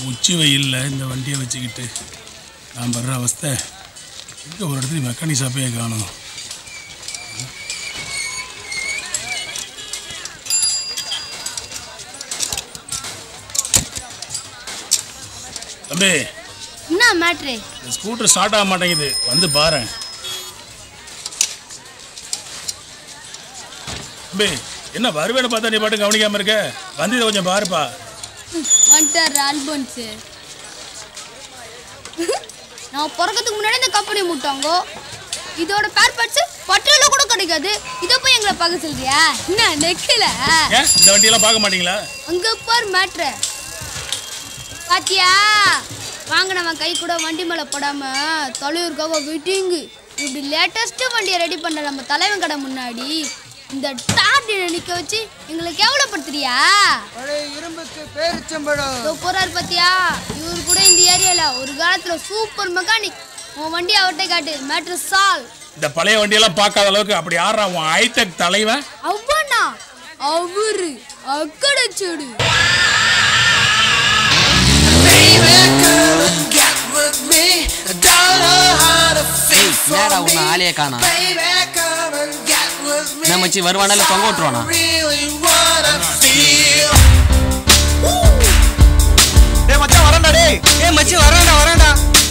உச்சி வெயில்ல இந்த வண்டியை வச்சுக்கிட்டு நான் படுற அவஸ்தை இங்கே ஒரு இடத்துல மெக்கானிக் ஷாப்பே காணும் தம்பி என்ன மேட்ரு இந்த ஸ்கூட்டர் ஸ்டார்ட் ஆக மாட்டேங்குது வந்து பாரேன் தம்பி என்ன வருவேன்னு பார்த்தா நீ பாட்டு கவனிக்காம இருக்க வந்து இதை கொஞ்சம் பாருப்பா வந்துட்டார் ஆல்பன்ஸு நான் பிறக்கிறதுக்கு முன்னாடி இந்த கம்பெனி முட்டாங்க இதோட பேர் பார்ட்ஸ் பட்டியல கூட கிடைக்காது இதை போய் எங்களை பார்க்க சொல்றியா என்ன நெக்கில ஏன் இந்த வண்டியெல்லாம் பார்க்க மாட்டீங்களா அங்க பார் மேட்ரு பாத்தியா வாங்கினவன் கை கூட வண்டி மேல படாம தலைவருக்காக வெயிட்டிங்கு இப்படி லேட்டஸ்ட் வண்டியை ரெடி பண்ண நம்ம தலைவன் கடை முன்னாடி இந்த டார்டினை நிக்க வச்சு எங்களை கேவலப்படுத்துறியா பழைய இரும்புக்கு பேரிச்சம்பழம் இதோ போறாரு பாத்தியா இவரு கூட இந்த ஏரியால ஒரு காலத்துல சூப்பர் மெக்கானிக் உன் வண்டி அவர்கிட்ட காட்டு மேட்ரு சால் இந்த பழைய வண்டியெல்லாம் பார்க்காத அளவுக்கு அப்படி ஆடுறா உன் ஹைடெக் தலைவன் அவனா அவரு அக்கடச்சோடு என்னடா உன்னை ஆளையே காணா என்ன மச்சி வருவானா இல்ல தொங்க விட்டுருவானா டேய் மச்சான் வரேன்டா டேய் ஏ மச்சி வரான்டா வரான்டா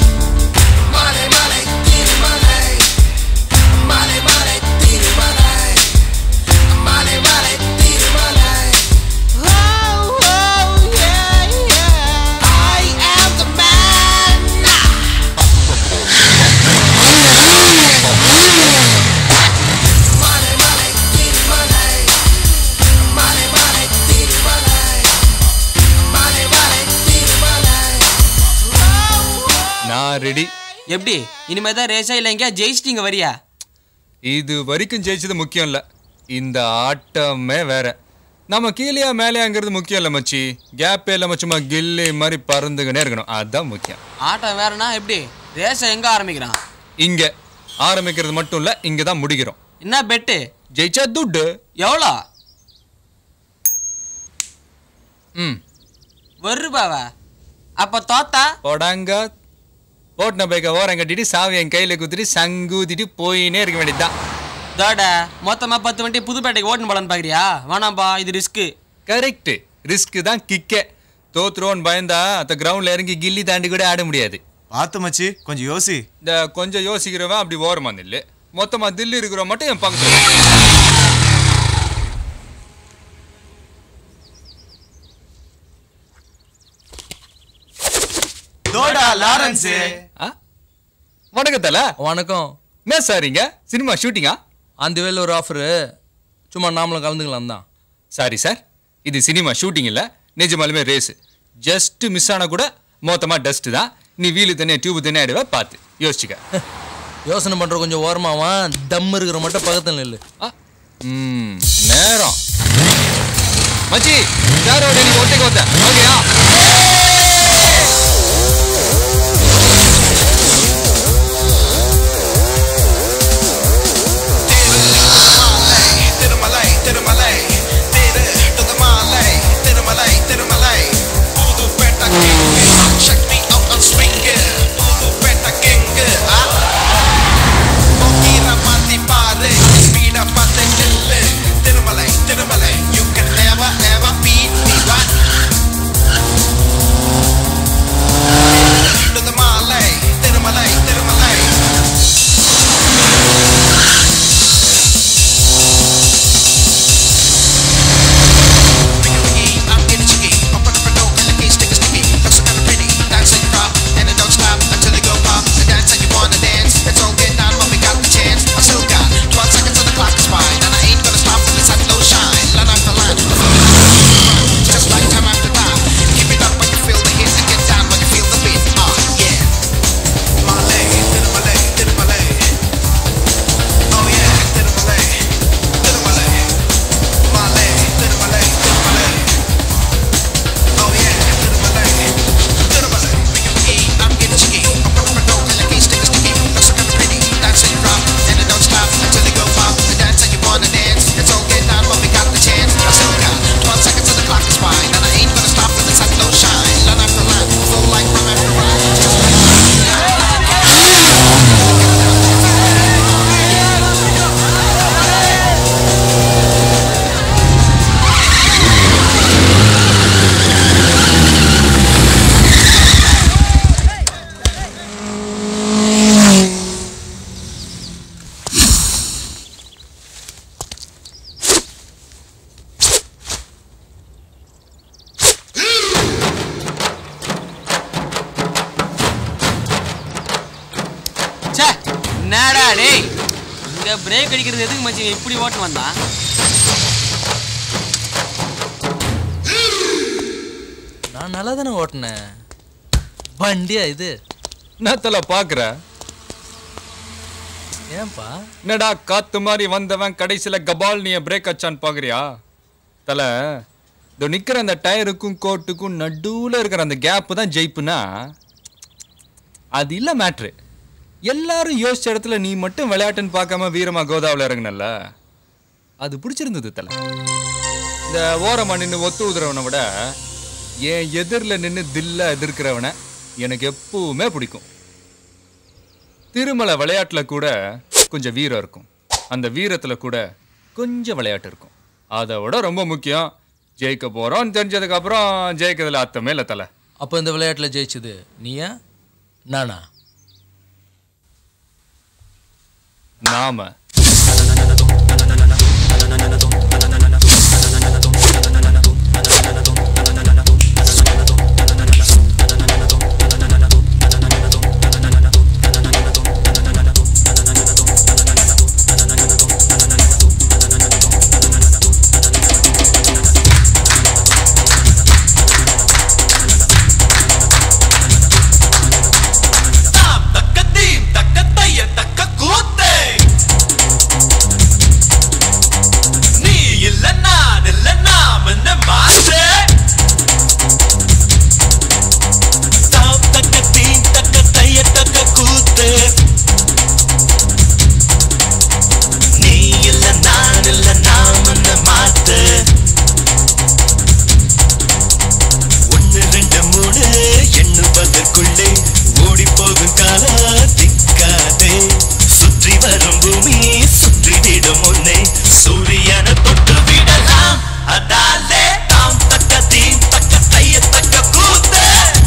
நான் ரெடி எப்படி இனிமே தான் ரேஸா இல்ல எங்கேயா ஜெயிச்சிட்டீங்க வரியா இது வரைக்கும் ஜெயிச்சது முக்கியம் இல்ல இந்த ஆட்டமே வேற நம்ம கீழேயா மேலேயாங்கிறது முக்கியம் இல்ல மச்சி கேப்பே இல்லாம சும்மா கில்லி மாதிரி பறந்துக்கினே இருக்கணும் அதுதான் முக்கியம் ஆட்டம் வேறனா எப்படி ரேஸை எங்க ஆரம்பிக்கிறான் இங்க ஆரம்பிக்கிறது மட்டும் இல்ல இங்க தான் முடிக்கிறோம் என்ன பெட்டு ஜெயிச்சா துட்டு எவ்வளோ ம் ஒரு ரூபாவா அப்ப தோத்தா போடாங்க ஓட்டின பைக்கை ஓரம் கட்டிட்டு சாவி என் கையில குத்திட்டு சங்கூத்திட்டு போயினே இருக்க வேண்டியதுதான் தோட மொத்தமா பத்து வண்டி புதுப்பேட்டைக்கு ஓட்டுன்னு போலான்னு பாக்குறியா வேணாம்பா இது ரிஸ்க்கு கரெக்ட் ரிஸ்க் தான் கிக்கே தோத்துருவோன்னு பயந்தா அந்த கிரவுண்ட்ல இறங்கி கில்லி தாண்டி கூட ஆட முடியாது பார்த்து மச்சி கொஞ்சம் யோசி இந்த கொஞ்சம் யோசிக்கிறவன் அப்படி ஓரமா நில்லு மொத்தமா தில்லு இருக்கிறவன் மட்டும் என் பக்கத்துல தோடா லாரன்ஸ் ஆ? வணக்கம் தல வணக்கம் என்ன சாரிங்க சினிமா ஷூட்டிங்கா அந்த வேலை ஒரு ஆஃபரு சும்மா நாமளும் கலந்துக்கலாம் தான் சாரி சார் இது சினிமா ஷூட்டிங் இல்ல நிஜமாலுமே ரேஸ் ஜஸ்ட் மிஸ் ஆனா கூட மொத்தமா டஸ்ட் தான் நீ வீலு தனியா டியூப் தனியா ஆடுவ பார்த்து யோசிச்சுக்க யோசனை பண்ற கொஞ்சம் ஓரமாவான் தம் இருக்கிற மட்டும் பக்கத்தில் நில்லு ஆ? ம் நேரம் மச்சி யாரோட நீ ஒட்டைக்கு வந்த ஓகேயா திருமலை திருமலை திரு துதமாலை திருமலை திருமலை புதுப்பேட்டை கிங்கு சக்தி out on swing Pudupettai king போக்கீர மாத்தி பாரு ஸ்பீட பார்த்து நில்லு Thirumalai Thirumalai you can never ever beat me what துதமாலை Thirumalai Thirumalai I'm in a chicky. I'm gonna put no in the case, take a sticky. That's a என்னடா டேய் இங்க பிரேக் அடிக்கிறது எதுக்கு மச்சி இவன் இப்படி ஓட்டு வந்தான் நான் நல்லா தானே ஓட்டினேன் வண்டியா இது நான் தல பாக்குற ஏன்பா என்னடா காத்து மாதிரி வந்தவன் கடைசியில கபால் நீ பிரேக் அச்சான்னு பாக்குறியா தல இதோ நிக்கிற அந்த டயருக்கும் கோட்டுக்கும் நடுவுல இருக்கிற அந்த கேப் தான் ஜெயிப்புனா அது இல்ல மேட்ரு எல்லாரும் யோசிச்ச இடத்துல நீ மட்டும் விளையாட்டுன்னு பார்க்காம வீரமா கோதாவில் இறங்குனல்ல அது பிடிச்சிருந்தது தல இந்த ஓரமா நின்று ஒத்து உதுறவனை விட என் எதிரில் நின்று தில்ல எதிர்க்கிறவனை எனக்கு எப்பவுமே பிடிக்கும் திருமலை விளையாட்டுல கூட கொஞ்சம் வீரம் இருக்கும் அந்த வீரத்துல கூட கொஞ்சம் விளையாட்டு இருக்கும் அதை விட ரொம்ப முக்கியம் ஜெயிக்க போறோம்னு தெரிஞ்சதுக்கு அப்புறம் ஜெயிக்கிறதுல அர்த்தமே இல்லை தலை அப்போ இந்த விளையாட்டுல ஜெயிச்சது நீயா நானா நாம தக்க தீம் தக்க தைய தக்க கூத்தே நீ இல்ல நான் இல்ல நாம் என்ன மாசே தாம் தக்க தீம் தக்க தைய தக்க கூத்தே நீ இல்ல நான் இல்ல நாம் என்ன மாத்து ஒன்னு ரெண்டு மூணு எண்ணுவதற்குள்ளே ஓடி போகும் கால திக்காதே சுற்றி வரும் பூமி சுற்றிவிடும் முன்னே சூரியனை தொட்டு விடலாம் அதாலே தாம் தக்க தீம் தக்க தைய தக்க கூத்து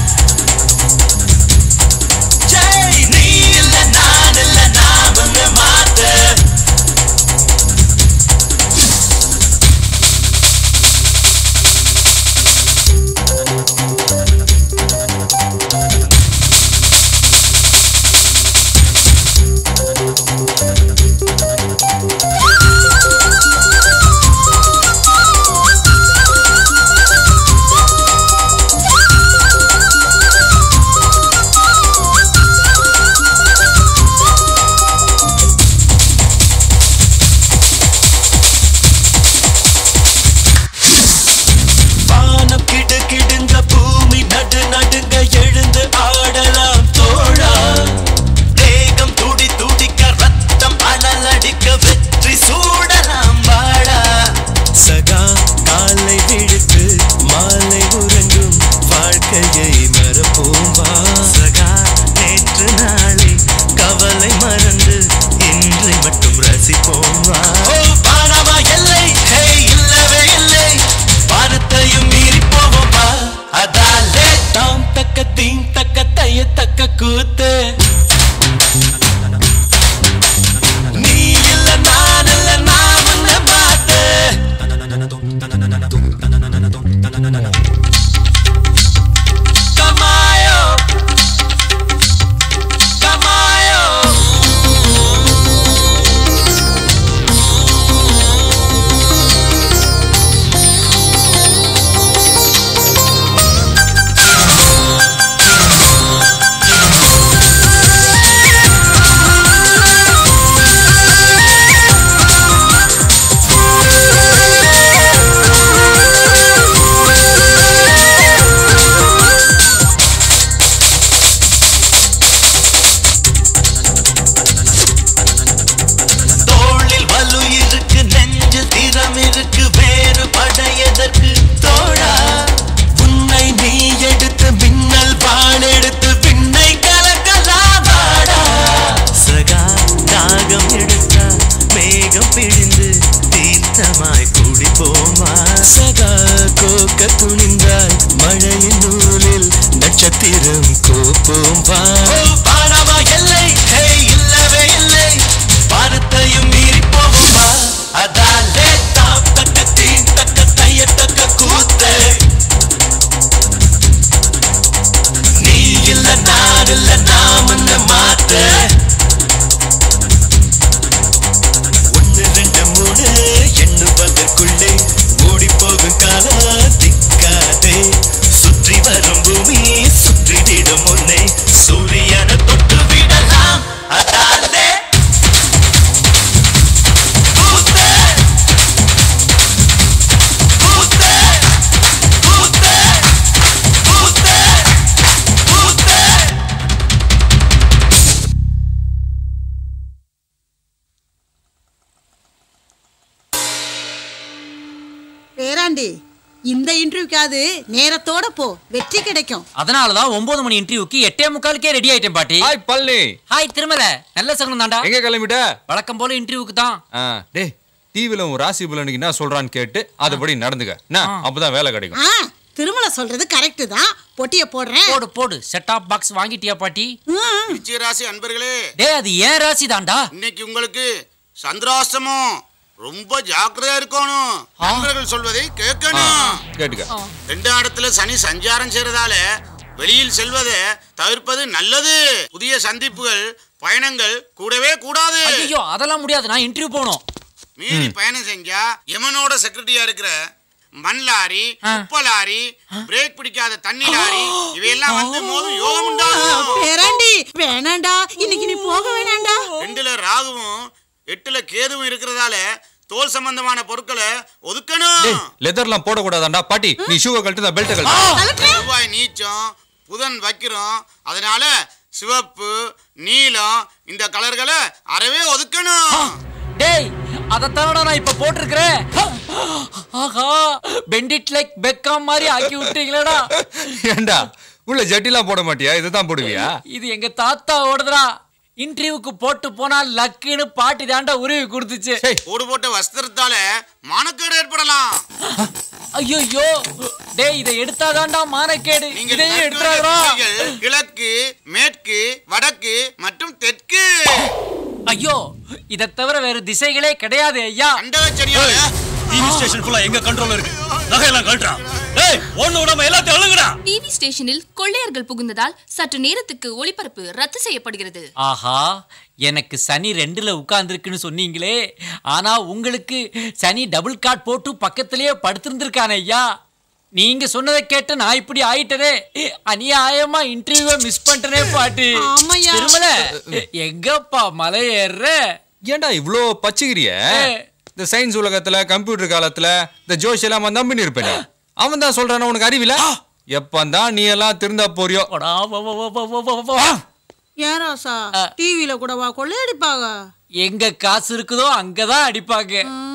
ஜெய் நீ இல்ல நான் இல்ல நாம் ஒன்னு மாத்து வானம் கிடு கிடுங்க பூமி நடு நடுங்க எழுந்து ஆடலாம் தோழா தேகம் துடி துடிக்க ரத்தம் அனலடிக்க வெற்றி சூடலாம் வாழா சகா காலை விழுத்து மாலை உறங்கும் வாழ்க்கையை மறப்போம் வா சகா நேற்று நாளை கவலை மறந்து இன்றை மட்டும் ரசிப்போம் வா பாரமா எல்லை ஹே இல்லவே இல்லை வானத்தையும் மீறி போவோம் வா அதாலே தாம் தக்க தீம் தக்க தைய தக்க கூத்து நீ இல்ல நான் இல்ல நாம் என்ன பார்த்து Kamayo Kamayo தோளில் வலு இருக்கு நெஞ்சு திறம் இருக்கு வேறு படையதற்கு தோழா உன்னை நீ எடுத்து மின்னல் பால் எடுத்து விண்ணை கலக்கலாம் வாடா சகா தாகம் எடுத்தா மேகம் பிழிந்து தீர்த்தமாய் குடிப்போமா சகா கோக்க துணிந்தால் மழையின் நூலில் நட்சத்திரம் கோப்போம் வா பாடமா எல்லை ஹே இல்லவே இல்லை வானத்தையும் மீறி போவோம் வா அதாலே தாம் தக்க தீம் தக்க தைய தக்க கூத்து நீ இல்ல நான் இல்ல நாம் என்ன மாத்து பேராண்டி இந்த இன்டர்வியூக்காவது நேரத்தோட போ வெற்றி கிடைக்கும் அதனாலதான் ஒன்பது மணி இன்டர்வியூக்கு எட்டே முக்காலுக்கே ரெடி ஆயிட்டேன் பாட்டி ஹாய் பள்ளி ஹாய் திருமல நல்ல சகுனம் தாண்டா எங்க கிளம்பிட்ட வழக்கம் போல இன்டர்வியூக்கு தான் ஆ, டேய் டிவில உன் ராசி பலனுக்கு என்ன சொல்றான்னு கேட்டு அதுபடி நடந்துக்க என்ன அப்பதான் வேலை கிடைக்கும் ஆ திருமலை சொல்றது கரெக்ட் தான் பொட்டிய போடுறேன் போடு போடு செட் ஆப் பாக்ஸ் வாங்கிட்டியா பாட்டி ம். விருச்சிக ராசி அன்பர்களே டேய் அது ஏன் ராசி தாண்டா இன்னைக்கு உங்களுக்கு சந்திராஷ்டமம் ரொம்ப ஜாக்கிரதையா இருக்கணும் அன்பர்கள் சொல்வதை கேட்கணும் கேட்டுக்க ரெண்டாம் இடத்துல சனி சஞ்சாரம் செய்யறதால வெளியில் செல்வதை தவிர்ப்பது நல்லது புதிய சந்திப்புகள் பயணங்கள் கூடவே கூடாது ஐயோ அதெல்லாம் முடியாது நான் இன்டர்வியூ போகணும் மீறி பயணம் செஞ்சா எமனோட செக்ரட்டரியா இருக்கிற மண் லாரி குப்பை லாரி பிரேக் பிடிக்காத தண்ணி லாரி இவையெல்லாம் வந்து மோதும் யோகம் உண்டாகும் பேராண்டி வேணாண்டா இன்னைக்கு நீ போக வேணாண்டா ரெண்டுல ராகுவும் எட்டுல கேதுவும் இருக்கிறதால தோல் சம்பந்தமான பொருட்களை ஒதுக்கணும் லெதர்லாம் போடக்கூடாதாண்டா பாட்டி நீ ஷூவை கழட்டு பெல்ட்டை கழட்டு செவ்வாய் நீச்சம் புதன் வைக்கிறோம் அதனால சிவப்பு நீலம் இந்த கலர்களை அறவே ஒதுக்கணும் டேய் அதைத்தானடா நான் இப்ப போட்டிருக்கிறேன் ஆஹா பெண்டிட் லைக் பெக்காம் மாதிரி ஆக்கி விட்டீங்களேடா ஏண்டா உள்ள ஜட்டிலாம் போட மாட்டியா இதுதான் போடுவியா இது எங்க தாத்தா ஓடுதுடா இன்டர்வியூக்கு போட்டு போனா லக்குன்னு பாட்டி தாண்டா உருவி கொடுத்துச்சு ஓடு போட்ட வஸ்திரத்தால மானக்கேடு ஏற்படலாம் ஐயோ டேய் இதை எடுத்தாதான்டா மானக்கேடு நீங்கள் இதையும் நட்டு வந்த எடுத்துறாதடா திசைகள் கிழக்கு மேற்கு வடக்கு மற்றும் தெற்கு ஐயோ இதை தவிர வேற திசைகளே கிடையாது ஐயா டிவி ஸ்டேஷன் ஃபுல்லா எங்க கண்ட்ரோல் இருக்கு நகையெல்லாம் கழட்டா ஏய் ஒண்ணு விடாம எல்லாத்தையும் அழுகுடா டிவி ஸ்டேஷனில் கொள்ளையர்கள் புகுந்ததால் சற்று நேரத்துக்கு ஒளிபரப்பு ரத்து செய்யப்படுகிறது ஆஹா எனக்கு சனி ரெண்டுல உட்கார்ந்துருக்குன்னு சொன்னீங்களே ஆனா உங்களுக்கு சனி டபுள் காட் போட்டு பக்கத்திலேயே படுத்திருந்திருக்கானே ஐயா நீங்க சொன்னதை கேட்டு நான் இப்படி ஆயிட்டனே அநியாயமா இன்டர்வியூவை மிஸ் பண்ணிட்டனே பாட்டு ஆமாய்யா. திருமல எங்கப்பா மலை ஏறுற ஏன்டா இவ்ளோ பச்சைக்கிறிய இந்த சயின்ஸ் உலகத்துல கம்ப்யூட்டர் காலத்துல இந்த ஜோஷ் எல்லாம் நம்பின்னு இருப்பேன் அவன் தான் சொல்றான உனக்கு அறிவில எப்பந்தான் நீ எல்லாம் திருந்தா போறியோ ஏன் ராசா டிவில கூடவா கொள்ளையடிப்பாங்க எங்க காசு இருக்குதோ அங்கதான் அடிப்பாங்க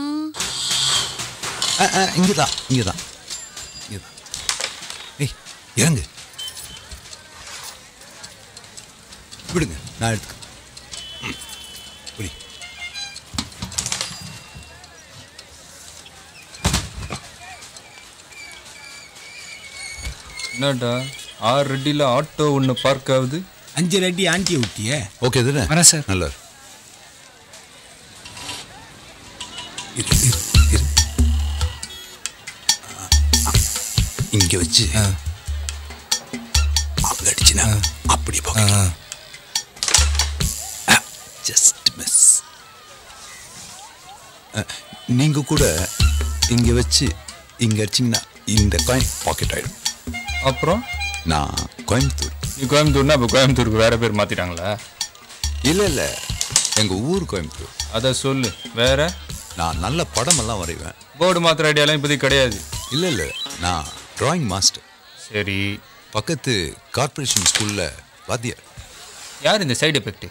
இங்கே தான் இங்கே தான் இங்கே தான் ஏய் இறங்கு விடுங்க நான் எடுத்துக்க ம், புடி என்னடா ஆறு ரெட்டில ஆட்டோ ஒன்று பார்க் ஆகுது அஞ்சு ரெட்டி ஆண்டியை விட்டியே ஓகே தானே வரேன் சார் நல்லா இரு. இங்க வச்சு அங்க அடிச்சுனா அப்படி போக ஜஸ்ட் மிஸ் நீங்க கூட இங்க வச்சு இங்க அடிச்சிங்கன்னா இந்த காயின் பாக்கெட் ஆயிடும் அப்புறம் நான் கோயம்புத்தூர் நீ கோயம்புத்தூர்னா இப்போ கோயம்புத்தூருக்கு வேற பேர் மாத்திட்டாங்களா இல்ல இல்ல எங்க ஊர் கோயம்புத்தூர் அதை சொல்லு வேற நான் நல்ல படமெல்லாம் வரைவேன் போர்டு மாத்திர ஐடியாலாம் இப்போதைக்கு கிடையாது இல்ல இல்ல நான் டிராயிங் மாஸ்டர் சரி பக்கத்து கார்ப்பரேஷன் ஸ்கூல்ல வாத்தியார் யார் இந்த சைடு எஃபெக்ட்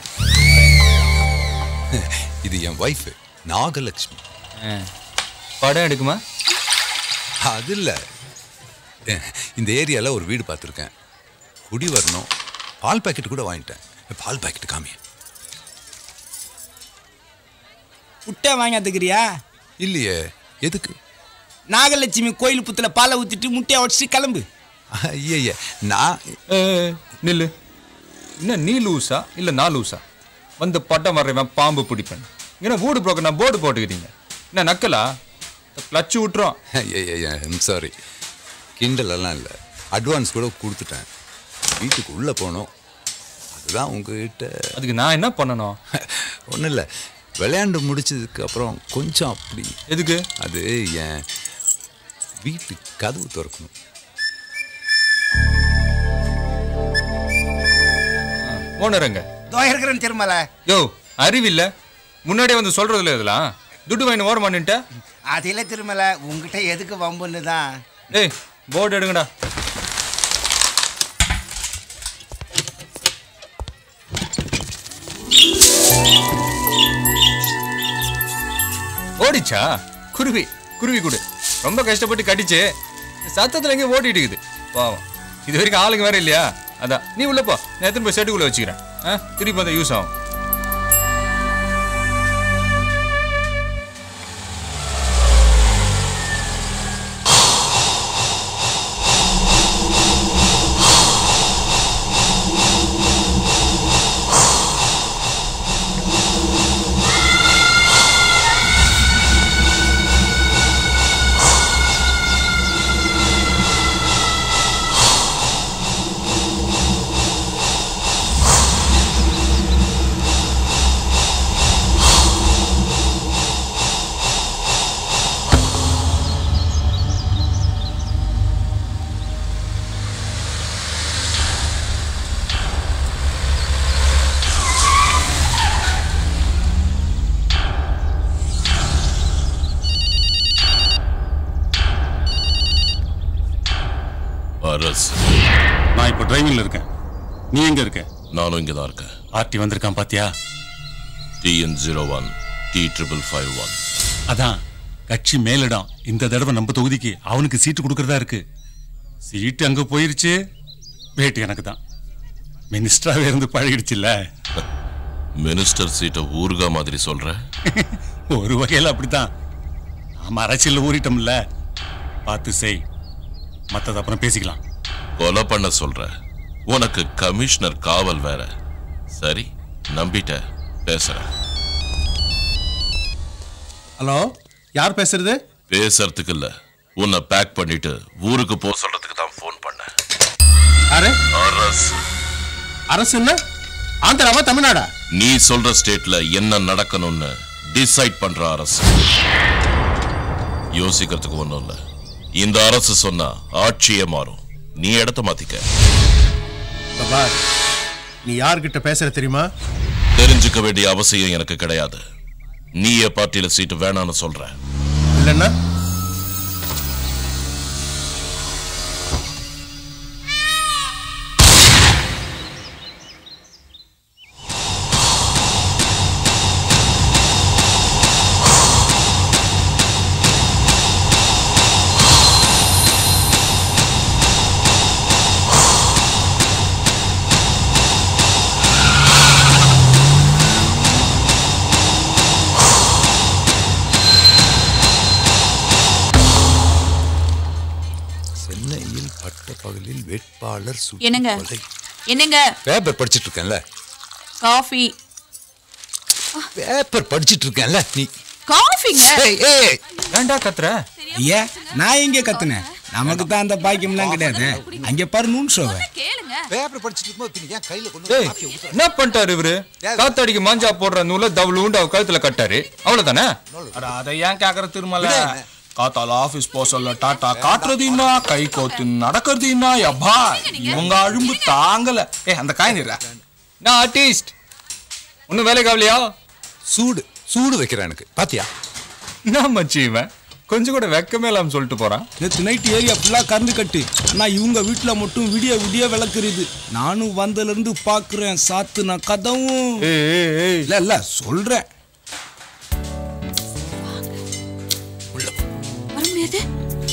இது என் ஒய்ஃப் நாகலட்சுமி படம் எடுக்குமா அது இல்ல இந்த ஏரியால ஒரு வீடு பார்த்துருக்கேன் குடி வரணும் பால் பாக்கெட் கூட வாங்கிட்டேன் பால் பாக்கெட் காமி முட்டை வாங்காதுக்கிறியா இல்லையே எதுக்கு நாகலட்சுமி கோயில் புத்துல பாலை ஊத்திட்டு முட்டையை உடச்சிட்டு கிளம்பு ஐய நான் நில்லு என்ன நீ லூசா இல்லை நான் லூசா வந்து பட்டம் வர்றவன் பாம்பு பிடிப்பேன் என்ன வீடு புரோக்கர் நான் போர்டு போட்டுக்கிறீங்க என்ன நக்கலா கிளச்சு விட்டுறோம் ஐம் சாரி கிண்டல் எல்லாம் இல்லை அட்வான்ஸ் கூட கொடுத்துட்டேன் வீட்டுக்கு உள்ளே போனோம் அதுதான் உங்ககிட்ட அதுக்கு நான் என்ன பண்ணணும் ஒன்றும் இல்லை விளையாண்டு முடிச்சதுக்கு அப்புறம் கொஞ்சம் அப்படி எதுக்கு அது என் வீட்டு கதவு திறக்கணும் ஓனருங்க தோ இருக்கிறேன் திருமலை யோ அறிவில்ல முன்னாடியே வந்து சொல்றதுல இதெல்லாம் துட்டு வாங்கி ஓர மாட்டேன்ட்ட அதில் திருமலை உங்ககிட்ட எதுக்கு வம்புன்னு தான் ஏய் போர்டு எடுங்கடா ஓடிச்சா குருவி குருவி கொடு ரொம்ப கஷ்டப்பட்டு கடிச்சு சத்தத்துல எங்கேயும் ஓட்டிட்டு இருக்குது பாவம் இது வரைக்கும் ஆளுங்க வேற இல்லையா அதான் நீ உள்ள போ நான் எத்தனை போய் செட்டுக்குள்ள வச்சுக்கிறேன் ஆ திருப்பி அதை யூஸ் ஆகும் அரஸ் நான் இப்போ டிரைவிங்ல இருக்கேன் நீ எங்க இருக்க நானும் இங்கே தான் இருக்கேன் ஆர்டி வந்திருக்கான் பாத்தியா TN zero one D triple five one அதான் கட்சி மேலிடம் இந்த தடவை நம்ம தொகுதிக்கு அவனுக்கு சீட்டு கொடுக்கறதா இருக்கு சீட்டு அங்க போயிருச்சு வேட்டு எனக்கு தான் மினிஸ்டராகவே இருந்து பழகிடுச்சுல்ல மினிஸ்டர் சீட்டை ஊர்கா மாதிரி சொல்ற ஒரு வகையில் அப்படித்தான் நாம அரசியல் ஊறிட்டோம்ல பார்த்து செய் மத்தத அப்புறம் பேசிக்கலாம் கொலை பண்ண சொல்ற உனக்கு கமிஷனர் காவல் வேற சரி நம்பிட்ட பேசுறேன் ஹலோ யார் பேசுறது பேசுறதுக்கு இல்ல உன்னை பேக் பண்ணிட்டு ஊருக்கு போக சொல்றதுக்கு தான் ஃபோன் பண்ணேன் யாரு அரஸ் அரசு என்ன ஆந்திராவா தமிழ்நாடா நீ சொல்ற ஸ்டேட்ல என்ன நடக்கணும்னு டிசைட் பண்ற அரசு யோசிக்கிறதுக்கு ஒண்ணும் இல்ல இந்த அரசு சொன்னா ஆட்சியே மாறும் நீ இடத்த மாத்திக்க பாபா நீ யார்கிட்ட பேசுற தெரியுமா தெரிஞ்சுக்க வேண்டிய அவசியம் எனக்கு கிடையாது நீ என் பார்ட்டியில சீட்டு வேணாம்னு சொல்ற இல்லைன்னா சென்னையில் பட்ட பகலில் வேட்பாளர் சுட்டுக் என்னங்க கொலை. என்னங்க பேப்பர் படிச்சிட்டு இருக்கேன்ல காஃபி பேப்பர் படிச்சிட்டு இருக்கேன்ல நீ காஃபிங்க ஏய், ஏய், ஏன்டா கத்துற ஐயா நான் எங்க கத்துனேன் நமக்கு தான் அந்த பாக்கியம்லாம் கிடையாது அங்க பாரு நூன் ஷோவை பேப்பர் படிச்சிட்டு இருக்கும்போது நீ ஏன் கையில கொண்டு டேய் வந்து காப்பியை ஊத்துற? என்ன பண்ணிட்டாரு இவரு காத்தாடிக்கு மாஞ்சா போடுற நூலை தவளு உண்டு அவ கழுத்துல கட்டாரு அவ்வளவுதானே அட அதை ஏன் கேக்குற திருமல காத்தால ஆபீஸ் போக சொல்ல டாட்டா காட்டுறது என்ன கை கோத்து நடக்கிறது என்ன யப்பா இவங்க அழும்பு தாங்கல ஏ அந்த காய் நிறா நான் ஆர்டிஸ்ட் ஒன்னும் வேலைக்கு ஆகலையா சூடு சூடு வைக்கிறேன் எனக்கு பாத்தியா என்ன மச்சி இவன் கொஞ்சம் கூட வெக்கமே இல்லாம சொல்லிட்டு போறான் நேற்று நைட் ஏரியா ஃபுல்லாக கறந்து கட்டு ஆனால் இவங்க வீட்டில் மட்டும் விடிய விடிய விளக்குறது நானும் வந்ததுலேருந்து பார்க்குறேன் சாத்து நான் கதவும் இல்லை இல்லை சொல்கிறேன் வர முடியாது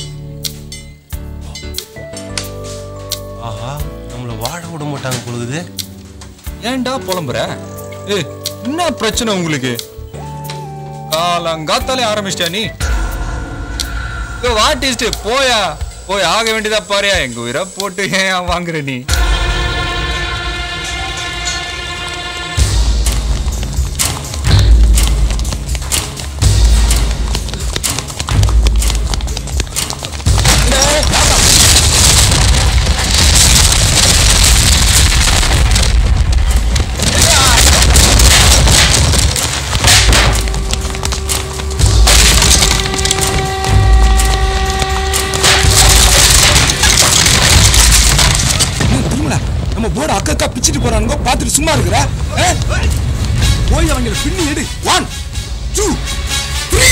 ஆஹா நம்மள வாழ விட மாட்டாங்க பொழுது ஏன்டா புலம்புற ஏய் என்ன பிரச்சனை உங்களுக்கு காலங்காத்தாலே ஆரம்பிச்சிட்டியா நீ ஆர்டிஸ்ட் போயா போய் ஆக வேண்டியதா பாரியா எங்க உயிரை போட்டு ஏன் வாங்குற நீ திருமலா நம்ம போர்டு அக்கா அக்கா பிச்சுட்டு போறானுங்க பார்த்துட்டு சும்மா இருக்கிற ஆ? போய் அவங்கள பின்னி எடு ஒன் டூ த்ரீ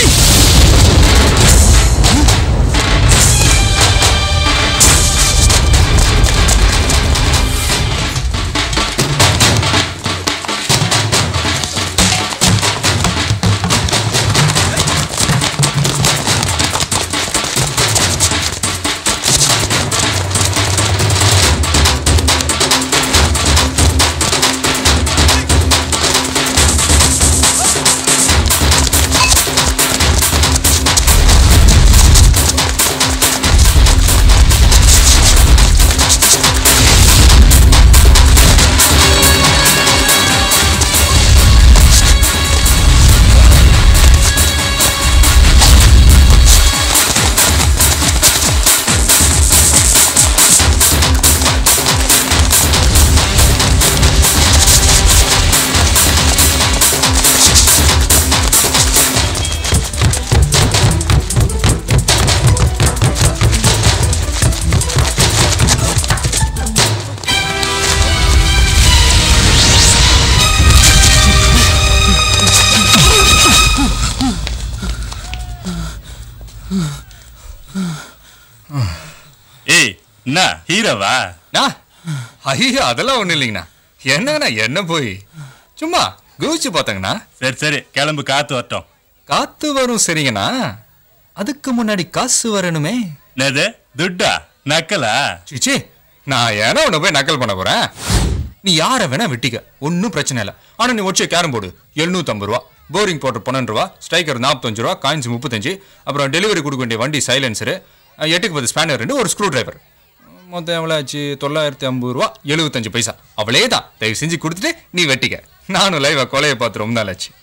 ஹீரோவா நான் ஐயோ அதெல்லாம் ஒண்ணும் இல்லைங்கண்ணா என்னங்கண்ணா என்ன போய் சும்மா குதிச்சு பார்த்தாங்கண்ணா சரி சரி கிளம்பு காத்து வரட்டும் காத்து வரும் சரிங்கண்ணா அதுக்கு முன்னாடி காசு வரணுமே என்னது துட்டா நக்கலா சிச்சி நான் ஏன்னா உன்னை போய் நக்கல் பண்ண போறேன் நீ யாரை வேணா வெட்டிக்க ஒன்றும் பிரச்சனை இல்லை ஆனா நீ வச்ச கேரம் போர்டு எழுநூத்தம்பது ரூபா போரிங் போட்டு பன்னெண்டு ரூபா ஸ்ட்ரைக்கர் நாற்பத்தஞ்சு ரூபா காயின்ஸ் முப்பத்தஞ்சு அப்புறம் டெலிவரி கொடுக்க வேண்டிய வண்டி சைலன்சரு எட்டுக்கு பத்து ஸ்பேனர் ரெண்டு ஒரு ஸ்க்ரூ டிரைவர் மொத்தம் எவ்வளோ ஆச்சு தொள்ளாயிரத்தி ஐம்பது ரூபா எழுபத்தஞ்சு பைசா அவளே தான் தயவு செஞ்சு கொடுத்துட்டு நீ வெட்டிக்க நானும் லைவா கொலையை பார்த்து ரொம்ப நாள் ஆச்சு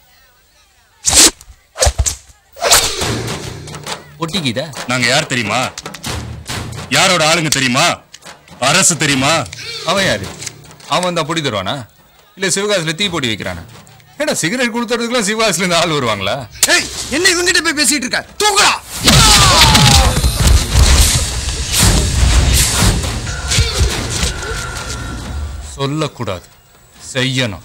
ஒட்டிக்கிதா நாங்க யார் தெரியுமா யாரோட ஆளுங்க தெரியுமா அரசு தெரியுமா அவன் யாரு அவன் தான் பொடி தருவானா இல்ல சிவகாசில தீ போட்டி வைக்கிறானா ஏடா சிகரெட் கொடுத்துறதுக்குலாம் சிவகாசில இருந்து ஆள் வருவாங்களா ஏய் என்ன இவங்கிட்ட போய் பேசிட்டு இருக்க தூக்குடா சொல்லக்கூடாது செய்யணும்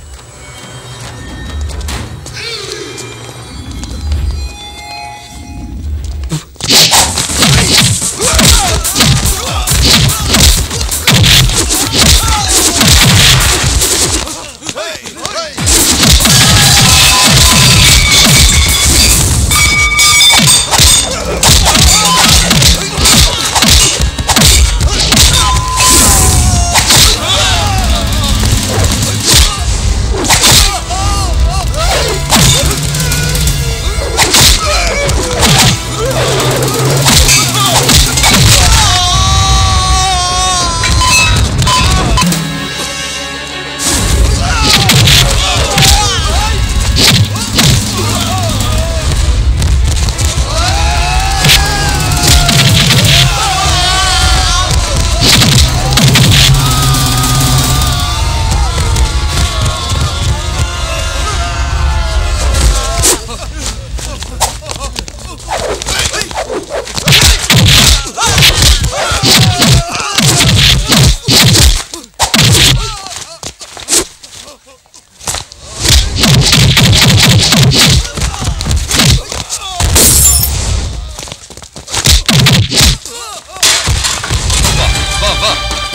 வா வா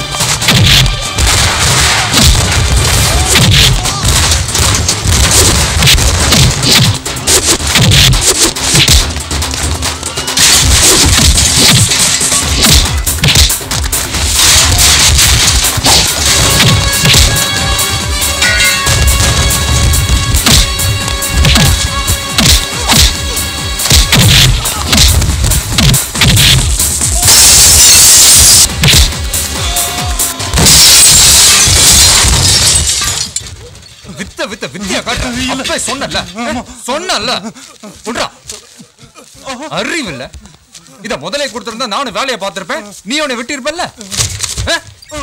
வித்த வித்த வித்தியா காட்டு அப்பவே சொன்னல சொன்னல விட்றா அறிவு இல்ல இத முதலே கொடுத்திருந்தா நானும் வேலையை பார்த்திருப்பேன் நீ அவனை வெட்டியிருப்பல்ல ஆ?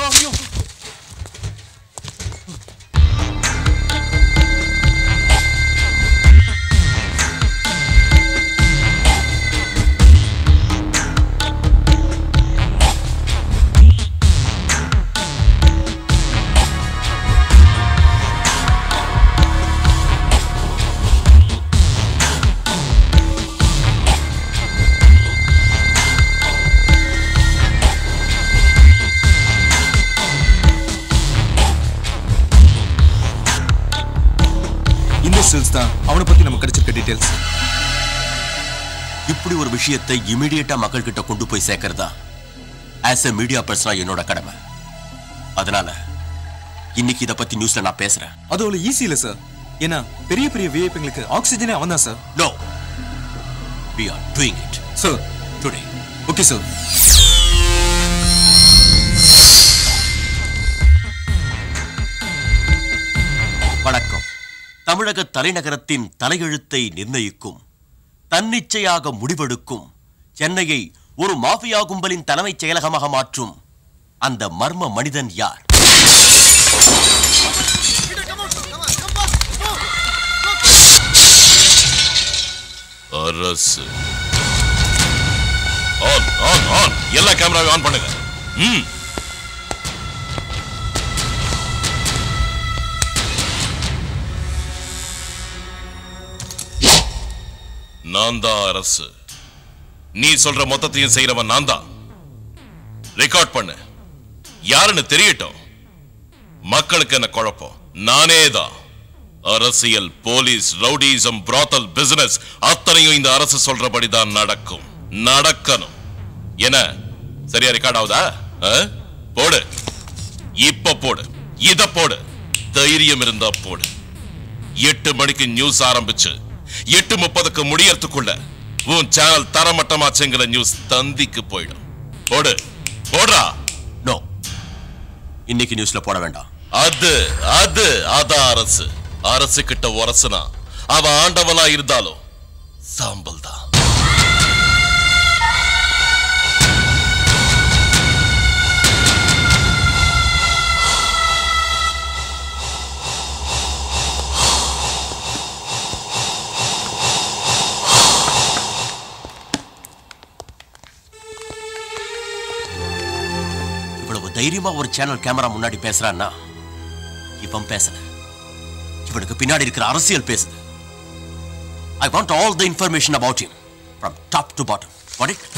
இந்த ஸ்டில்ஸ் தான் அவனை பத்தி நமக்கு கிடைச்சிருக்க டீடைல்ஸ் இப்படி ஒரு விஷயத்தை இமிடியேட்டா மக்கள் கிட்ட கொண்டு போய் சேர்க்கறதா ஆஸ் எ மீடியா பர்சனா என்னோட கடமை அதனால இன்னைக்கு இத பத்தி நியூஸ்ல நான் பேசுறேன் அது அவ்வளவு ஈஸி இல்ல சார் ஏன்னா பெரிய பெரிய விஐபிங்களுக்கு ஆக்சிஜனே அவன் தான் sir no we are doing it sir today okay sir வணக்கம் தமிழக தலைநகரத்தின் தலையெழுத்தை நிர்ணயிக்கும் தன்னிச்சையாக முடிவெடுக்கும் சென்னையை ஒரு மாஃபியா கும்பலின் தலைமைச் செயலகமாக மாற்றும் அந்த மர்ம மனிதன் யார் அரசு ஆன் ஆன் ஆன் எல்லா கேமராவையும் ஆன் பண்ணுங்க ம் நான் தான் அரசு நீ சொல்ற மொத்தத்தையும் செய்யறவன் நான் தான் ரெக்கார்ட் பண்ணு யாருன்னு தெரியட்டும் மக்களுக்கு என்ன குழப்பம் நானே தான் அரசியல் போலீஸ் ரவுடிசம் பிராத்தல் பிசினஸ் அத்தனையும் இந்த அரசு சொல்றபடிதான் நடக்கும் நடக்கணும் என்ன சரியா ரெக்கார்ட் ஆகுதா ஆ? போடு இப்ப போடு இத போடு தைரியம் இருந்தா போடு எட்டு மணிக்கு நியூஸ் ஆரம்பிச்சு எட்டு முப்பதுக்கு முடியறதுக்குள்ள உன் சேனல் தரமட்டமாச்சுங்கிற நியூஸ் தந்திக்கு போயிடும் போடு போடுறா நோ இன்னைக்கு நியூஸ்ல போட வேண்டாம் அது அது அதான் அரசு அரசு கிட்ட உரசுனா அவ ஆண்டவனா இருந்தாலும் சாம்பல் தான் இவ்வளவு தைரியமா ஒரு சேனல் கேமரா முன்னாடி பேசுறான்னா இவன் பேசல இவனுக்கு பின்னாடி இருக்கிற அரசியல் பேசுது I want all the information about him from top to bottom what it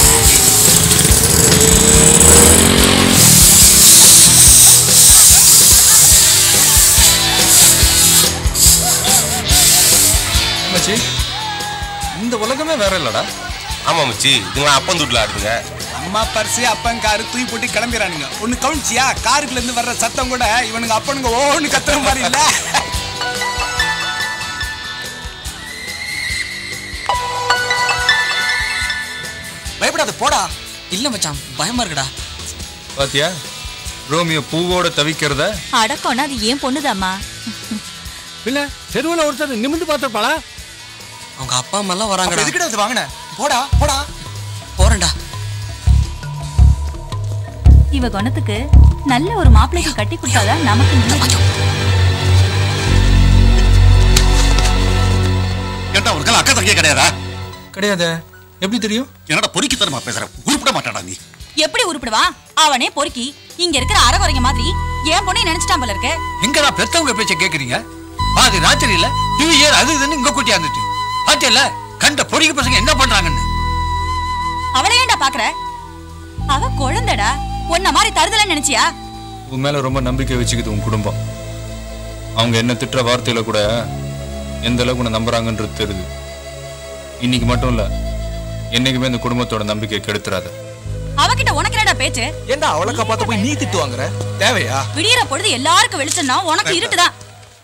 மச்சி இந்த உலகமே வேற இல்லடா ஆமா மச்சி இதுங்களா அப்பன் துட்ல ஆடுதுங்க அம்மா பர்சு அப்பன் காரு தூக்கி போட்டு கிளம்பிடுறானுங்க ஒண்ணு கவுன்சியா காருக்குள்ள இருந்து வர்ற சத்தம் கூட இவனுங்க அப்பனுங்க ஓன்னு கத்துற மாதிரி இல்ல பயப்படாத போடா இல்ல மச்சான் பயமா இருக்குடா பாத்தியா ரோமியோ பூவோட தவிக்கிறத அடக்கம்னா அது ஏன் பொண்ணுதாம்மா பின்ன தெருவில் ஒருத்தர் நிமிந்து பார்த்துருப்பாளா அவங்க அப்பா அம்மா எல்லாம் வராங்கடா எதுக்கிட்ட அது வாங்கின போடா போடா போறேன்டா இவ குணத்துக்கு நல்ல ஒரு மாப்பிள்ளைக்கு கட்டி கொடுத்தாதான் நமக்கு நல்லது. ஏன்டா ஒரு அக்கா தங்கிய கிடையாதா கிடையாது எப்படி தெரியும் என்னடா பொறுக்கி தரமா பேசுற உருப்பிட மாட்டாடா நீ எப்படி உருப்பிடுவா அவனே பொறுக்கி இங்க இருக்கிற அறகுறைங்க மாதிரி என் பொண்ணை நினைச்சிட்டான் போல இருக்கு எங்கடா பெத்தவங்க பேச்ச கேக்குறீங்க பாதி ராத்திரியில நியூ இயர் அது இதுன்னு இங்க கூட்டி வந்துட்டு பாத்தியல்ல கண்ட பொறிக்க பசங்க என்ன பண்றாங்கன்னு அவளை ஏன்டா பாக்குற அவ குழந்தைடா உன்ன மாதிரி தருதலன்னு நினைச்சியா உன் மேல ரொம்ப நம்பிக்கை வச்சுக்குது உன் குடும்பம் அவங்க என்ன திட்டுற வார்த்தையில கூட எந்த அளவுக்கு உன்னை நம்புறாங்கன்றது தெரியுது இன்னைக்கு மட்டும் இல்ல என்னைக்குமே இந்த குடும்பத்தோட நம்பிக்கையை கெடுத்துறாத அவகிட்ட உனக்கு என்னடா பேச்சு ஏன்டா அவளை காப்பாத்த போய் நீ திட்டு வாங்குற தேவையா விடியற பொழுது எல்லாருக்கும் வெளிச்சம்னா உனக்கு இருட்டுதான்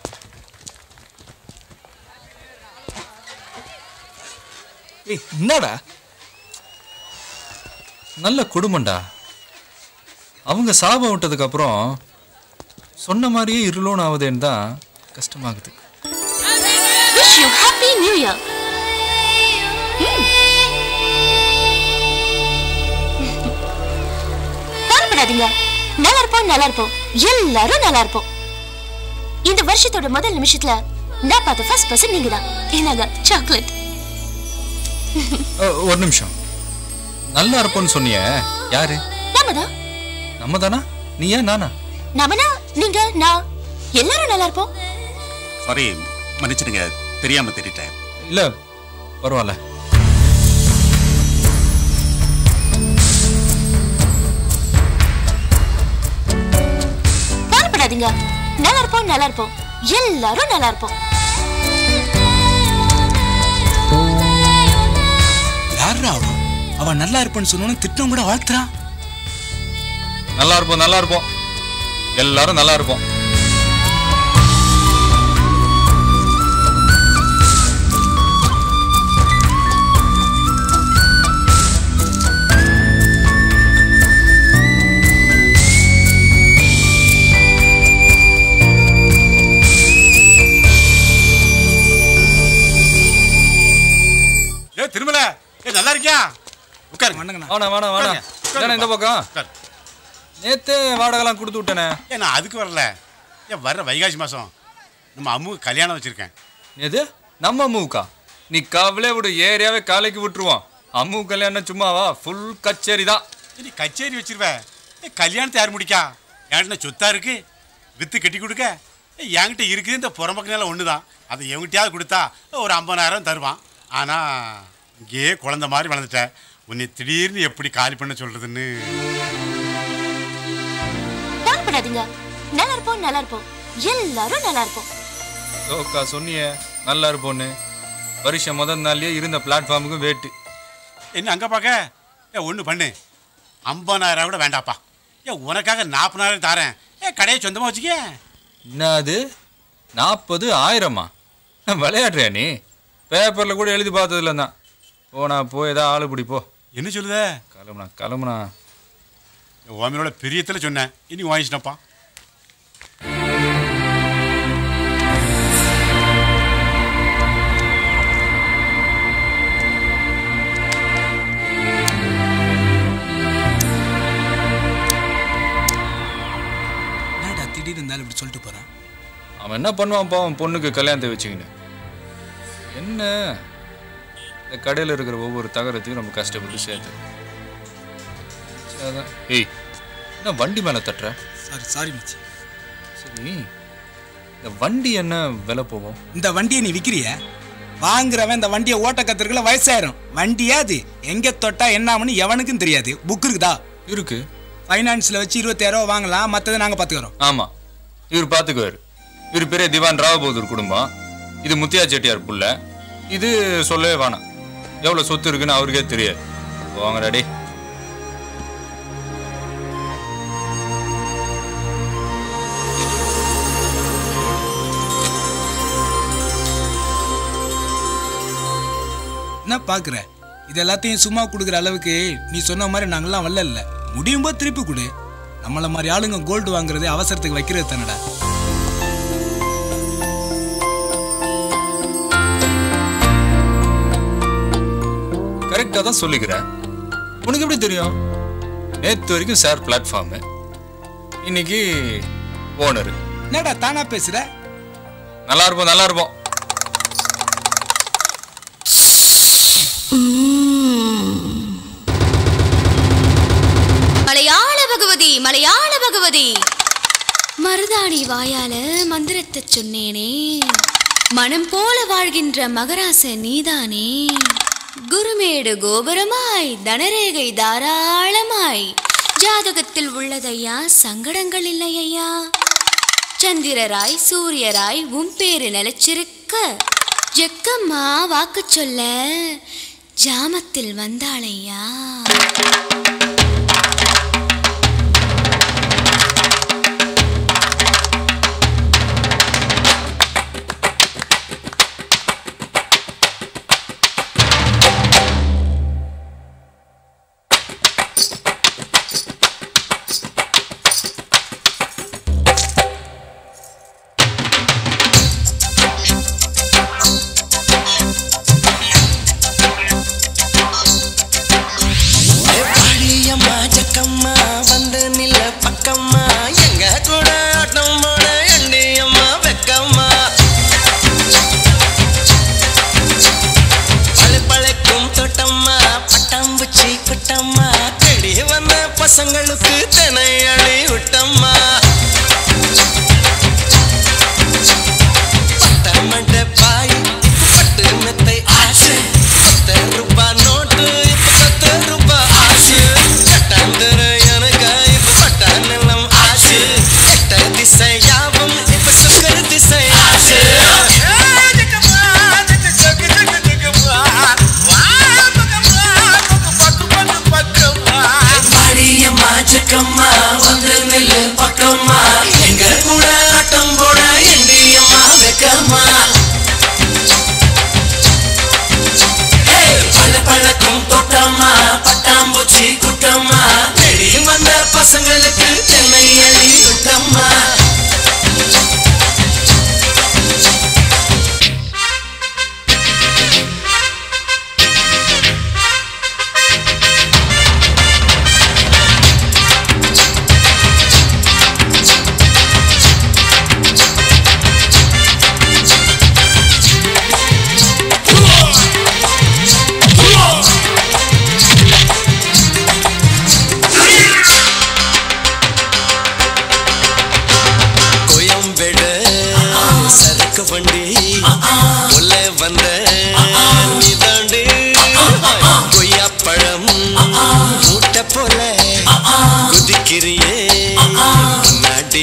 ஏய் என்னடா நல்ல குடும்பம்டா அவங்க சாபம் விட்டதுக்கு அப்புறம் சொன்ன மாதிரியே இருளோன் ஆகுதேன்னு தான் கஷ்டமாகுது Wish you Happy New Year. கவலைப்படாதீங்க நல்லா இருப்போம் நல்லா இருப்போம் எல்லாரும் நல்லா இருப்போம் இந்த வருஷத்தோட முதல் நிமிஷத்துல நான் பார்த்த ஃபர்ஸ்ட் பர்சன் நீங்க தான் என்னங்க சாக்லேட் அஹ், ஒரு நிமிஷம் நல்லா இருப்போம்னு சொன்னியே யாரு நாம தான் நம்ம தானா நீ ஏன் நானா நாமனா நீங்க நான் எல்லாரும் நல்லா இருப்போம் சாரி மன்னிச்சிடுங்க தெரியாம திட்டேன் இல்ல பரவாயில்ல கவலைப்படாதீங்க நல்லா இருப்போம் நல்லா இருப்போம் எல்லாரும் நல்லா இருப்போம் யாரா அவன் அவன் நல்லா இருப்பான்னு சொன்னோன்னு திட்டம் கூட வாழ்த்துறான் நல்லா இருப்போம் நல்லா இருப்போம் எல்லாரும் நல்லா இருப்போம் ஏ திருமல ஏ நல்லா இருக்கியா உட்காருங்க வேணாம் வேணாம் வேணாம் ஏன்னா இந்த பக்கம் நேத்தே வாடகைலாம் கொடுத்து விட்டேனே ஏ நான் அதுக்கு வரல ஏன் வர்ற வைகாசி மாசம் நம்ம அம்முக்கு கல்யாணம் வச்சிருக்கேன் எது நம்ம அம்முவுக்கா நீ கவலை விடு ஏரியாவே காலைக்கு விட்டுருவோம் அம்மு கல்யாணம் சும்மாவா ஃபுல் கச்சேரி தான் நீ கச்சேரி வச்சிருவேன் ஏ கல்யாணத்தை யார் முடிக்கா என்கிட்ட சொத்தா இருக்கு வித்து கட்டி கொடுக்க ஏ, என்கிட்ட இருக்குது இந்த புறம்பக்கு நிலம் ஒன்று தான் அதை எவங்கிட்டயாவது கொடுத்தா ஒரு ஐம்பதாயிரம் தருவான் ஆனால் இங்கேயே குழந்த மாதிரி வளர்ந்துட்டேன் உன்னை திடீர்னு எப்படி காலி பண்ண சொல்றதுன்னு கவலைப்படாதீங்க நல்லா இருப்போம் நல்லா இருப்போம் எல்லாரும் நல்லா இருப்போம் ஓக்கா சொன்னியே நல்லா இருப்போன்னு வருஷம் முதல் நாள்லயே இருந்த பிளாட்ஃபார்முக்கு வேட்டு என்ன அங்கே பார்க்க ஏ ஒன்று பண்ணு ஐம்பதாயிரம் கூட வேண்டாப்பா ஏ உனக்காக நாற்பதாயிரம் தாரேன் ஏ கடையை சொந்தமாக வச்சுக்க என்ன அது நாற்பது ஆயிரமா விளையாடுறியா நீ பேப்பர்ல கூட எழுதி பார்த்ததுல தான் போனா போ ஏதோ ஆளு பிடி போ என்ன சொல்லுத கிளம்புனா கிளம்புனா உன் பிரியத்தில் சொன்னேன் இனி வாங்கிச்சிட்டப்பா என்னடா திடீர்னு இருந்தாலும் இப்படி சொல்லிட்டு போறான் அவன் என்ன பண்ணுவான் பாவன் பொண்ணுக்கு கல்யாணத்தை வச்சுக்கின்னு என்ன இந்த கடையில் இருக்கிற ஒவ்வொரு தகரத்தையும் நம்ம கஷ்டப்பட்டு சேர்த்து சரி, அதான். ஏய் என்ன வண்டி மேலே தட்டுற சாரி சாரி மச்சி சரி இந்த வண்டி என்ன விலை போகும் இந்த வண்டியை நீ விக்கிறிய வாங்குறவன் இந்த வண்டியை ஓட்ட கத்துருக்கல வயசாயிரும் வண்டியா அது எங்க தொட்டா என்னாமனு எவனுக்கும் தெரியாது புக் இருக்குதா இருக்கு ஃபைனான்ஸ்ல வச்சு இருபத்தாயிரம் ரூபா வாங்கலாம் மத்ததை நாங்க பாத்துக்கிறோம் ஆமா இவர் பார்த்துக்குவார் இவர் பெரிய திவான் ராவபோதூர் குடும்பம் இது முத்தியா செட்டியார் புள்ள இது சொல்லவே வேணாம் எவ்வளோ சொத்து இருக்குன்னு அவருக்கே தெரியாது வாங்க டாடி என்ன பாக்குற இது எல்லாத்தையும் சும்மா கொடுக்குற அளவுக்கு நீ சொன்ன மாதிரி நாங்கெல்லாம் வரல இல்ல முடியும் போது திருப்பி கொடு நம்மள மாதிரி ஆளுங்க கோல்டு வாங்குறது அவசரத்துக்கு வைக்கிறது தானடா கரெக்டாக தான் சொல்லிக்கிறேன் உனக்கு எப்படி தெரியும் நேற்று வரைக்கும் சார் பிளாட்ஃபார்மு இன்னைக்கு ஓனர் என்னடா தானா பேசுற நல்லா இருப்போம் நல்லா இருப்போம் மலையாள பகவதி மலையாள பகவதி மருதாணி வாயால மந்திரத்தை சொன்னேனே மனம் போல வாழ்கின்ற மகராச நீதானே குருமேடு கோபுரமாய் தனரேகை தாராளமாய் ஜாதகத்தில் உள்ளதையா சங்கடங்கள் இல்லையா சந்திரராய் சூரியராய் உன் பேரு நிலைச்சிருக்க ஜெக்கம்மா வாக்கு சொல்ல ஜாமத்தில் வந்தாளையா பாடியம்மா ஜக்கம்மா வந்து நில்ல பக்கம்மா எங்க கூட ஆட்டம் போட எண்டியம்மா வெக்கம்மா பழு பழைக்கும் தோட்டம்மா பட்டாம்பூச்சி குட்டம்மா தேடி வந்த பசங்களுக்கு தினை அழி விட்டம்மா பட்டமட்ட பாய் பட்டு மெத்தை ஆசை பத்து ரூபா நோட்டு இப்ப பத்து ரூபா ஆசு கட்டாந்தர எனக்கு இப்ப பட்டா நிலம் ஆசு கெட்ட திசை யாவும் இப்ப சுக்கர திசை ஆசு பாடியம்மா ஜக்கம்மா வந்து நில்லு பக்கம்மா எங்க கூட ஆட்டம் போட எண்டியம்மா வெக்கம்மா பல பழக்கும் தோட்டம்மா பட்டாம்பூச்சி குட்டம்மா தேடி வந்த பசங்களுக்கு தென்னை அழி விட்டம்மா கோயம்பேடு சரக்கு வண்டி உள்ள வந்த நீதாண்டு கொய்யாப்பழம் மூட்டை போல குதிக்கிறியே முன்னாடி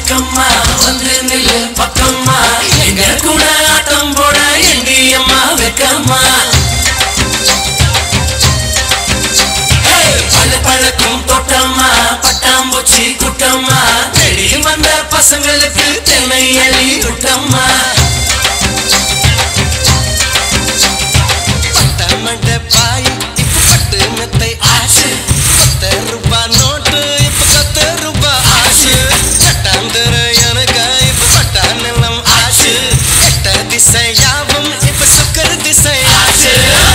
வெக்கம்மா வந்து நில்லு பக்கம்மா எங்க கூட ஆட்டம் போட எண்டி அம்மா வெக்கம்மா பல பழக்கும் தோட்டம்மா பட்டாம்பூச்சி குட்டம்மா தேடி வந்த பசங்களுக்கு தென்னை அள்ளி விட்டம்மா பட்டமண்ட பாய் இப்ப பட்டு மெத்தை ஆசு பத்து ரூபா நோட்டு இப்ப பத்து ரூபா ஆசு சட்டாந்தர எனக்கு இப்ப பட்டா நிலம் ஆசு எட்ட திசையாவும் இப்ப சுக்கர திசை ஆசு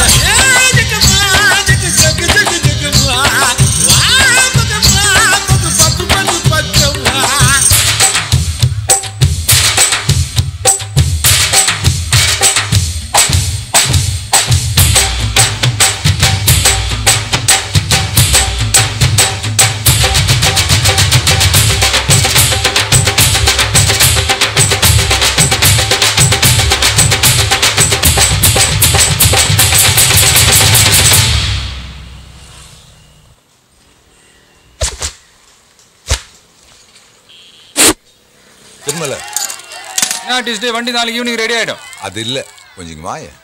திருமலை என்ன ஆர்டிஸ்ட் வண்டி நாளைக்கு ஈவினிங் ரெடி ஆயிடும் அது இல்லை கொஞ்சம் இங்க வாயேன்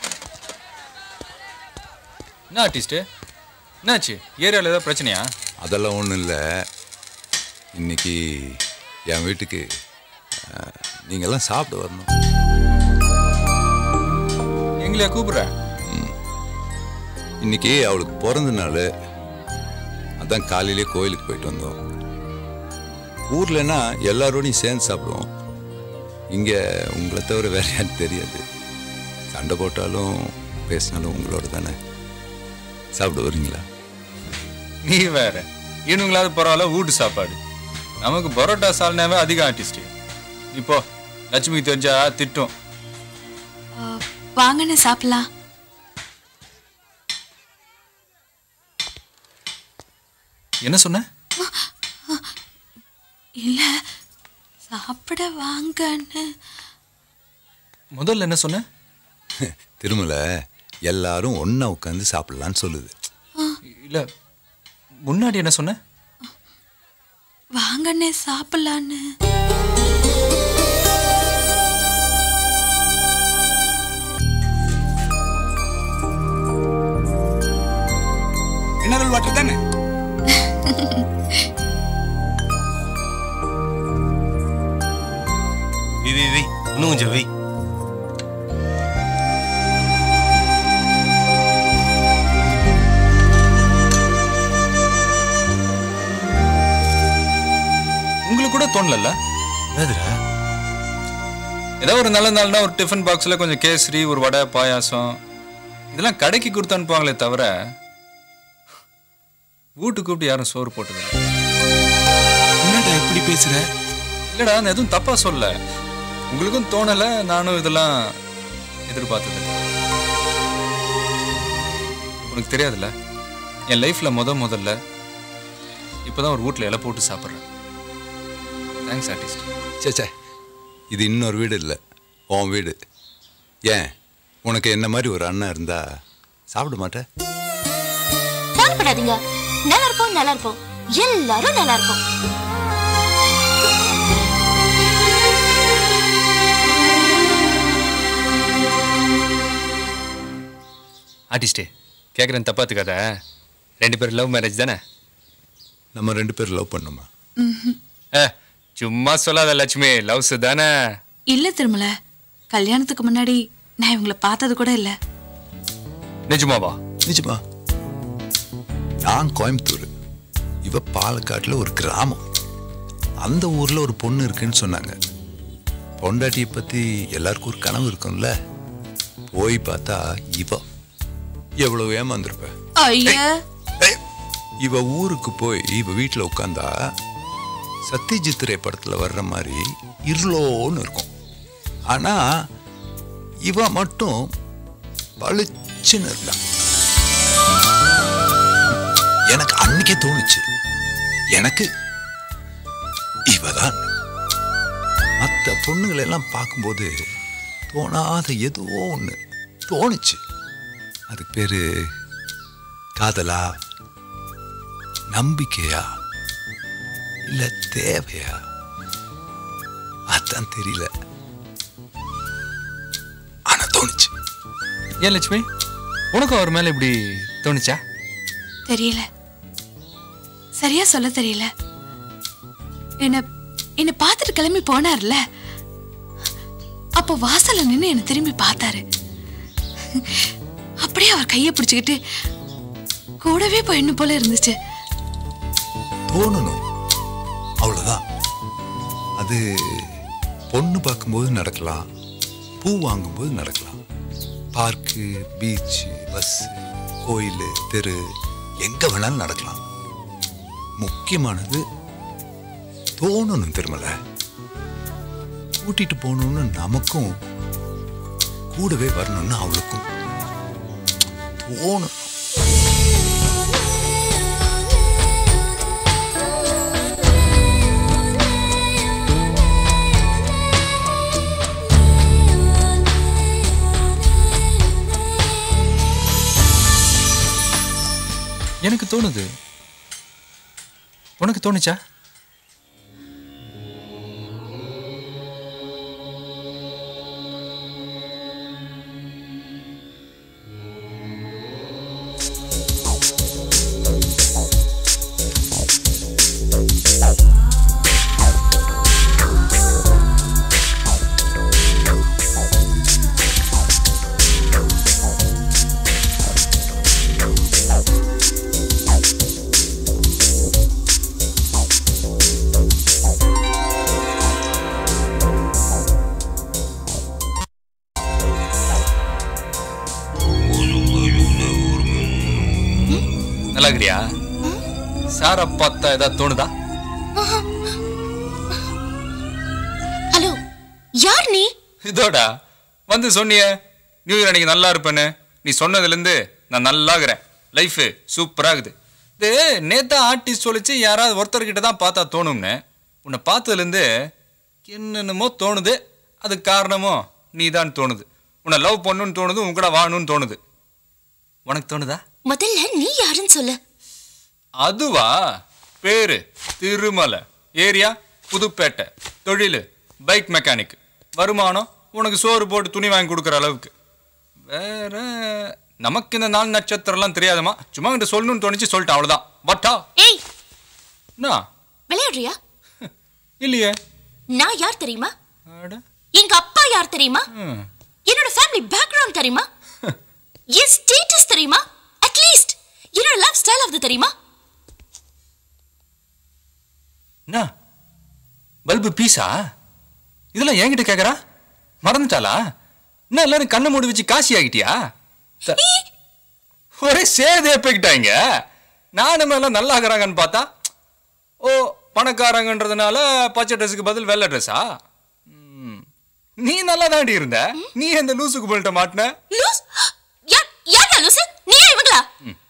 என்ன ஆர்டிஸ்ட் என்னாச்சு ஏரியாவில் ஏதாவது பிரச்சனையா அதெல்லாம் ஒன்றும் இல்லை இன்னைக்கு என் வீட்டுக்கு அஹ், நீங்கெல்லாம் சாப்பிட வரணும் எங்களையா கூப்பிடுற இன்னைக்கு அவளுக்கு பிறந்த நாள் அதான் காலையிலே கோயிலுக்கு போயிட்டு வந்தோம் ஊர்லன்னா எல்லாரோடையும் சேர்ந்து சாப்பிடுவோம் இங்கே உங்களை தவிர வேற யாரும் தெரியாது சண்டை போட்டாலும் பேசினாலும் உங்களோட தானே சாப்பிட வரீங்களா நீ வேற இவனுங்களாவது பரவாயில்ல வீட்டு சாப்பாடு நமக்கு பரோட்டா சால்னாவே அதிக ஆர்டிஸ்ட் இப்போ லட்சுமிக்கு தெரிஞ்சா திட்டும் வாங்கன்னு சாப்பிடலாம் என்ன சொன்ன இல்ல சாப்பிட வாங்கன்னு முதல்ல என்ன சொன்ன திருமலை எல்லாரும் ஒன்றா உட்காந்து சாப்பிடலான்னு சொல்லுது இல்ல முன்னாடி என்ன சொன்ன வாங்கன்னு சாப்பிடலான்னு மினரல் வாட்டர் தானே வை வை வை இன்னும் கொஞ்சம் வை உங்களுக்கு கூட தோணல என்னதுடா ஏதோ ஒரு நல்ல நாள்னா ஒரு டிஃபன் பாக்ஸில் கொஞ்சம் கேசரி ஒரு வடை பாயாசம் இதெல்லாம் கடைக்கு கொடுத்து அனுப்புவாங்களே தவிர வீட்டு கூப்பிட்டு யாரும் சோறு போட்டதில்லை என்னடா இப்படி பேசுற இல்லடா நான் எதுவும் தப்பா சொல்ல உங்களுக்கும் தோணல நானும் இதெல்லாம் எதிர்பார்த்ததில்லை உனக்கு தெரியாதுல்ல என் லைஃப்ல முத முதல்ல இப்போதான் ஒரு வீட்டில் இலை போட்டு சாப்பிட்றேன் தேங்க்ஸ் ஆர்டிஸ்ட் சே சே இது இன்னொரு வீடு இல்லை உன் வீடு ஏன் உனக்கு என்ன மாதிரி ஒரு அண்ணன் இருந்தா சாப்பிட மாட்டேன் கவலைப்படாதீங்க நல்லா இருப்போம் நல்லா இருப்போம் எல்லாரும் நல்லா இருப்போம் ஆர்டிஸ்டே கேட்குறேன் தப்பாத்துக்காத ரெண்டு பேரும் லவ் மேரேஜ் தானே நம்ம ரெண்டு பேரும் லவ் பண்ணுமா ஏ சும்மா சொல்லாத லட்சுமி லவ்ஸ் தானே இல்ல திருமல கல்யாணத்துக்கு முன்னாடி நான் இவங்கள பார்த்தது கூட இல்ல நிஜமாவா நிஜமா நான் கோயம்புத்தூர் இவ பாலக்காட்டில் ஒரு கிராமம் அந்த ஊர்ல ஒரு பொண்ணு இருக்குன்னு சொன்னாங்க பொண்டாட்டியை பத்தி எல்லாருக்கும் ஒரு கனவு இருக்கும்ல போய் பார்த்தா இவ எவ்வளவு ஏமாந்துருப்ப ஐயா இவ ஊருக்கு போய் இவ வீட்டில் உட்காந்தா சத்யஜித் திரை படத்தில் வர்ற மாதிரி இருளோன்னு இருக்கும் ஆனா இவ மட்டும் பளிச்சுன்னு இருந்தா எனக்கு அன்னைக்கே தோணுச்சு எனக்கு இவதான் மற்ற பொண்ணுங்களை எல்லாம் பார்க்கும்போது தோணாத ஏதோ ஒன்று தோணுச்சு அதுக்கு பேரு காதலா நம்பிக்கையா இல்ல தேவையா அதான் தெரியல ஆனா தோணுச்சு ஏன் லட்சுமி உனக்கு அவர் மேல இப்படி தோணுச்சா தெரியல சரியா சொல்ல தெரியல என்ன என்ன பார்த்துட்டு கிளம்பி போனார்ல அப்போ வாசல்ல நின்னு என்ன திரும்பி பார்த்தாரு அப்படியே அவர் கையை பிடிச்சுக்கிட்டு கூடவே போயிடணும் போல இருந்துச்சு தோணணும் அவ்வளவுதான் அது பொண்ணு பார்க்கும்போது நடக்கலாம் பூ வாங்கும்போது நடக்கலாம் பார்க்கு பீச் பஸ் கோயில் தெரு எங்க வேணாலும் நடக்கலாம் முக்கியமானது தோணணும் திருமலை கூட்டிட்டு போகணும்னு நமக்கும் கூடவே வரணும்னு அவளுக்கும் தோணும் எனக்கு தோணுது உனக்கு தோணுச்சா நல்லா இருக்கிறியா சார பார்த்தா ஏதாவது தோணுதா ஹலோ யார் நீ இதோடா வந்து சொன்னியே நியூ இயர் அன்னைக்கு நல்லா இருப்பேன்னு நீ சொன்னதுலேருந்து நான் நல்லா இருக்கிறேன் லைஃபு சூப்பராக இருக்குது இது நேத்தா ஆர்டிஸ்ட் சொல்லிச்சு யாராவது ஒருத்தர்கிட்ட தான் பார்த்தா தோணும்னு உன்னை பார்த்ததுலேருந்து என்னென்னமோ தோணுது அதுக்கு காரணமும் நீ தான் தோணுது உன்னை லவ் பண்ணணும்னு தோணுது உன் கூட வாழணும்னு தோணுது உனக்கு தோணுதா முதல்ல நீ யாருன்னு சொல்லு அதுவா பேரு திருமலை ஏரியா புதுப்பேட்டை தொழில் பைக் மெக்கானிக் வருமானம் உனக்கு சோறு போட்டு துணி வாங்கி கொடுக்குற அளவுக்கு வேற நமக்கு இந்த நாள் நட்சத்திரம்லாம் தெரியாதம்மா சும்மா கிட்ட சொல்லணும்னு தோணுச்சு சொல்லிட்டேன் அவ்வளோதான் பட்டா ஏய் என்ன விளையாடுறியா இல்லையே நான் யார் தெரியுமா அட. எங்க அப்பா யார் தெரியுமா ம். என்னோட ஃபேமிலி பேக்ரவுண்ட் தெரியுமா என் ஸ்டேட்டஸ் தெரியுமா அட்லீஸ்ட் என்னோட லைஃப் ஸ்டைல் ஆஃப் தெரியுமா என்ன பல்பு பீஸா இதெல்லாம் என்கிட்ட கேக்குறா மறந்துட்டாளா என்ன எல்லாரும் கண்ணை மூடி வச்சு காசி ஆகிட்டியா த- ஒரே சேதே போய்கிட்டாங்க நான் நம்ம எல்லாம் நல்லா ஆகுறாங்கன்னு பார்த்தா ஓ பணக்காரங்கன்றதுனால பச்சை ட்ரெஸ்ஸுக்கு பதில் வெள்ளை ட்ரெஸ்ஸா ம். நீ நல்லா தாண்டி இருந்த நீ அந்த லூசுக்கு போல்ட்ட மாட்டின லூஸ் யார் யாரா லூசு நீயா இவங்களா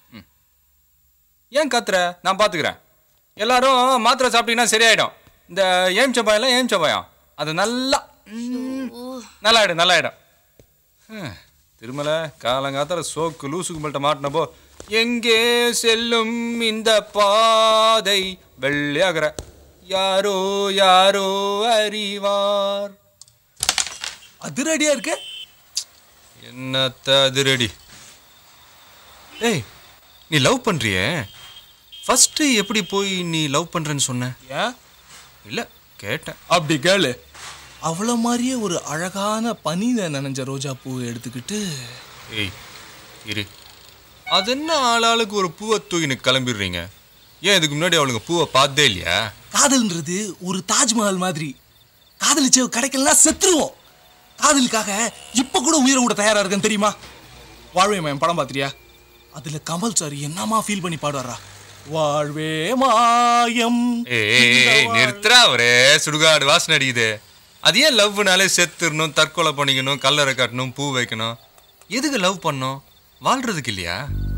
ஏன் கத்துற நான் பார்த்துக்கிறேன் எல்லாரும் மாத்திரை சாப்பிட்டீங்கன்னா சரியாயிடும் இந்த ஏம் சப்பாயெல்லாம் ஏம் சப்பாயம் அது நல்லா ம், நல்லாயிடும் நல்லாயிடும் ஹம், திருமலை காலங்காத்தால சோக்கு லூசுக்கு மட்டும் மாட்டினப்போ எங்கே செல்லும் இந்த பாதை வெள்ளையாகிற யாரோ யாரோ அறிவார் அதிரடியா இருக்கு என்னத்த அதிரடி ஏய் நீ லவ் பண்றியே ஃபர்ஸ்ட் எப்படி போய் நீ லவ் பண்றேன்னு சொன்ன ஏன் இல்ல கேட்டேன் அப்படி கேளு அவள மாதிரியே ஒரு அழகான பனியில நனைஞ்ச ரோஜா பூ எடுத்துக்கிட்டு ஏய் இரு அது என்ன ஆளாளுக்கு ஒரு பூவை தூக்கின்னு கிளம்பிடுறீங்க ஏன் இதுக்கு முன்னாடி அவளுங்க பூவை பார்த்ததே இல்லையா காதல்ன்றது ஒரு தாஜ்மஹால் மாதிரி காதலிச்சு கிடைக்கலனா செத்துருவோம் காதலுக்காக இப்ப கூட உயிரை விட தயாரா இருக்கேன் தெரியுமா வாழ்வே மயம் படம் பாத்திரியா அதுல கமல் சார் என்னமா ஃபீல் பண்ணி பாடுவாரா வாழ்வே மாயம் ஏய், ஏய் ஏய், நிறுத்துறா ஒரே சுடுகாடு வாசனை அடிக்குது அது ஏன் லவ்னாலே செத்துடணும் தற்கொலை பண்ணிக்கணும் கல்லறை கட்டணும் பூ வைக்கணும் எதுக்கு லவ் பண்ணணும் வாழ்றதுக்கு இல்லையா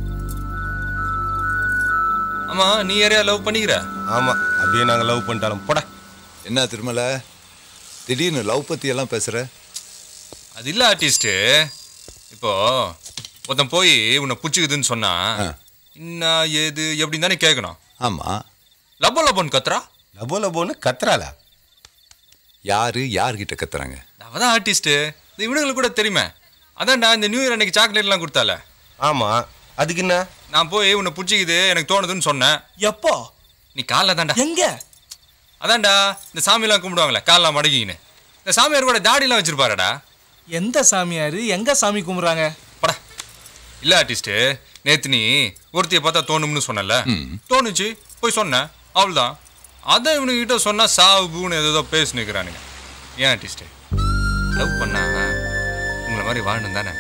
ஆமா நீ யாரையா லவ் பண்ணிக்கிற ஆமா அப்படியே நாங்க லவ் பண்ணிட்டாலும் போட என்ன திருமலை திடீர்னு லவ் பத்தி எல்லாம் பேசுற அது இல்ல ஆர்டிஸ்ட் இப்போ ஒருத்தன் போய் உன்னை பிடிச்சிக்குதுன்னு சொன்னா என்ன ஏது எப்படின்னு தானே கேட்கணும் ஆமா லப்போ லப்போன்னு கத்துறா லபோ லபோன்னு கத்துறாளா யாரு யார்கிட்ட கத்துறாங்க அவ தான் ஆர்டிஸ்ட்டு இந்த இவனுங்களுக்கு கூட தெரியுமே அதான்டா இந்த நியூ இயர் அன்னைக்கு சாக்லேட்லாம் கொடுத்தால ஆமா அதுக்கு என்ன நான் போய் உன்னை பிடிச்சிக்குது எனக்கு தோணுதுன்னு சொன்னேன் எப்போ நீ காலைல தான்டா எங்க அதான்டா இந்த சாமியெல்லாம் கும்பிடுவாங்களே காலைல மடக்கிக்கின்னு இந்த சாமியார் கூட தாடிலாம் வச்சிருப்பாருடா எந்த சாமியாரு எங்க சாமி கும்பிடுறாங்க இல்ல ஆர்டிஸ்ட்டு நேத்து நீ ஒருத்தியை பார்த்தா தோணும்னு சொன்னல தோணுச்சு போய் சொன்னேன் அவ்வளோதான் அதை இவனுக்கிட்ட சொன்னா சாவு பூன்னு ஏதோ பேசி நிற்கிறானுங்க ஏன் ஆர்டிஸ்ட்டு லவ் பண்ணா உங்களை மாதிரி வாழணும் தானே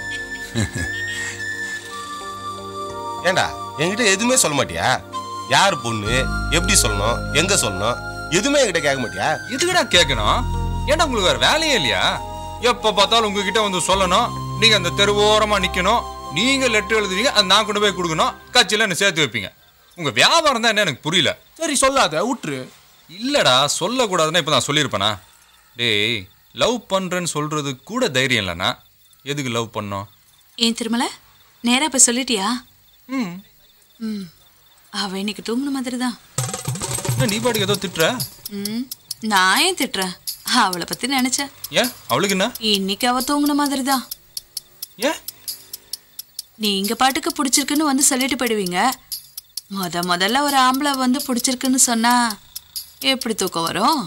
ஏண்டா என்கிட்ட எதுவுமே சொல்ல மாட்டியா யார் பொண்ணு எப்படி சொல்லணும் எங்க சொல்லணும் எதுவுமே என்கிட்ட கேட்க மாட்டியா எதுக்குடா கேட்கணும் ஏன்டா உங்களுக்கு வேற வேலையே இல்லையா எப்ப பார்த்தாலும் உங்ககிட்ட வந்து சொல்லணும் நீங்க அந்த தெருவோரமா நிக்கணும் நீங்க லெட்டர் எழுதுவீங்க அது நான் கொண்டு போய் கொடுக்கணும் கட்சியில என்ன சேர்த்து வைப்பீங்க உங்க வியாபாரம் தான் என்ன எனக்கு புரியல சரி சொல்லாத விட்டுரு இல்லடா சொல்லக்கூடாதுன்னா இப்போ நான் சொல்லியிருப்பேனா டேய் லவ் பண்றேன்னு சொல்றது கூட தைரியம் இல்லைண்ணா எதுக்கு லவ் பண்ணோம் ஏன் திருமல நேரா போய் சொல்லிட்டியா ம் ம் அவ இன்னைக்கு தூங்குன மாதிரி தான் என்ன நீ பாட்டுக்கு ஏதோ திட்டுற ம் நான் ஏன் திட்டுறேன் அவளை பத்தி நினைச்சேன் ஏன் அவளுக்கு என்ன இன்னைக்கு அவ தூங்குன மாதிரி தான் ஏன் நீங்க பாட்டுக்கு பிடிச்சிருக்குன்னு வந்து சொல்லிட்டு போயிடுவீங்க முத முதல்ல ஒரு ஆம்பளை வந்து பிடிச்சிருக்குன்னு சொன்னா எப்படி தூக்கம் வரும்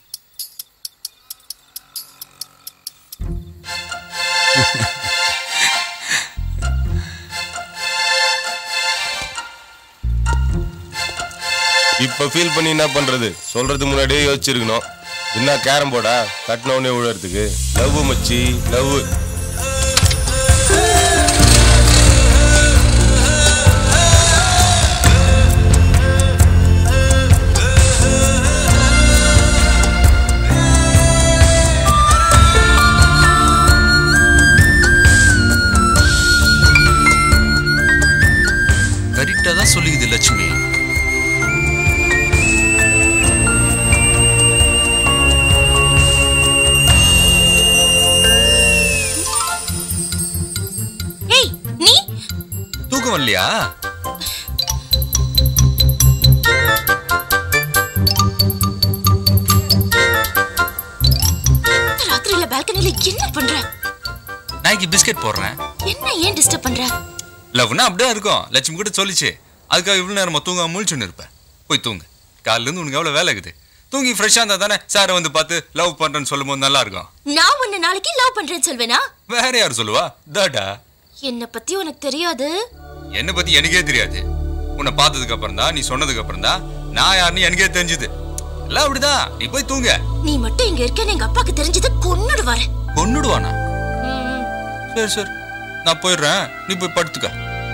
இப்ப ஃபீல் பண்ணி என்ன பண்றது சொல்றதுக்கு முன்னாடியே யோசிச்சிருக்கணும் என்ன கேரம் போர்டா கட்டின உடனே விழுறதுக்கு லவ் மச்சி லவ் கரெக்டாக தான் சொல்லிக்குது லட்சுமி ஏய் நீ தூக்கம் வரலையா ராத்திரியில பால்கனில என்ன பண்ற நாய்க்கு பிஸ்கட் போடுறேன் என்ன ஏன் டிஸ்டர்ப் பண்ற லவ்னா அப்படியே இருக்கும் லட்சுமி கூட சொல்லிச்சு அதுக்காக இவ்வளோ நேரமா தூங்க முழிச்சுன்னு இருப்பேன் போய் தூங்கு காலையில இருந்து உனக்கு எவ்வளோ வேலை இருக்குது தூங்கி ஃப்ரெஷ்ஷாக இருந்தால் தானே சாரை வந்து பார்த்து லவ் பண்ணுறேன்னு சொல்லும் போது நல்லா இருக்கும் நான் உன்னை நாளைக்கு லவ் பண்றேன்னு சொல்வேனா வேற யார் சொல்லுவா தாடா என்ன பத்தி உனக்கு தெரியாது என்னை பத்தி எனக்கே தெரியாது உன்னை பார்த்ததுக்கு அப்புறம் தான் நீ சொன்னதுக்கு அப்புறம் தான் நான் யாருன்னு எனக்கே தெரிஞ்சுது எல்லாம் அப்படிதான் நீ போய் தூங்க நீ மட்டும் இங்க இருக்கேன்னு எங்க அப்பாக்கு தெரிஞ்சது கொன்னுடுவாரு கொன்னுடுவானா சரி சரி நான் போயிடுறேன் நீ போய் படுத்துக்க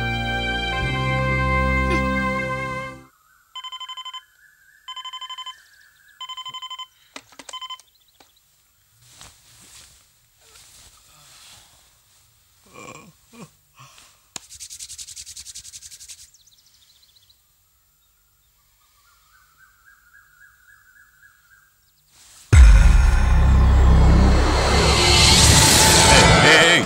ஏய்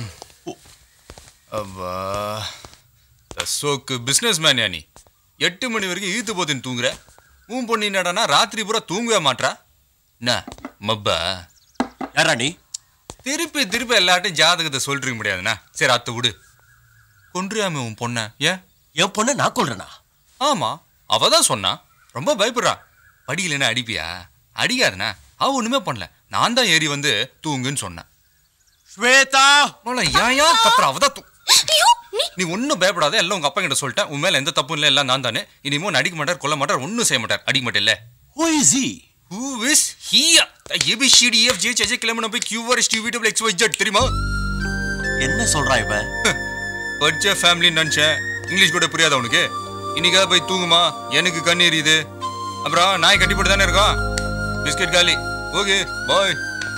அவ்வா தசோக்கு பிஸ்னஸ் மேன் நீ எட்டு மணி வரைக்கும் ஈத்து போத்துன்னு தூங்குற உன் பொண்ணு என்னடானா ராத்திரி பூரா தூங்கவே மாட்றா என்ன மப்பா யாரா நீ திருப்பி திருப்பி எல்லாட்டையும் ஜாதகத்தை சொல்லிருக்க முடியாதுண்ணா சரி அத்தை விடு கொன்றியாமே உன் பொண்ண ஏன் என் பொண்ணை நான் கொள்றேனா ஆமா அவ தான் சொன்னா ரொம்ப பயப்படுறா படிக்கலைன்னா அடிப்பியா அடிக்காதுண்ணா அவ ஒண்ணுமே பண்ணல நான் தான் ஏறி வந்து தூங்குன்னு சொன்னேன் ஸ்வேதா மோள ஏன் ஏன் கத்துற அவதான் தூ நீ ஒன்றும் பயப்படாத எல்லாம் உங்க அப்பா கிட்ட சொல்லிட்டேன் உன் மேல எந்த தப்பும் இல்லை எல்லாம் நான் தானே இனிமோ அடிக்க மாட்டார் கொல்ல மாட்டார் ஒன்றும் செய்ய மாட்டார் அடிக்க மாட்டேல்ல Who is he? Who is he? The ABCD F G H I J K L M N O P Q R S T V W X Y Z தெரியுமா என்ன சொல்றான் இவன் படிச்ச ஃபேமிலி நினச்சேன் இங்கிலீஷ் கூட புரியாத உனக்கு இன்னைக்காவது போய் தூங்குமா எனக்கு கண்ணு எரியுது அப்புறம் நாய் கட்டி போட்டு தானே இருக்கோம் பிஸ்கட் காலி ஓகே பாய்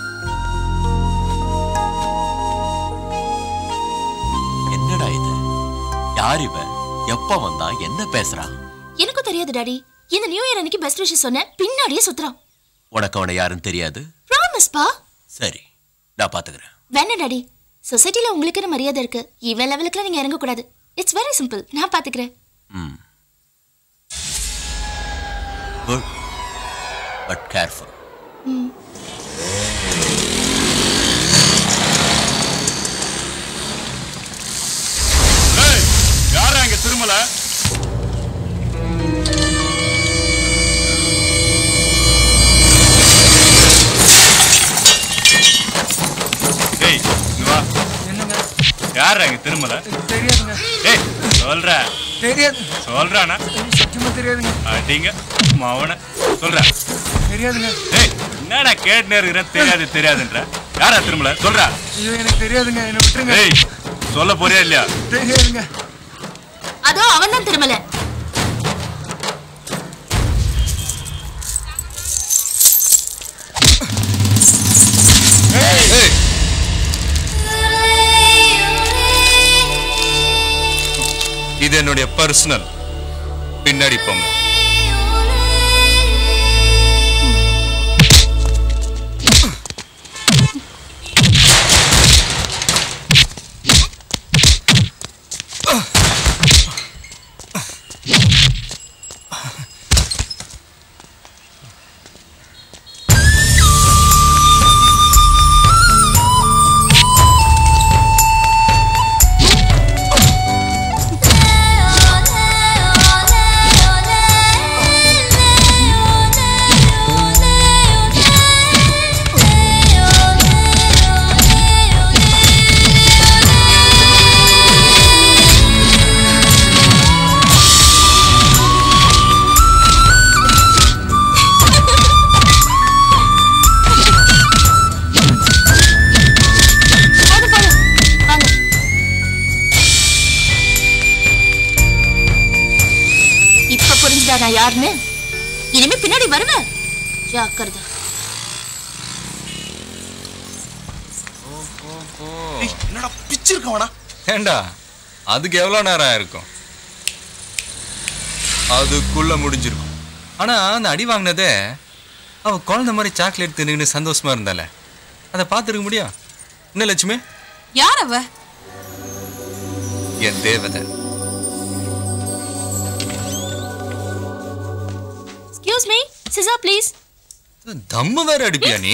என்னடா இது யார் இவன் எப்ப வந்தா என்ன பேசுறான் எனக்கும் தெரியாது டாடி இந்த நியூ இயர் அன்னைக்கு பெஸ்ட் விஷயம் சொன்னேன் பின்னாடியே சுத்துறான் உனக்கு அவனை யாருன்னு தெரியாது ப்ராமிஸ் பா சரி நான் பாத்துக்கிறேன் வேணாம் டாடி சொசைட்டில உங்களுக்குன்னு மரியாதை இருக்கு இவன் லெவலுக்குலாம் நீங்க இறங்க கூடாது இட்ஸ் வெரி சிம்பிள் நான் பாத்துக்கிறேன் ம் குட் பட் கேர்ஃபுல் ம் திருமலை டேய் இங்க வா யார் அங்க திருமலை தெரியாதுங்க டேய் சொல்ற தெரியாது சொல்றானா சத்தியமா தெரியாதுங்க அடிங்க மவன சொல்ற தெரியாதுங்க டேய் என்னடா கேட்டுனே இருக்கிறேன் தெரியாது தெரியாதுன்ற யாரா திருமலை சொல்றா ஐயோ எனக்கு தெரியாதுங்க என்ன விட்டுருங்க டேய் சொல்ல போறியா இல்லையா தெரியாதுங்க அதோ அவன் தான் திருமல ஏய் இது என்னுடைய பர்சனல் பின்னாடி போங்க போதும் போதும் வாங்க இப்ப புரிஞ்சுதா நான் யாருன்னு இனிமே பின்னாடி வருவேன் ஜாக்கிரதை ஏய், என்னடா பிச்சிருக்கவனா ஏண்டா அதுக்கு எவ்வளோ நேரம் ஆயிருக்கும் அதுக்குள்ள முடிஞ்சிருக்கும் ஆனா அந்த அடி வாங்கினதே அவ குழந்தை மாதிரி சாக்லேட் தின்னுக்கின்னு சந்தோஷமா இருந்தால அதை பார்த்துருக்க முடியும் என்ன லட்சுமி யார் அவ என் தேவதை எக்ஸ்கியூஸ் மீ சிசா ப்ளீஸ் தம்மு வேற அடிப்பியா நீ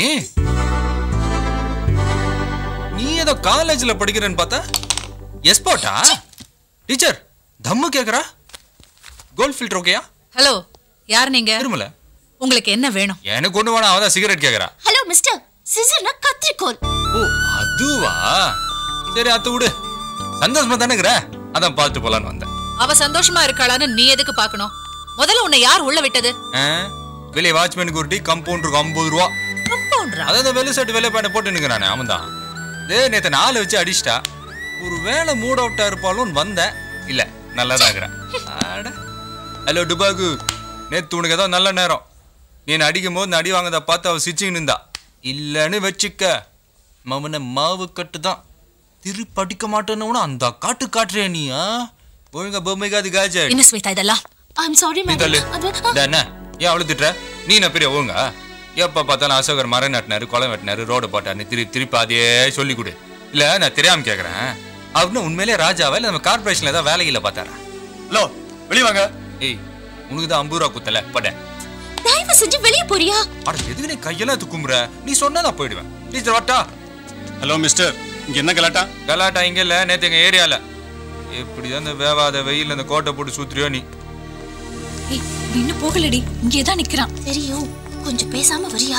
நீ ஏதோ காலேஜ்ல படிக்கிறேன்னு பார்த்தா எஸ்போட்டா டீச்சர் தம்மு கேக்குறா கோல்ட் ஃபில்டர் ஓகேயா ஹலோ யார் நீங்க திருமல உங்களுக்கு என்ன வேணும் எனக்கு ஒண்ணு வேணாம் அவதான் சிகரெட் கேக்குறா ஹலோ மிஸ்டர் சிசர்னா கத்திரிக்கோல் ஓ அதுவா சரி அத்த விடு சந்தோஷமா தானேங்கிற அதான் பார்த்து போலான்னு வந்தேன் அவ சந்தோஷமா இருக்காளான்னு நீ எதுக்கு பார்க்கணும் முதல்ல உன்னை யார் உள்ள விட்டது ஆ? வெளியே வாட்ச்மேனுக்கு ஒரு டீ கம்பவுண்டருக்கு ஐம்பது ரூபா கம்பவுண்டரா அதான் வெள்ளை சட்டு வெள்ளை பேண்ட் போட்டு நிற்கிறானே அவன் தான் டேய் நேற்று நாலு வச்சு அடிச்சிட்டா ஒரு வேளை மூட் அவுட்டா இருப்பாளுன்னு வந்தேன் இல்ல நல்லதா இருக்கிறேன் அட ஹலோ டுபாகு நேத்து உனக்கு ஏதோ நல்ல நேரம் நீ என்னை அடிக்கும் போது நான் அடி வாங்கத பார்த்து அவ சிச்சிங் நின்றா இல்லைன்னு வச்சுக்க மவனை மாவு கட்டு தான் திருப்பி அடிக்க மாட்டேன்னு அந்த காட்டு காட்டுறியா நீ ஆ? ஒழுங்கா பொம்மைக்காது காஜா என்ன ஸ்வேதா இதெல்லாம் ஐம் சாரி நீ தள்ளு மேடம் இந்த என்ன ஏன் அவளு திட்டுற நீ என்ன பெரிய ஒழுங்கா எப்ப பார்த்தாலும் அசோகர் மரம் நட்டினாரு குளம் வெட்டினாரு ரோடு போட்டாரு திருப்பி திருப்பி அதையே சொல்லி கொடு இல்ல நான் தெரியாம கேக்குறேன் அப்படின்னு உண்மையிலே ராஜாவா இல்ல நம்ம கார்பரேஷன்ல ஏதாவது வேலையில பார்த்தாரா ஹலோ வெளிய வாங்க ஏய் உனக்கு தான் ஐம்பது ரூபா குத்தல பட தயவு செஞ்சு வெளியே போறியா அட எதுக்கு நீ கையெல்லாம் துக்குமுற நீ சொன்னா நான் போயிடுவேன் டீச்சர் வாட்டா ஹலோ மிஸ்டர் இங்க என்ன கலாட்டா கலாட்டா இங்க இல்ல நேத்து எங்க ஏரியால எப்படிதான் இந்த வேவாத வெயில் அந்த கோட்டை போட்டு சுத்துறியோ நீ ஏய், நீ இன்னும் போகலடி இங்கே தான் நிக்கிறான் தெரியும் கொஞ்சம் பேசாம வரியா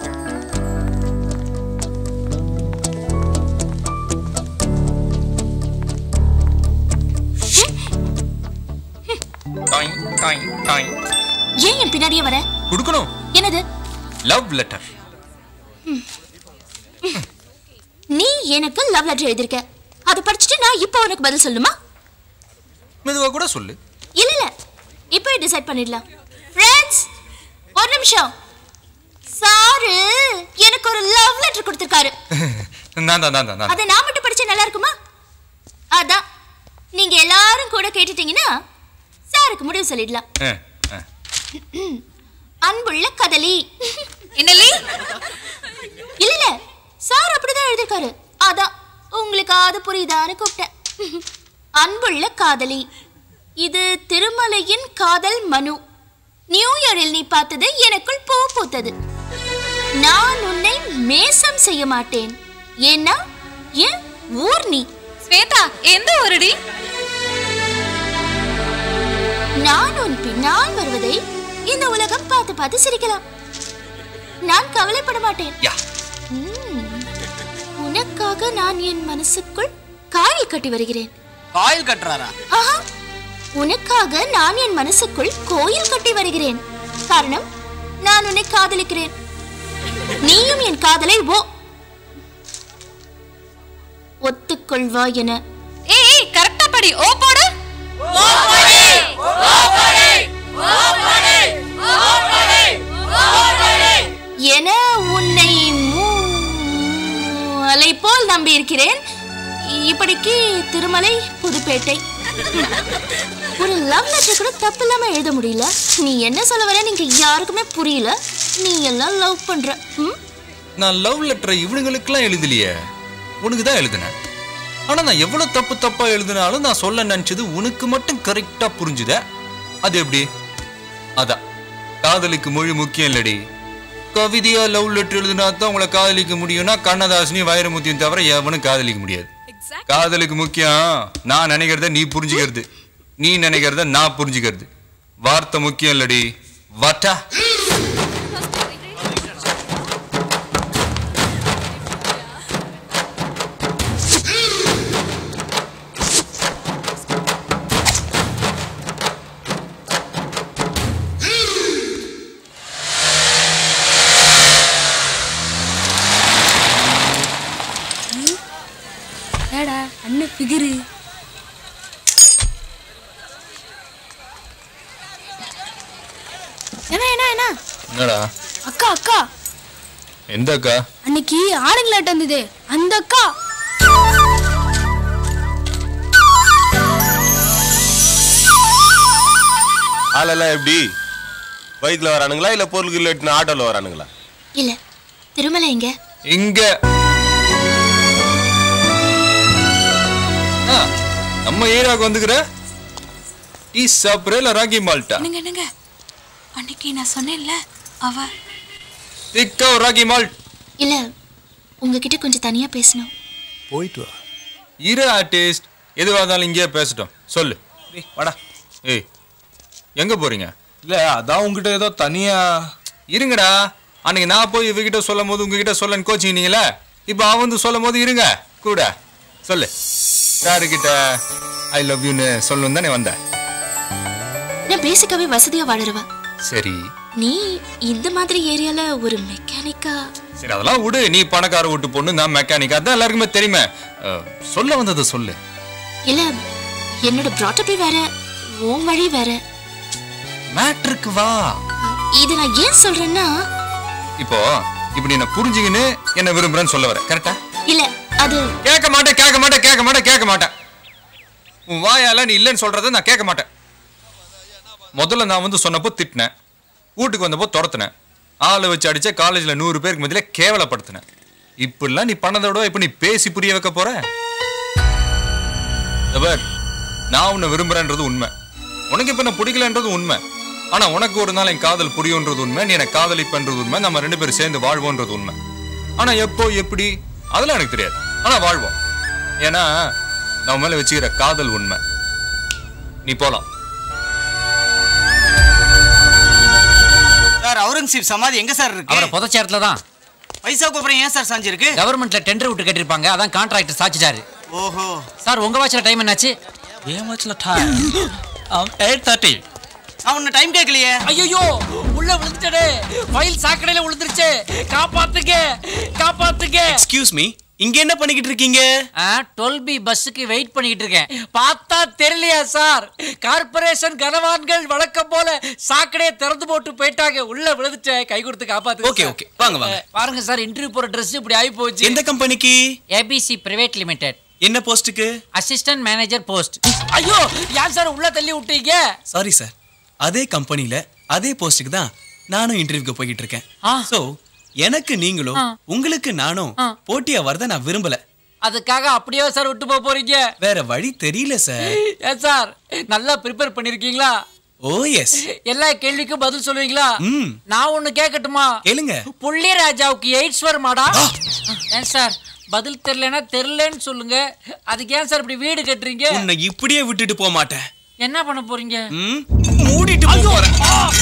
டாய் டாய் டாய் ஏன் என் பின்னாடியே வர கொடுக்கணும் என்னது லவ் லெட்டர் நீ எனக்கு லவ் லெட்டர் எழுதிருக்க அதை படிச்சுட்டு நான் இப்போ உனக்கு பதில் சொல்லுமா மெதுவா கூட சொல்லு இல்ல இல்ல இப்போ டிசைட் பண்ணிடலாம் ஃப்ரெண்ட்ஸ் ஒரு நிமிஷம் சாரு எனக்கு ஒரு லவ் லெட்டர் கொடுத்திருக்காரு நான் தான் நான் தான் நான் அதை நான் மட்டும் படிச்சா நல்லா இருக்குமா அதான் நீங்க எல்லாரும் கூட கேட்டுட்டீங்கன்னா சாருக்கு முடிவு சொல்லிடலாம் ஆ, ஆ. அன்புள்ள கதலி என்னலி இல்ல இல்ல சார் அப்படிதான் எழுதிருக்காரு அதான் உங்களுக்கு அது புரியுதான்னு கூப்பிட்டேன் அன்புள்ள காதலி இது திருமலையின் காதல் மனு நியூ இயரில் நீ பார்த்தது எனக்குள் பூ பூத்தது நான் உன்னை மேசம் செய்ய மாட்டேன் ஏன்னா என் ஊர் நீ ஸ்வேதா எந்த ஊருடி நான் உன் பின்னால் வருவதை இந்த உலகம் பார்த்து பார்த்து சிரிக்கலாம் நான் கவலைப்பட மாட்டேன் ம். உனக்காக நான் என் மனசுக்குள் காயில் கட்டி வருகிறேன் காயில் கட்டுறாரா ஆஹா உனக்காக நான் என் மனசுக்குள் கோயில் கட்டி வருகிறேன் காரணம் நான் உன்னை காதலிக்கிறேன் நீயும் என் காதலை ஓ ஒத்துக்கொள்வா என ஏய் ஏய் கரெக்டா படி ஓ போடு ஓ போடு ஓ போடு ஓ போடு ஓ போடு ஓ போடு என உன்னை அலை போல் நம்பி இருக்கிறேன் இப்படிக்கு திருமலை புதுப்பேட்டை ஒரு லவ் லெட்டர் கூட தப்பு இல்லாம எழுத முடியல நீ என்ன சொல்ல வர நீங்க யாருக்குமே புரியல நீ எல்லாம் லவ் பண்ற ம்? நான் லவ் லெட்டரை இவனுங்களுக்கெல்லாம் எழுதலையே உனக்கு தான் எழுதினேன் ஆனா நான் எவ்வளவு தப்பு தப்பா எழுதினாலும் நான் சொல்ல நினைச்சது உனக்கு மட்டும் கரெக்டா புரிஞ்சுத அது எப்படி அதான் காதலிக்கு மொழி முக்கியம் இல்லடி கவிதையா லவ் லெட்டர் எழுதினா தான் உங்களை காதலிக்க முடியும்னா கண்ணதாசனையும் வைரமுத்தியும் தவிர எவனும் காதலிக்க முடியாது காதலுக்கு முக்கியம் நான் நினைக்கிறத நீ புரிஞ்சுக்கிறது நீ நினைக்கிறத நான் புரிஞ்சுக்கிறது வார்த்தை முக்கியம் இல்லடி வாட்டா ஏடா அண்ணன் ஃபிகரு என்ன என்ன என்ன என்னடா அக்கா அக்கா எந்த அக்கா அன்னைக்கு ஆளுங்களாட்ட வந்தது அந்த அக்கா ஆளெல்லாம் எப்படி பைக்ல வரானுங்களா இல்ல பொருளுக்கு இல்ல ஆட்டோல வரானுங்களா இல்ல திருமலை எங்க இங்க ஆ, நம்ம ஏரியாவுக்கு வந்துக்கிற டீ சாப்பிட்ற இல்ல ராகி மால்ட்டா என்னங்க என்னங்க அன்னைக்கு நான் சொன்னேன்ல அவ திக்கா ஒரு ராகி மால்ட் இல்ல உங்ககிட்ட கொஞ்சம் தனியா பேசணும் போயிட்டு வா இரு ஆர்டிஸ்ட் எதுவாக இருந்தாலும் இங்கேயே பேசட்டும் சொல்லு வாடா ஏய் எங்க போறீங்க இல்ல அதான் உங்ககிட்ட ஏதோ தனியா இருங்கடா அன்னைக்கு நான் போய் இவகிட்ட சொல்லும் போது உங்ககிட்ட சொல்லன்னு கோச்சிங்களே இப்போ அவன் வந்து சொல்லும் போது இருங்க கூட சொல்லு யாருக்கிட்ட ஐ லவ் யூன்னு சொல்லணும் தானே வந்த நான் பேசிக்காவே வசதியா வாழறவா சரி நீ இந்த மாதிரி ஏரியால ஒரு மெக்கானிக்கா சரி அதெல்லாம் விடு நீ பணக்கார வீட்டு பொண்ணு நான் மெக்கானிக் அதான் எல்லாருக்குமே தெரியுமே அஹ், சொல்ல வந்ததை சொல்லு இல்ல என்னோட ப்ராட்டப்பே வேற உன் வழி வேற மேட்ருக்கு வா இது நான் ஏன் சொல்றேன்னா இப்போ இப்படி என்ன புரிஞ்சுக்கின்னு என்ன விரும்புறேன்னு சொல்ல வர கரெக்டா இல்ல அது கேட்க மாட்டேன் கேட்க மாட்டேன் கேட்க மாட்டேன் கேட்க மாட்டேன் உன் வாயால நீ இல்லைன்னு சொல்றத நான் கேட்க மாட்டேன் முதல்ல நான் வந்து சொன்னப்போ திட்டினேன் வீட்டுக்கு வந்தப்போ துரத்துனேன் ஆளை வச்சு அடிச்ச காலேஜ்ல நூறு பேருக்கு மத்தியில கேவலப்படுத்தினேன் இப்படிலாம் நீ பண்ணதை விட இப்ப நீ பேசி புரிய வைக்க போற இந்த பார், நான் உன்னை விரும்புறேன்றது உண்மை உனக்கு இப்ப என்ன பிடிக்கலன்றது உண்மை ஆனா உனக்கு ஒரு நாள் என் காதல் புரியுன்றது உண்மை நீ எனக்கு காதலிப்பன்றது உண்மை நம்ம ரெண்டு பேரும் சேர்ந்து வாழ்வோன்றது உண்மை ஆனா எப்போ எப்படி அதெல்லாம் எனக்கு தெரியாது ஆனா வாழ்வோம் ஏன்னா நம்ம மேல வச்சுக்கிற காதல் உண்மை நீ போலாம் சார் அவுரங்கசீப் சமாதி எங்க சார் இருக்கு அவரை புதைச்ச இடத்துல தான் பைசாவுக்கு அப்புறம் ஏன் சார் சாஞ்சிருக்கு கவர்மெண்ட்ல டெண்டர் விட்டு கட்டிருப்பாங்க அதான் கான்ட்ராக்டர் சாச்சிட்டாரு ஓஹோ சார் உங்க வாட்ச்ல டைம் என்னாச்சு ஏன் வாட்ச்ல டைம் எயிட் தேர்ட்டி நான் உன்ன டைம் கேட்கலையே ஐயோ உள்ள விழுந்துட்டே ஃபைல் சாக்கடையில விழுந்துருச்சு காப்பாத்துங்க காப்பாத்துங்க எக்ஸ்கியூஸ் மீ இங்க என்ன பண்ணிக்கிட்டு இருக்கீங்க டுவெல் பி பஸ்ஸுக்கு வெயிட் பண்ணிக்கிட்டு இருக்கேன் பார்த்தா தெரியலையா சார் கார்பரேஷன் கனவான்கள் வழக்கம் போல சாக்கடையை திறந்து போட்டு போயிட்டாங்க உள்ள விழுந்துட்டேன் கை கொடுத்து காப்பாத்து Okay, okay. வாங்க, வாங்க. பாருங்க சார் இன்டர்வியூ போற Dress இப்படி ஆகி போச்சு எந்த கம்பெனிக்கு ஏபிசி பிரைவேட் லிமிடெட் என்ன போஸ்ட்டுக்கு அசிஸ்டன்ட் மேனேஜர் போஸ்ட் ஐயோ ஏன் சார் உள்ள தள்ளி விட்டீங்க சாரி சார் அதே கம்பெனில அதே போஸ்ட்டுக்கு தான் நானும் இன்டர்வியூக்கு போய்கிட்டு இருக்கேன் சோ எனக்கு நீங்களும் ஆ. உங்களுக்கு நானும் போட்டியா வரத நான் விரும்பல அதுக்காக அப்படியே சார் விட்டு போக போறீங்க வேற வழி தெரியல சார் ஏன் சார் நல்லா ப்ரிப்பேர் பண்ணிருக்கீங்களா ஓ எஸ் எல்லா கேள்விக்கும் பதில் சொல்லுவீங்களா ம் நான் ஒண்ணு கேட்கட்டுமா கேளுங்க புள்ளி ராஜாவுக்கு எய்ட்ஸ் வருமாடா ஏன் சார் பதில் தெரியலனா தெரியலன்னு சொல்லுங்க அதுக்கு ஏன் சார் இப்படி வீடு கட்டுறீங்க உன்னை இப்படியே விட்டுட்டு போக மாட்டேன் என்ன பண்ண போறீங்க மூடிட்டு போறேன்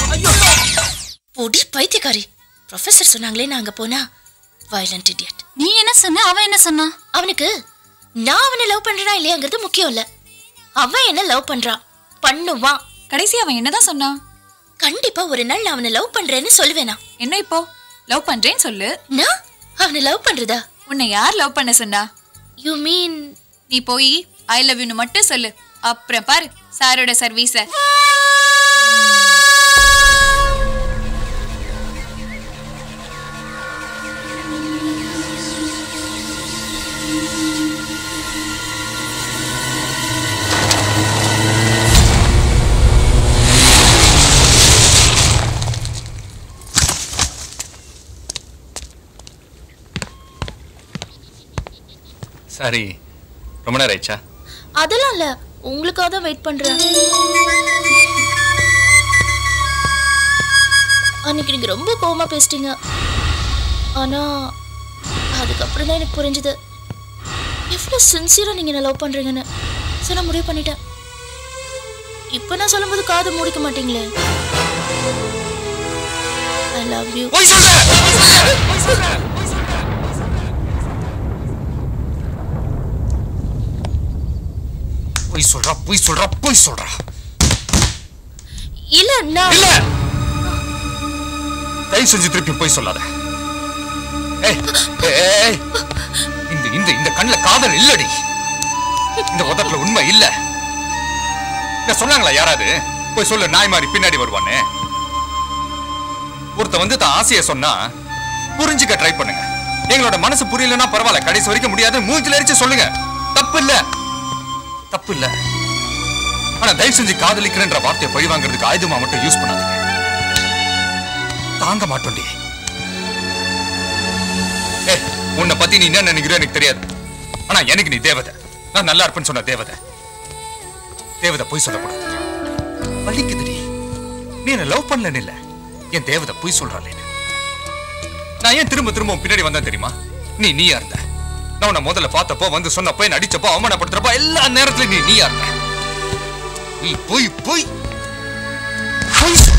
பொடி பைத்தியக்காரி ப்ரொஃபசர் சொன்னாங்களே நான் அங்க போனா வயலண்ட் இடியட் நீ என்ன சொன்ன அவன் என்ன சொன்னா அவனுக்கு நான் அவனை லவ் பண்றேனா இல்லையாங்கிறது முக்கியம் இல்ல அவன் என்ன லவ் பண்றான் பண்ணுவான் கடைசி அவன் என்னதான் சொன்னான் கண்டிப்பா ஒரு நாள் நான் அவனை லவ் பண்றேன்னு சொல்லுவேனா என்ன இப்போ லவ் பண்றேன்னு சொல்லு நான் அவனை லவ் பண்றதா உன்னை யார் லவ் பண்ண சொன்னா யூ மீன் நீ போய் ஐ லவ் யூன்னு மட்டும் சொல்லு அப்புறம் பாரு சாரோட சர்வீஸ சாரி ரொம்ப நேரம் ஆயிடுச்சா அதெல்லாம் இல்ல உங்களுக்காக தான் வெயிட் பண்றேன் அன்னைக்கு நீங்க ரொம்ப கோவமா பேசிட்டீங்க ஆனா அதுக்கப்புறம் தான் எனக்கு புரிஞ்சுது எவ்வளவு சின்சியரா நீங்க என்ன லவ் பண்றீங்கன்னு சரி நான் முடிவு பண்ணிட்டேன் இப்போ நான் சொல்லும்போது காது மூடிக்க மாட்டீங்களே ஐ லவ் யூ பொய் சொல்றா பொய் சொல்றா பொய் சொல்றா இல்ல நான் இல்ல தயவு செஞ்சு திருப்பி பொய் சொல்லாத ஏய், ஏய், ஏய், இந்த இந்த இந்த கண்ணுல காதல் இல்லடி இந்த உதட்டுல உண்மை இல்ல இத சொன்னாங்களா யாராவது போய் சொல்லு நாய் மாதிரி பின்னாடி வருவான்னு ஒருத்த வந்து தான் ஆசைய சொன்னா புரிஞ்சுக்க ட்ரை பண்ணுங்க எங்களோட மனசு புரியலன்னா பரவாயில்ல கடைசி வரைக்கும் முடியாது மூஞ்சில எரிச்சு சொல்லுங்க தப்பு இல்ல தப்பு இல்ல ஆனா தயவு செஞ்சு காதலிக்கிறேன்ற வார்த்தையை பழி வாங்குறதுக்கு ஆயுதமா மட்டும் யூஸ் பண்ணாதீங்க தாங்க மாட்டோண்டி ஏ உன்னை பத்தி நீ என்ன நினைக்கிற எனக்கு தெரியாது ஆனா எனக்கு நீ தேவதை நான் நல்லா இருப்பேன்னு சொன்ன தேவதை தேவதை பொய் சொல்லக்கூடாது வலிக்குதுடி நீ என்ன லவ் பண்ணலன்னு இல்ல என் தேவதை பொய் சொல்றாளே நான் ஏன் திரும்ப திரும்ப உன் பின்னாடி வந்தேன் தெரியுமா நீ நீயா இருந்த நான் உன்னை முதல்ல பார்த்தப்போ வந்து சொன்னப்போ என்ன அடிச்சப்போ அவமானப்படுத்துறப்போ எல்லா நேரத்துலயும் நீ நீயா இருந்த நீ பொய் பொய் பொய் சொல்.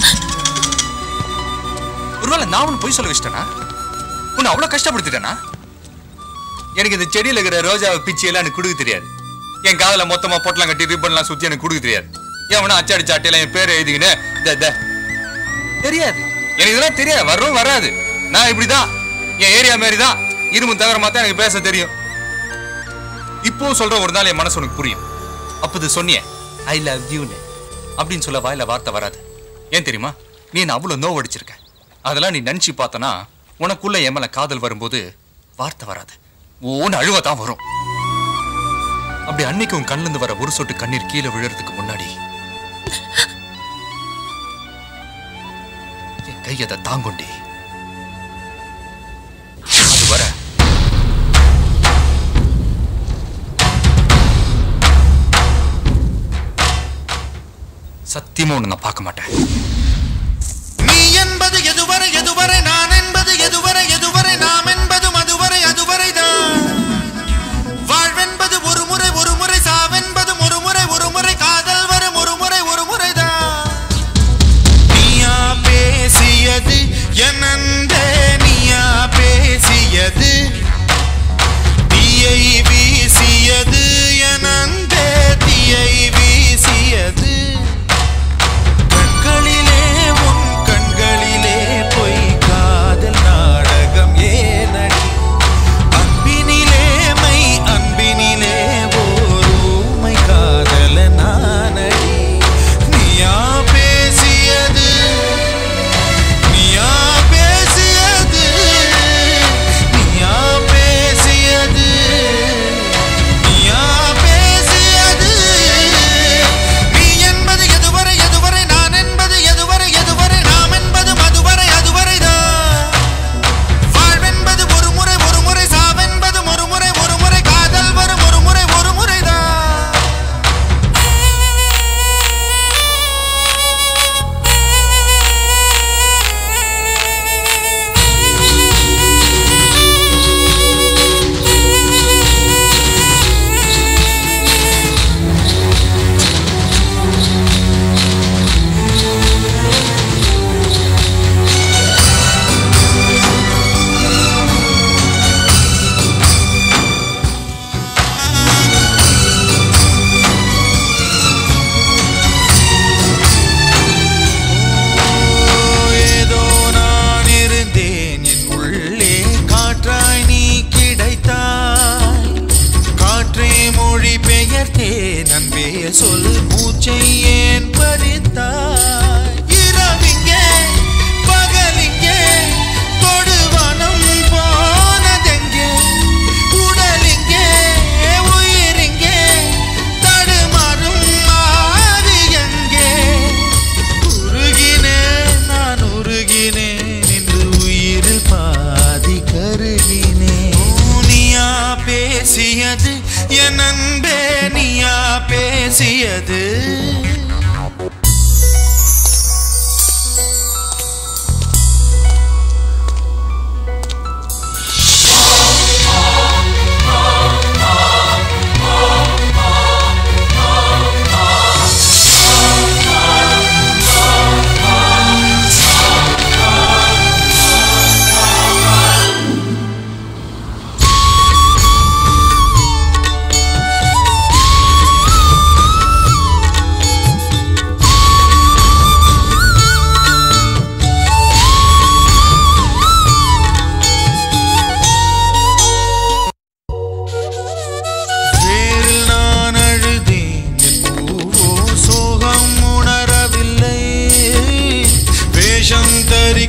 ஒருவேளை நான் உன்னை பொய் சொல்ல வச்சிட்டேனா உன்னை அவ்வளவு கஷ்டப்படுத்திட்டேனா எனக்கு இந்த செடியில இருக்கிற ரோஜாவை பிச்சு எல்லாம் எனக்கு கொடுக்க தெரியாது என் காதுல மொத்தமா பொட்டலாம் கட்டி ரிப்பன்லாம் சுத்தி எனக்கு கொடுக்க தெரியாது எவனா அச்சாடி சாட்டையில என் பேரை எழுதிக்கின்னு த, த. தெரியாது எனக்கு இதெல்லாம் தெரியாது வரும் வராது நான் இப்படிதான் என் ஏரியா மாதிரி தான் இரும்பு தகரமா தான் எனக்கு பேச தெரியும் இப்பவும் சொல்ற ஒரு நாள் என் மனசு உனக்கு புரியும் அப்ப இது சொன்னியே ஐ லவ் யூன்னு அப்படின்னு சொல்ல வாயில வார்த்தை வராது ஏன் தெரியுமா நீ என்ன அவ்வளவு நோவடிச்சிருக்க அதெல்லாம் நீ நினைச்சு பார்த்தனா உனக்குள்ள என் மேல காதல் வரும்போது வார்த்தை வராது ஓன்னு அழுவ தான் வரும் அப்படி அன்னைக்கு உன் கண்ணுல இருந்து வர ஒரு சொட்டு கண்ணீர் கீழே விழுறதுக்கு முன்னாடி என் கை அதை தாங்குண்டி அது வர சத்தியமா உன்னை நான் பார்க்க மாட்டேன் நீ என்பது எதுவரை எதுவரை நான் என்பது எதுவரை எதுவரை நாம் என்பது மதுவரை அதுவரை தான் வாழ்வென்பது ஒரு முறை ஒரு முறை சாவென்பது ஒரு முறை ஒரு முறை காதல் வரும் ஒரு முறை ஒரு முறை தான் நீயா பேசியது என் அன்பே நீயா பேசியது தீயை வீசியது என் அன்பே தீயை வீசியது கண்களிலே உன் கண்களிலே பொய் காதல் நாடகம் ஏனடி அன்பினிலே மை அன்பினிலே ஓர் ஊமை காதல நானடி நீயா பேசியது நீயா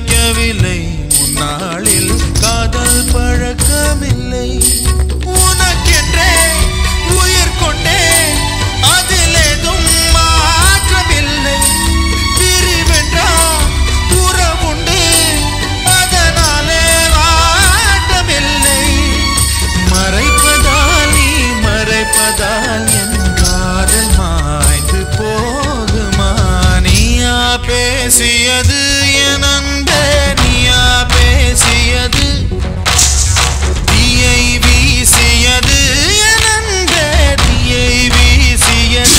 வைக்கவில்லை முன்னாளில் காதல் பழக்கமில்லை உனக்கென்றே உயிர் கொண்டேன் அதில் ஏதும் மாற்றமில்லை பிரிவென்றா உறவுண்டு அதனாலே வாட்டமில்லை மறைப்பதால் நீ மறைப்பதால் என் காதல் மாய்ந்து போகுமா நீயா பேசியது என் அன்பே நீயா பேசியது தீயை வீசியது என் அன்பே தீயை வீசியது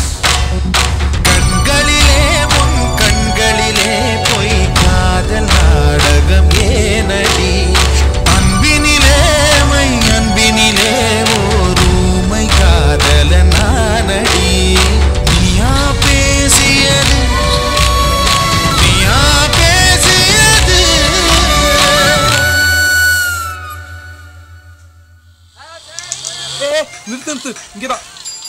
கண்களிலே உன் கண்களிலே பொய் காதல் நாடகம் ஏனடி அன்பினிலே மை அன்பினிலே ஓரூமை காதல நானடி நீயா பேசியது நீயா பேசியது ஏய், நிறுத்து நிறுத்து இங்கதான்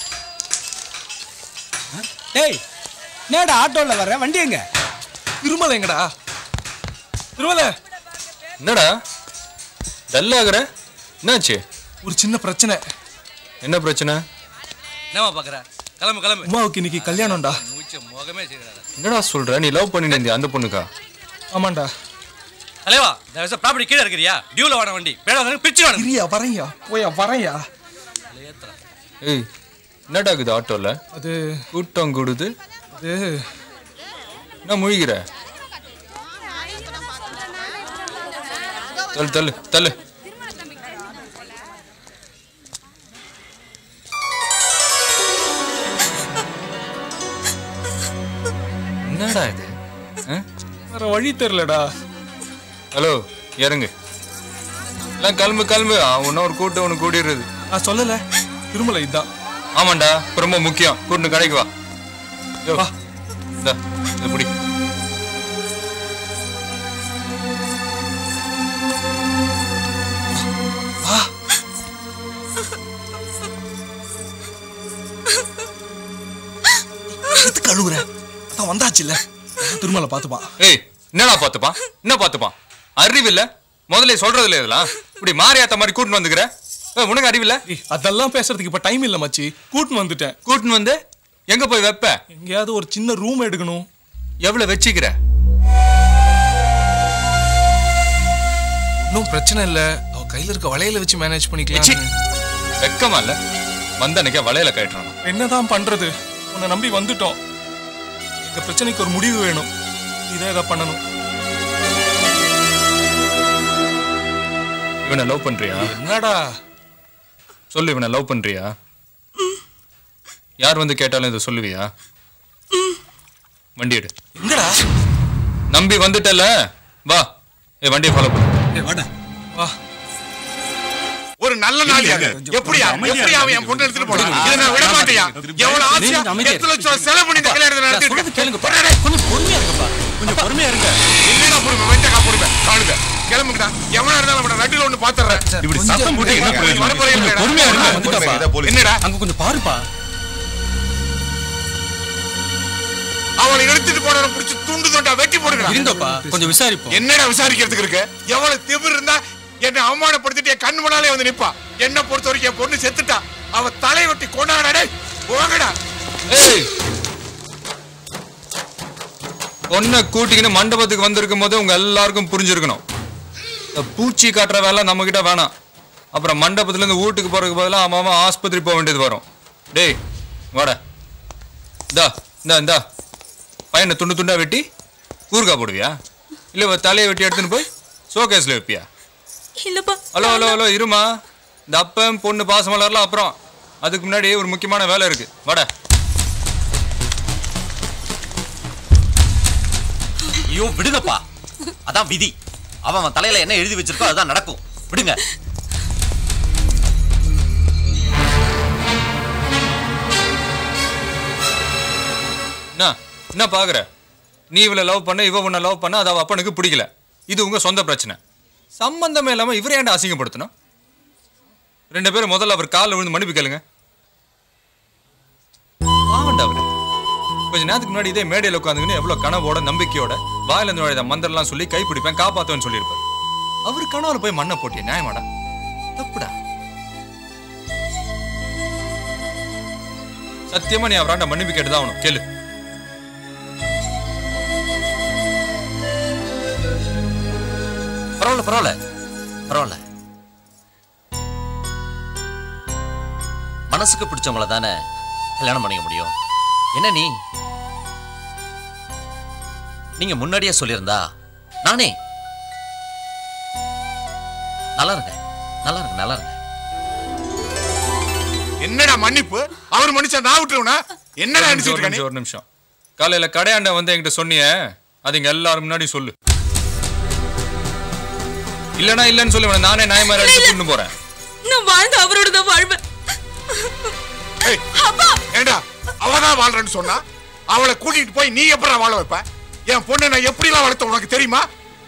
டேய் என்னடா ஆட்டோல வர வண்டி எங்க திருமலை எங்கடா திருமலை என்னடா டல்லாகிற என்னாச்சு ஒரு சின்ன பிரச்சனை என்ன பிரச்சனை என்னவா பாக்குற கிளம்பு கிளம்பு உமாவுக்கு இன்னைக்கு கல்யாணம்டா மூச்ச முகமே செய்யறாரு என்னடா சொல்ற நீ லவ் பண்ணிட்டு இருந்தியா அந்த பொண்ணுக்கா ஆமாண்டா தலைவா தயவுச ப்ராப்பர்ட்டி கீழே இருக்கிறியா டியூல வாட வண்டி பேட வந்து பிரிச்சு வாங்க இரியா வரையா போயா வரையா ஏய் என்னடா இருக்குது ஆட்டோல அது கூட்டம் கூடுது அது என்ன முழிக்கிற தள்ளு தள்ளு தள்ளு என்னடா இது ஆ? வேற வழி தெரியலடா ஹலோ இறங்கு எல்லாம் கிளம்பு கிளம்பு உன்ன ஒரு கூட்டம் ஒன்று கூடிடுறது நான் சொல்லல திருமலை இதான் ஆமாண்டா இப்ப ரொம்ப முக்கியம் கூட்டு கடைக்கு வா யோ, வா இந்தா இது பிடி வா எதுக்கு அழுகுற அதான் வந்தாச்சுல்ல திருமலை பார்த்துப்பான் ஏய் என்னடா பார்த்துப்பான் என்ன பார்த்துப்பான் அறிவில்ல முதல்ல சொல்றது இல்ல இதெல்லாம் இப்படி மாறியாத்த மாதிரி கூட்டின்னு வந்துக்கிற ஏய், உனக்கு அறிவில்ல ஏய், அதெல்லாம் பேசுறதுக்கு இப்ப டைம் இல்ல மச்சி கூட்டின்னு வந்துட்டேன் கூட்டின்னு வந்து எங்க போய் வைப்ப எங்கேயாவது ஒரு சின்ன ரூம் எடுக்கணும் எவ்வளவு வச்சுக்கிற இன்னும் பிரச்சனை இல்ல அவ கையில இருக்க வளையல வச்சு மேனேஜ் பண்ணிக்கலாம் வெக்கமா இல்ல வந்த அன்னைக்கே வலையில கட்டுறான் என்னதான் பண்றது உன்னை நம்பி வந்துட்டோம் எங்க பிரச்சனைக்கு ஒரு முடிவு வேணும் இதான் இதை பண்ணணும் இவனை லவ் பண்றியா என்னடா சொல்லு இவனை லவ் பண்றியா யார் வந்து கேட்டாலும் இதை சொல்லுவியா வண்டி எடு எங்கடா நம்பி வந்துட்டல வா ஏ வண்டியை ஃபாலோ பண்ணு ஏய் வாடா வா ஒரு நல்ல நாள் இது. எப்படியா எப்படியா அவன் என் பொண்ணு எடுத்துட்டு போனான் இதை நான் விட மாட்டேயா எவ்வளவு ஆசையா எட்டு லட்சம் செலவு பண்ணி இந்த கல்யாணத்தை நடத்திட்டு கேளுங்க கொஞ்சம் பொறுமையா இருங்கப்பா கொஞ்சம் பொறுமையா இருங்க என்னடா பொறுமை வெண்டக்கா பொறுமை காணுங்க கிளம்புங்கடா எவனா இருந்தாலும் அவனை ரெண்டுல ஒண்ணு பாத்துறேன் இப்படி சத்தம் போட்டு என்ன பிரயோஜனம்? கொஞ்சம் பொறுமையா இருங்க வந்துட்டாப்பா. என்னடா அங்க கொஞ்சம் பாருப்பா அவனை எடுத்துட்டு போனவனை புடிச்சு துண்டு துண்டா வெட்டி போடுங்க இருங்கப்பா கொஞ்சம் விசாரிப்போம் என்னடா விசாரிக்கிறதுக்கு இருக்கு எவ்வளவு திமிர் இருந்தா என்னை அவமானப்படுத்திட்டு என் கண் முன்னாலே வந்து நிப்பா என்ன பொறுத்த வரைக்கும் என் பொண்ணு செத்துட்டா அவ தலை வெட்டி கொண்டாடா போங்கடா ஏய் பொண்ணை கூட்டிக்கின்னு மண்டபத்துக்கு வந்திருக்கும் போது உங்க எல்லாருக்கும் புரிஞ்சிருக்கணும் இந்த பூச்சி காட்டுற வேலை நம்ம கிட்ட வேணாம் அப்புறம் மண்டபத்துல இருந்து வீட்டுக்கு போறதுக்கு பதிலாக அவன் அவன் ஆஸ்பத்திரி போக வேண்டியது வரும் டேய் வாடா இந்தா இந்தா இந்தா பையனை துண்டு துண்டா வெட்டி ஊறுகாய் போடுவியா இல்லை இவ தலையை வெட்டி எடுத்துன்னு போய் ஷோகேஸில் வைப்பியா இல்லப்பா ஹலோ ஹலோ ஹலோ இருமா இந்த அப்பன் பொண்ணு பாசமலர்லாம் அப்புறம் அதுக்கு முன்னாடி ஒரு முக்கியமான வேலை இருக்கு வாடா ஐயோ விடுங்கப்பா அதான் விதி அவன் அவன் தலையில என்ன எழுதி வச்சிருக்கோ அதுதான் நடக்கும் விடுங்க என்ன என்ன பாக்குற நீ இவளை லவ் பண்ண இவ உன்னை லவ் பண்ண அது அவ அப்பனுக்கு பிடிக்கல இது உங்க சொந்த பிரச்சனை சம்பந்தமே இல்லாம இவரை ஏன்டா அசிங்கப்படுத்தணும் ரெண்டு பேரும் முதல்ல அவர் காலில் விழுந்து மன்னிப்பு கேளுங்க பாவண்டா அவரு கொஞ்ச நேரத்துக்கு முன்னாடி இதே மேடையில் உட்காந்துக்கின்னு எவ்வளவு கனவோட நம்பிக்கையோட வாயில நுழைத மந்திரம்லாம் சொல்லி கைப்பிடிப்பேன் காப்பாத்துவேன்னு சொல்லியிருப்பாரு அவர் கனவுல போய் மண்ணை போட்டிய நியாயமாடா தப்புடா சத்தியமா நீ அவராண்ட மன்னிப்பு கேட்டுதான் ஆகணும் கேளு பரவாயில்ல பரவாயில்ல பரவாயில்ல மனசுக்கு பிடிச்சவங்கள தானே கல்யாணம் பண்ணிக்க முடியும் என்ன நீ நீங்க முன்னாடியே சொல்லியிருந்தா நானே நல்லா இருங்க நல்லா இருங்க நல்லா இருங்க என்னடா மன்னிப்பு அவர் மன்னிச்சா நான் விட்டுருவனா என்னடா ஒரு நினைச்சிட்டு இருக்க நிமிஷம், நீ? ஒரு நிமிஷம் காலையில கடையாண்ட வந்து என்கிட்ட சொன்னியே அது இங்க எல்லாரும் முன்னாடி சொல்லு இல்லனா இல்லன்னு சொல்லு இவனை நானே நாயமாரி அடிச்சு கொண்டு போறேன் நான் வாழ்ந்த அவரோட தான் வாழ்வேன் ஏய், ஏண்டா அவதான் வாழ்றேன்னு சொன்னா அவளை கூட்டிட்டு போய் நீ எப்படி வாழ வைப்ப என் பொண்ணை நான் எப்படிலாம் வளர்த்த உனக்கு தெரியுமா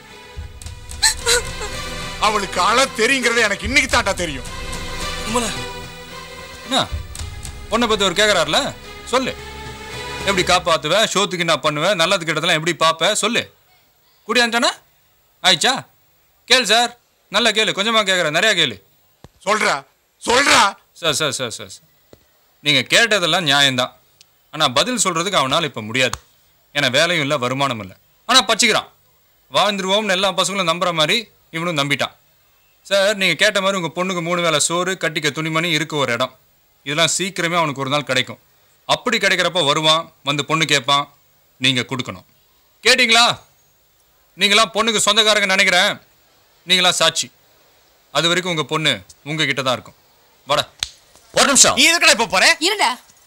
அவளுக்கு அழ தெரியுங்கிறது எனக்கு இன்னைக்கு தாண்டா தெரியும் என்ன பொண்ணை பத்தி ஒரு கேக்குறாருல சொல்லு எப்படி காப்பாத்துவ ஷோத்துக்கு என்ன பண்ணுவேன் நல்லது கெட்டதெல்லாம் எப்படி பாப்ப சொல்லு குடியாண்டானா ஆயிச்சா கேளு சார் நல்லா கேளு கொஞ்சமா கேக்குறேன் நிறைய கேளு சொல்றா சொல்றா sir sir sir sir sir. நீங்க கேட்டதெல்லாம் நியாயம்தான் ஆனா பதில் சொல்றதுக்கு அவனால இப்ப முடியாது ஏன்னா வேலையும் இல்லை வருமானம் இல்லை ஆனா பச்சிக்கிறான் வாழ்ந்துருவோம்னு எல்லா பசங்களும் நம்புற மாதிரி இவனும் நம்பிட்டான் சார் நீங்க கேட்ட மாதிரி உங்க பொண்ணுக்கு மூணு வேளை சோறு கட்டிக்க துணிமணி இருக்க ஒரு இடம் இதெல்லாம் சீக்கிரமே அவனுக்கு ஒரு நாள் கிடைக்கும் அப்படி கிடைக்கிறப்ப வருவான் வந்து பொண்ணு கேட்பான் நீங்க கொடுக்கணும் கேட்டிங்களா நீங்களா பொண்ணுக்கு சொந்தக்காரங்க நினைக்கிறேன் நீங்களா சாட்சி அது வரைக்கும் உங்க பொண்ணு உங்ககிட்ட தான் இருக்கும் வாடா ஒரு நிமிஷம் நீ எதுக்கடா இப்ப போற இருடா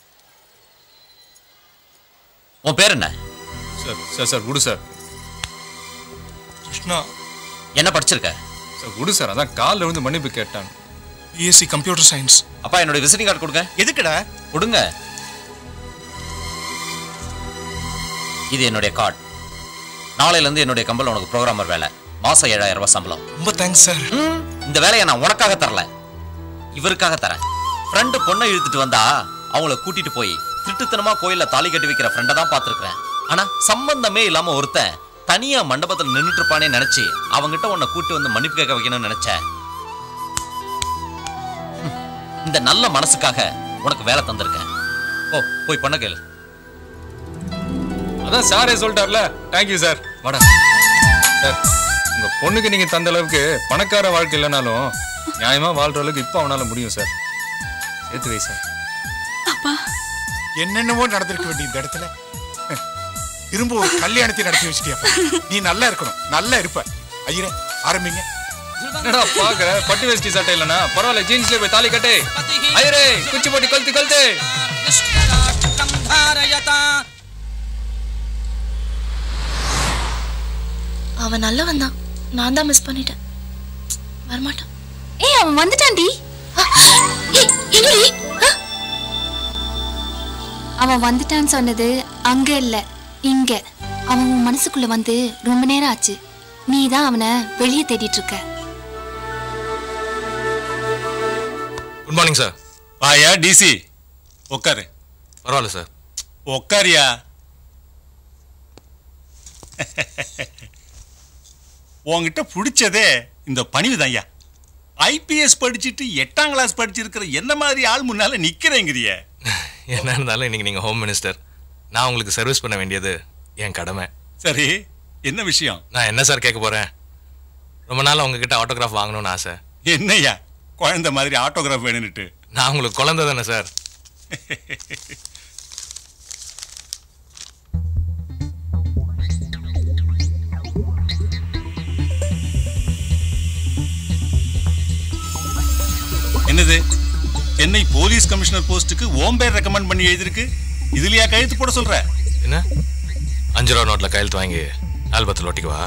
உன் பேர் என்ன சார் சார் சார் விடு சார் கிருஷ்ணா என்ன படிச்சிருக்க சார் விடு சார் அதான் காலில் விழுந்து மன்னிப்பு கேட்டான் பிஎஸ்சி கம்ப்யூட்டர் சயின்ஸ் அப்பா என்னோட விசிட்டிங் கார்டு கொடுங்க எதுக்குடா கொடுங்க இது என்னுடைய கார்டு நாளையில இருந்து என்னுடைய கம்பெனில உனக்கு ப்ரோக்ராமர் வேலை மாசம் ஏழாயிரம் ரூபாய் சம்பளம் ரொம்ப தேங்க்ஸ் சார் இந்த வேலையை நான் உனக்காக தரல இவருக்காக தரேன் ஃப்ரெண்டு பொண்ணை இழுத்துட்டு வந்தா அவங்கள கூட்டிட்டு போய் திருட்டுத்தனமா கோயில்ல தாலி கட்டி வைக்கிற ஃப்ரெண்டை தான் பார்த்திருக்கிறேன் ஆனா சம்பந்தமே இல்லாம ஒருத்தன் தனியா மண்டபத்துல நின்னுட்டு இருப்பானே நினைச்சு அவங்கிட்ட உன்னை கூட்டி வந்து மன்னிப்பு கேட்க வைக்கணும்னு நினைச்சேன் ஹம். இந்த நல்ல மனசுக்காக உனக்கு வேலை தந்திருக்கேன் ஓ போய் பண்ண கேளு அதான் சாரே சொல்லிட்டார்ல தேங்க்யூ சார் வாடா சார் உங்க பொண்ணுக்கு நீங்க தந்த அளவுக்கு பணக்கார வாழ்க்கை இல்லைனாலும் நியாயமா வாழ்ற அளவுக்கு இப்போ அவனால முடியும் சார் சேர்த்து வை சார் என்னென்னவோ நடந்திருக்க வேண்டிய இந்த இடத்துல திரும்ப ஒரு கல்யாணத்தை நடத்தி வச்சிட்டியாப்பா நீ நல்லா இருக்கணும் நல்லா இருப்ப ஐயரே ஆரம்பிங்க என்னடா பாக்குற பட்டு வேஷ்டி சட்டை இல்லைனா பரவாயில்ல ஜீன்ஸ்ல போய் தாலி கட்டு ஐயரே குச்சி போட்டி கழுத்து கழுத்து அவன் நல்லவன் தான் நான் தான் மிஸ் பண்ணிட்டேன் வரமாட்டான் ஏய் அவன் வந்துட்டான்டி ஏய், என்னடி ஆ? அவன் வந்துட்டான்னு சொன்னது அங்க இல்ல இங்க அவன் உன் மனசுக்குள்ள வந்து ரொம்ப நேரம் ஆச்சு நீ தான் அவனை வெளியே தேடிட்டு இருக்க குட் மார்னிங் சார் வாயா டிசி உட்காரு பரவாயில்ல சார் உட்காரியா உன்கிட்ட பிடிச்சதே இந்த பணிவு ஐயா ஐபிஎஸ் படிச்சுட்டு எட்டாம் கிளாஸ் படிச்சிருக்கிற என்ன மாதிரி ஆள் முன்னால நிக்கிறேங்கிறிய என்ன இருந்தாலும் இன்னைக்கு நீங்கள் ஹோம் மினிஸ்டர் நான் உங்களுக்கு சர்வீஸ் பண்ண வேண்டியது என் கடமை சரி என்ன விஷயம் நான் என்ன சார் கேட்க போகிறேன் ரொம்ப நாள் உங்ககிட்ட ஆட்டோகிராஃப் வாங்கணும்னு ஆசை என்னய்யா குழந்தை மாதிரி ஆட்டோகிராஃப் வேணும்னுட்டு நான் உங்களுக்கு குழந்தை தானே சார் என்னது சென்னை போலீஸ் கமிஷனர் போஸ்ட்டுக்கு ஓம் பேர் ரெக்கமெண்ட் பண்ணி எழுதிருக்கு இதுலயா கழுத்து போட சொல்ற என்ன அஞ்சு ரூபா நோட்டில் கையெழுத்து வாங்கி ஆல்பத்தில் ஒட்டிக்குவா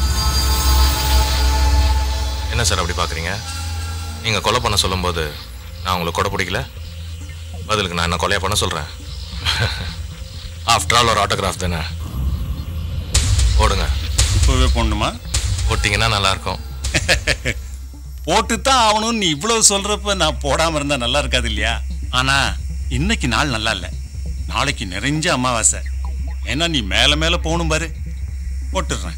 என்ன சார் அப்படி பார்க்குறீங்க நீங்கள் கொலை பண்ண சொல்லும்போது நான் உங்களுக்கு கொடை பிடிக்கல பதிலுக்கு நான் என்ன கொலையா பண்ண சொல்கிறேன் ஆஃப்டர் ஆல் ஒரு ஆட்டோகிராஃப் தானே போடுங்க இப்போவே போடணுமா போட்டிங்கன்னா நல்லாயிருக்கும் போட்டுத்தான் ஆகணும்னு நீ இவ்வளவு சொல்றப்ப நான் போடாம இருந்தா நல்லா இருக்காது இல்லையா ஆனா இன்னைக்கு நாள் நல்லா இல்ல நாளைக்கு நிறைஞ்ச அமாவாசை ஏன்னா நீ மேல மேல போகணும் பாரு போட்டுடுறேன்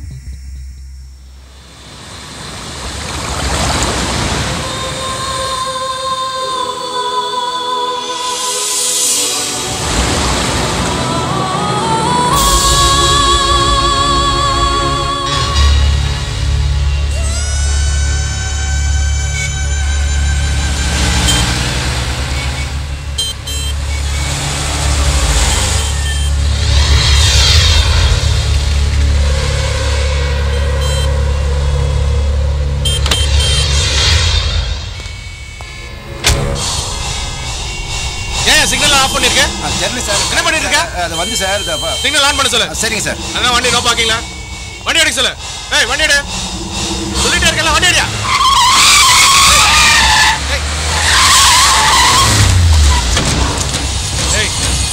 ஏன் சிக்னல் ஆஃப் பண்ணிருக்க தெரியல சார் என்ன பண்ணிட்டு இருக்க அது வந்து சார் இது அப்ப- சிக்னல் ஆன் பண்ண சொல்லு சரிங்க சார் அதான் வண்டி நோ பார்க்கிங்ல வண்டி எடுக்க சொல்லு ஏய் வண்டி எடு சொல்லிட்டே இருக்கல வண்டி எடுயா ஏய்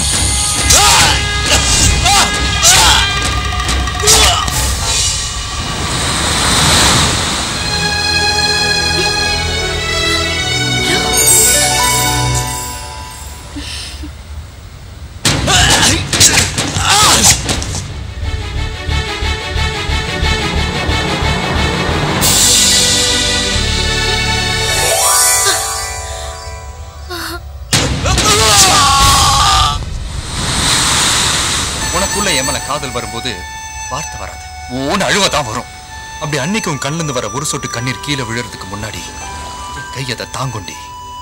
உனக்குள்ள என் மேல காதல் வரும்போது வார்த்தை வராது ஓன்னு அழுவதான் வரும் அப்படி அன்னைக்கு உன் கண்ணுல இருந்து வர ஒரு சொட்டு கண்ணீர் கீழே விழுறதுக்கு முன்னாடி என் கை அதை தாங்குண்டி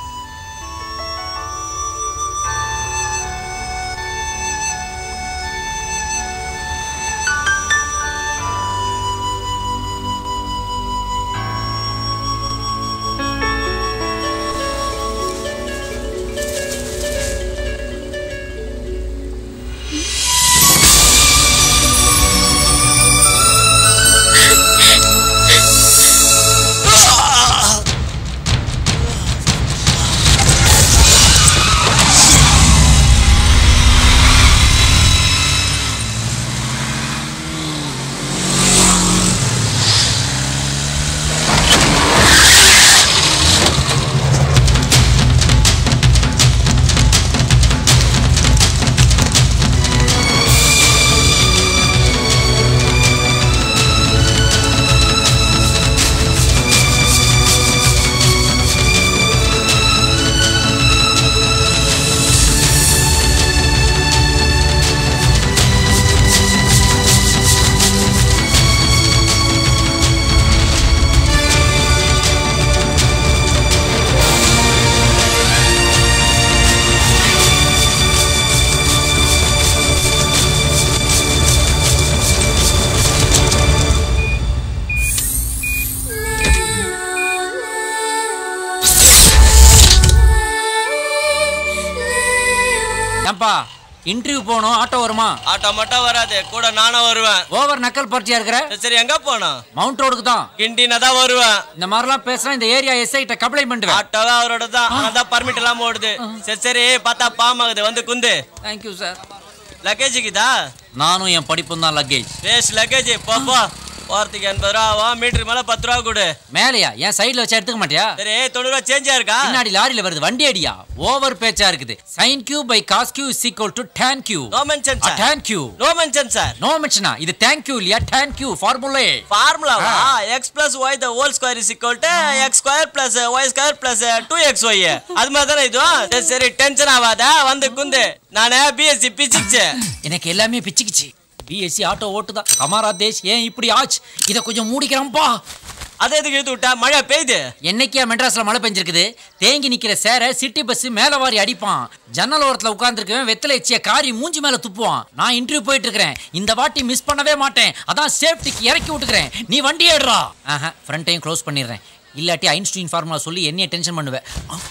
ஏன்பா இன்டர்வியூ போகணும் ஆட்டோ வருமா ஆட்டோ மட்டும் வராது கூட நானும் வருவேன் ஓவர் நக்கல் பார்ட்டியா இருக்கிற சரி எங்க போனோம் மவுண்ட் ரோடுக்கு தான் கிண்டினா தான் வருவேன் இந்த மாதிரிலாம் பேசினா இந்த ஏரியா எஸ்ஐ கிட்ட கம்ப்ளைண்ட் பண்ணுவேன் ஆட்டோவே அவரோட தான் அதான் பர்மிட் இல்லாம ஓடுது சரி சரி பார்த்தா பாமாகுது வந்து குந்து தேங்க்யூ சார் லக்கேஜுக்குதா நானும் என் படிப்பும் தான் லக்கேஜ் வேஸ்ட் லக்கேஜ் போ போ போறதுக்கு எண்பது ரூபா ஆகும் மீட்டர் மேல பத்து ரூபா கொடு மேலையா என் சைடுல வச்சு எடுத்துக்க மாட்டியா சரி தொண்ணூறு ரூபா சேஞ்சா இருக்கா பின்னாடி லாரியில வருது வண்டி அடியா ஓவர் பேச்சா இருக்குது sin q by cos q is equal to tan q no mention sir tan q no mention sir no மென்ஷனா இது thank you இல்லையா tan q ஃபார்முலே ஃபார்முலாவா x plus y the whole square is equal to x square plus y square plus two x y அது மாதிரி தானே இதுவும் சரி, சரி டென்ஷன் ஆகாத வந்து குந்து நானே பிஎஸ்சி பிசிக்ஸ் எனக்கு எல்லாமே பிச்சுக்கிச்சு பிஎஸ்சி ஆட்டோ ஓட்டுதான் கமாரா தேஷ் ஏன் இப்படி ஆச்சு இதை கொஞ்சம் மூடிக்கிறோம்ப்பா அதை எதுக்கு இழுத்து விட்டா மழை பெய்யுது என்னைக்கா மெட்ராஸ்ல மழை பெஞ்சிருக்குது தேங்கி நிக்கிற சேர சிட்டி பஸ் மேல வாரி அடிப்பான் ஜன்னல் ஓரத்துல உட்கார்ந்துருக்கவன் வெத்தலை எச்சிய காரி மூஞ்சி மேல துப்புவான் நான் இன்டர்வியூ போயிட்டு இருக்கிறேன் இந்த வாட்டி மிஸ் பண்ணவே மாட்டேன் அதான் சேஃப்டிக்கு இறக்கி விட்டுக்கிறேன் நீ வண்டி ஏடுறா ஆஹா ஃப்ரண்ட்டையும் க்ளோஸ் பண்ணிடுறேன் இல்லாட்டி ஐன்ஸ்டீன் ஃபார்முலா சொல்லி என்னைய டென்ஷன் பண்ணுவேன்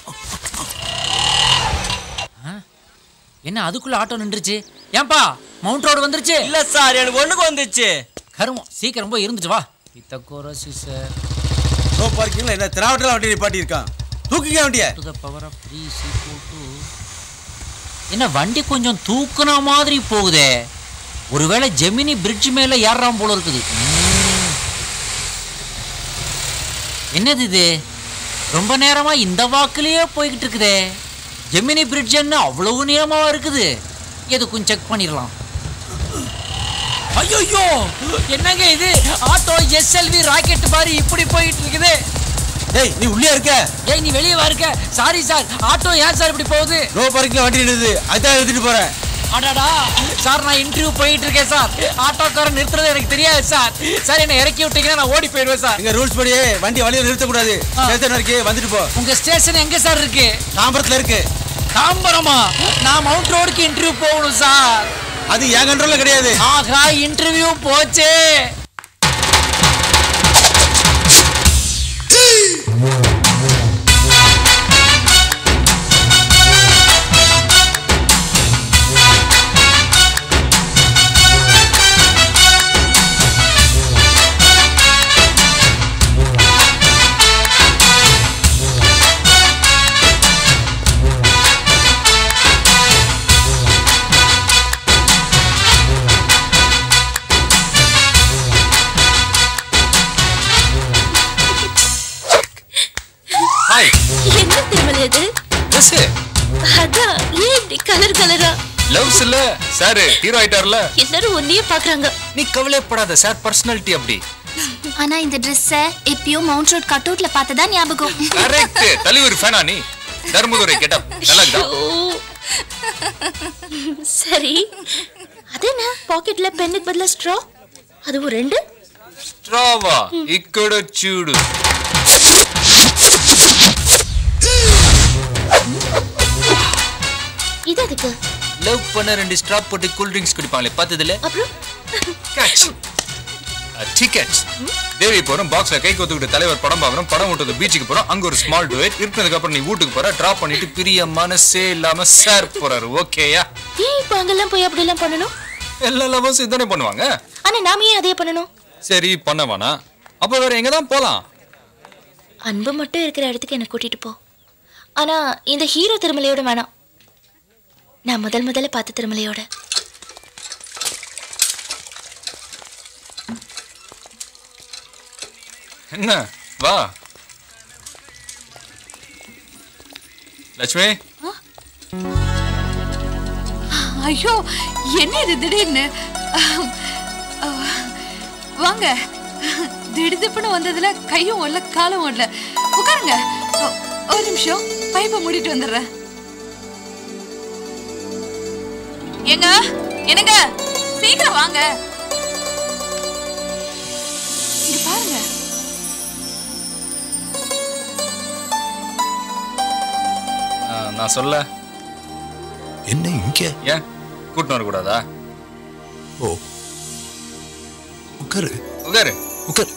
ஆ? என்ன அதுக்குள்ள ஆட்டோ நின்றுச்சு ஏன்பா மவுண்ட் ரோடு வந்துருச்சு இல்ல சார் எனக்கு ஒண்ணுக்கு வந்துச்சு கருமம் சீக்கிரம் போய் இருந்துச்சு வா பித்தக்கோரசி சார் நோ பார்க்கிங்ல என்ன திராவட்டில் வண்டி நிப்பாட்டி இருக்கான் தூக்கிக்க வண்டிய to the power of three sequel to என்ன வண்டி கொஞ்சம் தூக்குன மாதிரி போகுதே ஒருவேளை ஜெமினி பிரிட்ஜ் மேல ஏறாம் போல இருக்குது ம். என்னது இது ரொம்ப நேரமா இந்த வாக்குலயே போய்கிட்டு இருக்குதே ஜெமினி பிரிட்ஜ் என்ன அவ்வளவு நீளமாவா இருக்குது எதுக்கும் செக் பண்ணிடலாம் ஐயோ என்னங்க இது ஆட்டோ எஸ்எல்வி ராக்கெட் மாதிரி இப்படி போயிட்டு இருக்குது டேய் நீ உள்ளே இருக்க ஏய் நீ வெளியே வா இருக்க சாரி சார் ஆட்டோ ஏன் சார் இப்படி போகுது நோ பார்க்கிங்ல வண்டி நிறுது அதான் எடுத்துட்டு போறேன் அடடா சார் நான் இன்டர்வியூ போயிட்டு இருக்கேன் சார் ஆட்டோக்காரன் நிறுத்துறது எனக்கு தெரியாது சார் சார் என்ன இறக்கி விட்டீங்கன்னா நான் ஓடி போயிடுவேன் சார் எங்க ரூல்ஸ் படி வண்டி வழியில நிறுத்த கூடாது ஸ்டேஷன் இருக்கு வந்துட்டு போ உங்க ஸ்டேஷன் எங்க சார் இருக்கு தாம்பரத்துல இருக்கு தாம்பரமா நான் மவுண்ட் ரோடுக்கு இன்டர்வியூ போகணும் சார் அது என் கண்ட்ரோல்ல கிடையாது ஆஹா இன்டர்வியூ போச்சே ஹாய் என்ன திருமலை அது ட்ரெஸ் அதான் ஏன் இப்படி கலர் கலரா லவ்ஸ் இல்ல சார் ஹீரோ ஆயிட்டார்ல எல்லாரும் ஒன்னையே பாக்குறாங்க நீ கவலைப்படாத சார் பர்சனாலிட்டி அப்படி ஆனா இந்த ட்ரெஸ்ஸ எப்பயோ மவுண்ட் ரோட் கட் அவுட்ல பார்த்ததா ஞாபகம் கரெக்ட் தலைவர் ஃபேனா நீ தர்மதுரை கெட்டப் நல்லா இருக்குதா சரி அது என்ன பாக்கெட்ல பென்னுக்கு பதிலா ஸ்ட்ரா அதுவும் ரெண்டு స్ట్రావా ఇక్కడ చూడు இது அதுக்கு லவ் பண்ண ரெண்டு ஸ்ட்ராப் போட்டு கூல் ட்ரிங்க்ஸ் குடிப்பாங்களே பார்த்ததுல அப்புறம் கேட்ச் டிக்கெட்ஸ் தேவி போறோம் பாக்ஸ்ல கை கொத்துக்கிட்டு தலைவர் படம் பார்க்கறோம் படம் விட்டது பீச்சுக்கு போறோம் அங்க ஒரு ஸ்மால் டூயட் இருக்கிறதுக்கு அப்புறம் நீ வீட்டுக்கு போற டிராப் பண்ணிட்டு பிரிய மனசே இல்லாம சார் போறாரு ஓகேயா ஏன் இப்ப அங்கெல்லாம் போய் அப்படி எல்லாம் பண்ணணும் எல்லா லவர்ஸும் இதானே பண்ணுவாங்க ஆனா நாம ஏன் அதே பண்ணணும் சரி பண்ண வேணாம் அப்ப வேற எங்க தான் போலாம் அன்பு மட்டும் இருக்கிற இடத்துக்கு என்ன கூட்டிட்டு போ ஆனா இந்த ஹீரோ திருமலையோட வேணாம் நான் முதல் முதல்ல பார்த்த திருமலையோட என்ன வா லட்சுமி ஐயோ என்ன இது திடீர்னு அஹ், அஹ், வாங்க திடுதிப்புன்னு வந்ததுல கையும் ஓடல காலும் ஓடல உட்காருங்க ஒ- ஒரு நிமிஷம் பைப்பை மூடிட்டு வந்துடுறேன் ஏங்க என்னங்க சீக்கிரம் வாங்க இங்க பாருங்க ஆ, நான் சொல்ல என்ன இங்க ஏன் கூட்டின்னு வரக்கூடாதா ஓ உட்காரு உட்காரு உட்காரு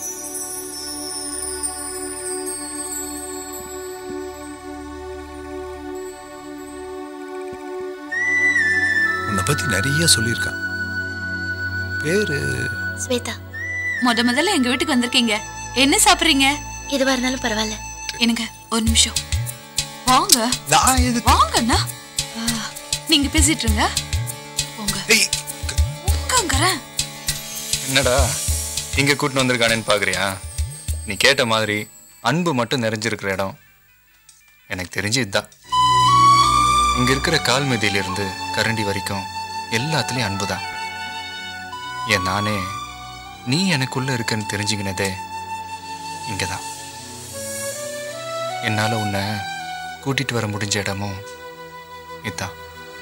உன்னை பத்தி நிறைய சொல்லியிருக்கான் பேரு ஸ்வேதா முத முதல்ல எங்க வீட்டுக்கு வந்திருக்கீங்க என்ன சாப்பிடுறீங்க எதுவா இருந்தாலும் பரவாயில்ல என்னங்க ஒரு நிமிஷம் வாங்க நான் எது வாங்கண்ணா ஆ, நீங்க பேசிட்டு இருங்க போங்க உட்காங்கறேன் என்னடா இங்க கூட்டின்னு வந்திருக்கானேன்னு பாக்குறியா நீ கேட்ட மாதிரி அன்பு மட்டும் நிறைஞ்சிருக்கிற இடம் எனக்கு தெரிஞ்சு இதுதான் இங்க இருக்கிற கால் மிதியிலிருந்து கரண்டி வரைக்கும் எல்லாத்துலயும் அன்பு தான் என் நானே நீ எனக்குள்ள இருக்கன்னு தெரிஞ்சுக்கினதே இங்கதான் என்னால உன்னை கூட்டிட்டு வர முடிஞ்ச இடமும் இதுதான்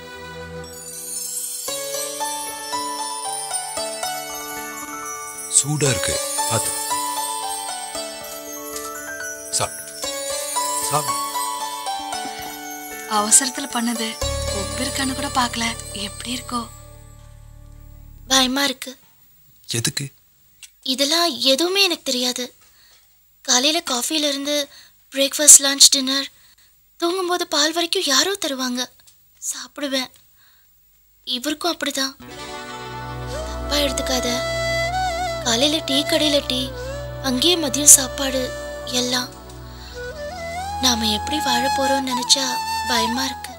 சூடா இருக்கு பார்த்து சாப்பிடு சாப்பிடு அவசரத்துல பண்ணது உப்பு இருக்கான்னு கூட பார்க்கல எப்படி இருக்கோ பயமா இருக்கு எதுக்கு இதெல்லாம் எதுவுமே எனக்கு தெரியாது காலையில காஃபில இருந்து பிரேக்ஃபாஸ்ட் லஞ்ச் டின்னர் தூங்கும்போது பால் வரைக்கும் யாரோ தருவாங்க சாப்பிடுவேன் இவருக்கும் அப்படிதான் தப்பா எடுத்துக்காத காலையில டீ கடையில டீ அங்கேயே மதியம் சாப்பாடு எல்லாம் நாம எப்படி வாழ போறோம்னு நினைச்சா பயமா இருக்கு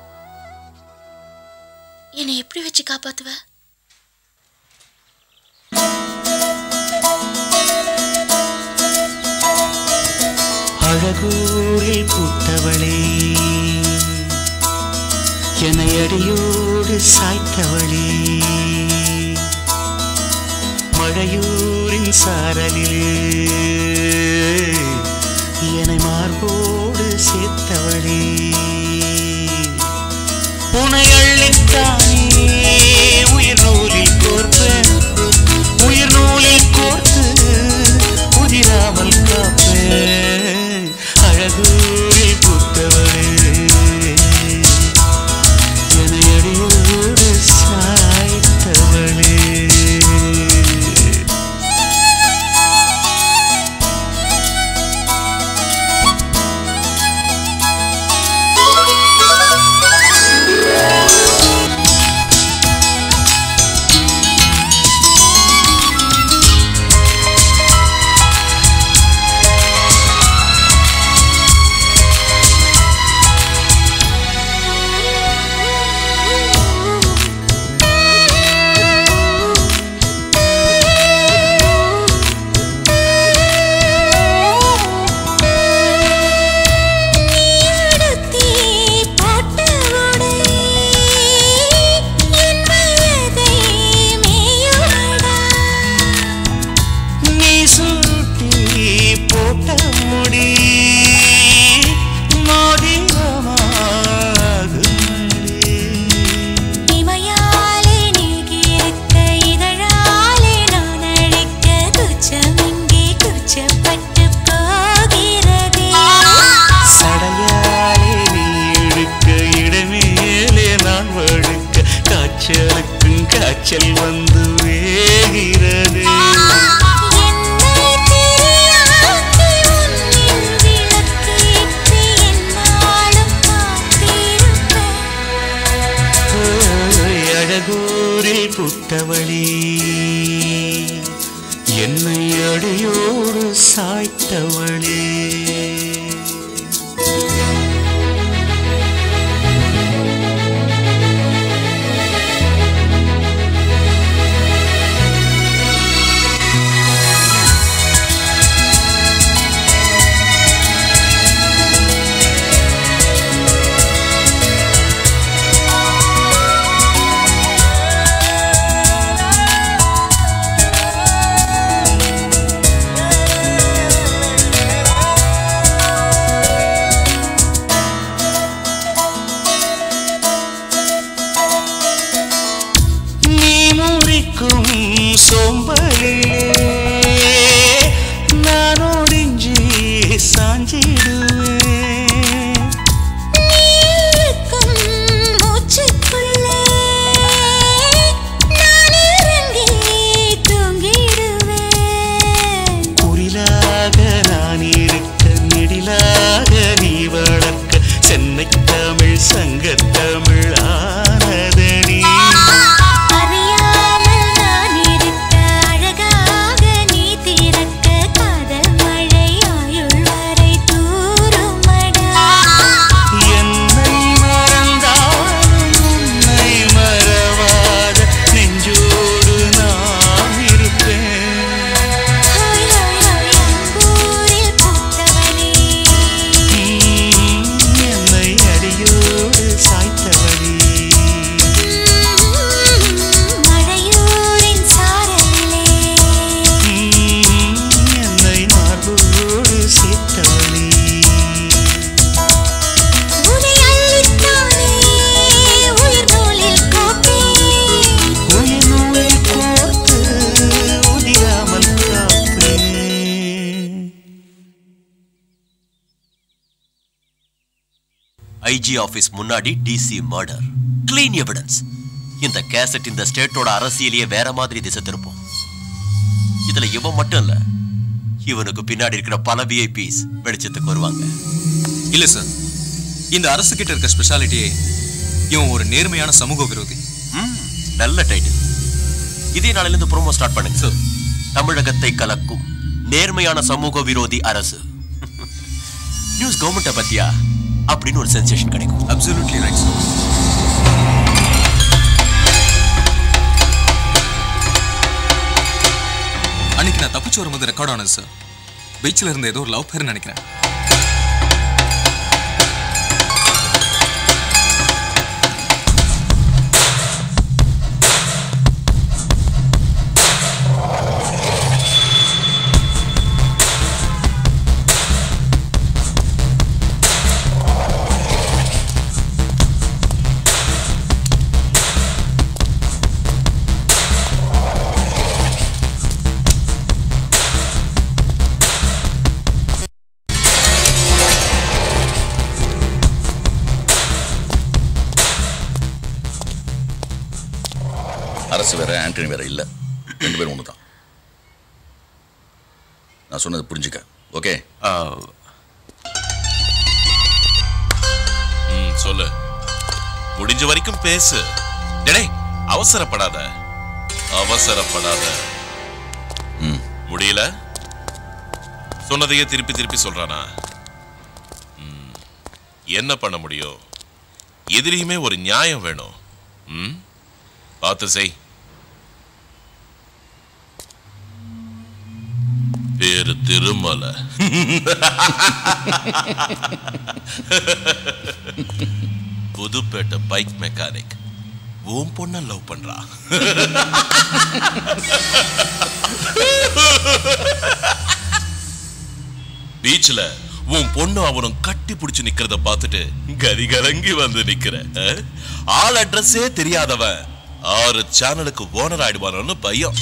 என்னை எப்படி வச்சு காப்பாத்துவ அழகூரில் பூத்தவளே என்னை அடியோடு சாய்த்தவளே மழையூரின் சாரலிலே என்னை மார்போடு சேர்த்தவளே உனை அள்ளித்தானே உயிர் நூலில் கோர்ப்பேன் உயிர் நூலில் கோர்த்து உதிராமல் காப்பேன் அழகூரில் புத்தவளே என்னை அடியோடு சாய்த்தவளே நீ சூட்டி போட்ட முடி இமையாலே நீகியிருக்க இதழாலே நான் அழைக்க துச்சமிங்கே துச்சப்பட்டு போகிறதே சடையாலே நீ இழுக்க இடமேலே நான் வழுக்க காய்ச்சலுக்கும் காய்ச்சல் வந்து வேகிறது என்னை தெரியாக்கி உன்னின் விளக்கேற்றி என்னாலும் காத்திருப்பேன் ஓய், அழகூரில் புட்டவளி என்னை அடியோடு சாய்த்தவளே நீ முறிக்கும் சோம்பலிலே நான் ஒடிஞ்சி சாஞ்சிடுவேன் நீக்கும் மூச்சுக்குள்ளே நான் இறங்கி தூங்கிடுவேன் குரிலாக நான் இருக்க நெடிலாக நீ வளர்க்க சென்னை தமிழ் சங்கத்தமிழ் ஆனதடி அறியாமல் நான் இருக்க அழகாக நீ திறக்க காதல் மழை ஆயுள் வரை தூருமடா என்னை மறந்தாலும் உன்னை மறவாத நெஞ்சோடு நான் இருப்பேன் ஊரில் பூத்தவனே என்னை அடியோடு சாய்த்தவளே மழையூரின் சாரலிலே என்னை மார்போடு சேர்த்தவளே உனை அள்ளித்தானே உயிர் நூலில் கோப்பேன் உயிர் நூலில் கோர்த்து உதிராமல் காப்பேன் ஐஜி ஆபீஸ் முன்னாடி டிசி மர்டர் கிளீன் எவிடன்ஸ் இந்த கேசட் இந்த ஸ்டேட்டோட அரசியலையே வேற மாதிரி திசை திருப்போம் இதுல இவன் மட்டும் இல்ல இவனுக்கு பின்னாடி இருக்கிற பல விஐபிஸ் வெளிச்சத்துக்கு வருவாங்க இல்ல சார் இந்த அரசு கிட்ட இருக்க ஸ்பெஷாலிட்டியே இவன் ஒரு நேர்மையான சமூக விரோதி நல்ல டைட்டில் இதே நாளில இருந்து ப்ரோமோ ஸ்டார்ட் பண்ணுங்க சார் தமிழகத்தை கலக்கும் நேர்மையான சமூக விரோதி அரசு நியூஸ் கவர்மெண்ட்டை பத்தியா அப்படின்னு ஒரு சென்சேஷன் கிடைக்கும் அப்சல்யூட்லி ரைட் சார் அன்னைக்கு நான் தப்பிச்சு வரும்போது ரெக்கார்ட் ஆனது சார் பீச்சில் இருந்த ஏதோ ஒரு லவ் பேர் நினைக்கிறேன் தாமஸ் வேற ஆண்டனி வேற இல்லை ரெண்டு பேரும் ஒன்று தான் நான் சொன்னது புரிஞ்சுக்க ஓகே ம் சொல்லு முடிஞ்ச வரைக்கும் பேசு டேய் அவசரப்படாத அவசரப்படாத ம் முடியல சொன்னதையே திருப்பி திருப்பி சொல்றானா ம், என்ன பண்ண முடியும் எதிரியுமே ஒரு நியாயம் வேணும் ம் பார்த்து செய் பேரு திருமலை புதுப்பேட்டை பைக் மெக்கானிக் ஓம் பொண்ண லவ் பண்றா பீச்ல உன் பொண்ணு அவனும் கட்டி பிடிச்சு நிக்கிறத பார்த்துட்டு கதி கலங்கி வந்து நிக்கிற அஹ்? ஆள் அட்ரஸே தெரியாதவன் ஆறு சேனலுக்கு ஓனர் ஆயிடுவானு பையன்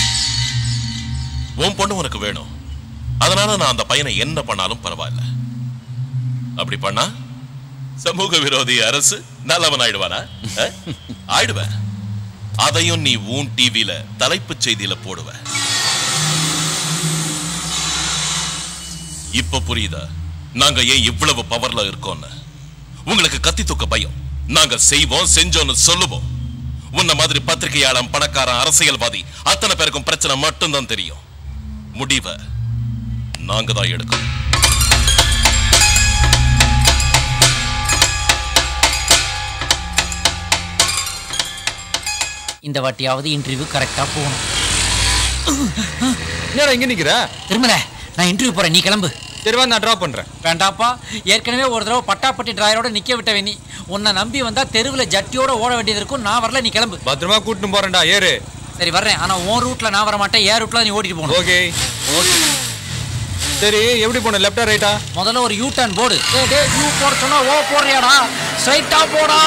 உன் பொண்ணு உனக்கு வேணும் அதனால நான் அந்த பையனை என்ன பண்ணாலும் பரவாயில்ல அப்படி பண்ணா சமூக விரோதி அரசு நல்லவன் ஆயிடுவானா அஹ்? ஆயிடுவேன் அதையும் நீ உன் டிவில தலைப்புச் செய்தியில போடுவ இப்ப புரியுதா நாங்க ஏன் இவ்வளவு பவர்ல இருக்கோம்னு உங்களுக்கு கத்தி தூக்க பயம் நாங்க செய்வோம் செஞ்சோம்னு சொல்லுவோம் உன்ன மாதிரி பத்திரிகையாளன் பணக்காரன் அரசியல்வாதி அத்தனை பேருக்கும் பிரச்சனை மட்டும்தான் தெரியும் முடிவை நாங்க தான் எடுக்கணும் இந்த வாட்டியாவது இன்டர்வியூ கரெக்டா போகணும் என்னடா இங்க நிக்கிற திருமல நான் இன்டர்வியூ போறேன் நீ கிளம்பு சரிவா நான் ட்ராப் பண்றேன் வேண்டாப்பா ஏற்கனவே ஒரு தடவை பட்டாப்பட்டி டிராயரோட நிக்க விட்டவே நீ உன்னை நம்பி வந்தா தெருவுல ஜட்டியோட ஓட வேண்டியது இருக்கும் நான் வரல நீ கிளம்பு பத்திரமா கூட்டிட்டு போறேன்டா ஏறு சரி வர்றேன் ஆனா உன் ரூட்ல நான் வர மாட்டேன் ஏன் ரூட்ல நீ ஓடிட்டு போகணும் ஓகே சரி எப்படி போன லெஃப்டா ரைட்டா முதல்ல ஒரு யூ டர்ன் போடு டேய் டேய் யூ போட சொன்னா ஓ போடுறியாடா ஸ்ட்ரைட்டா போடா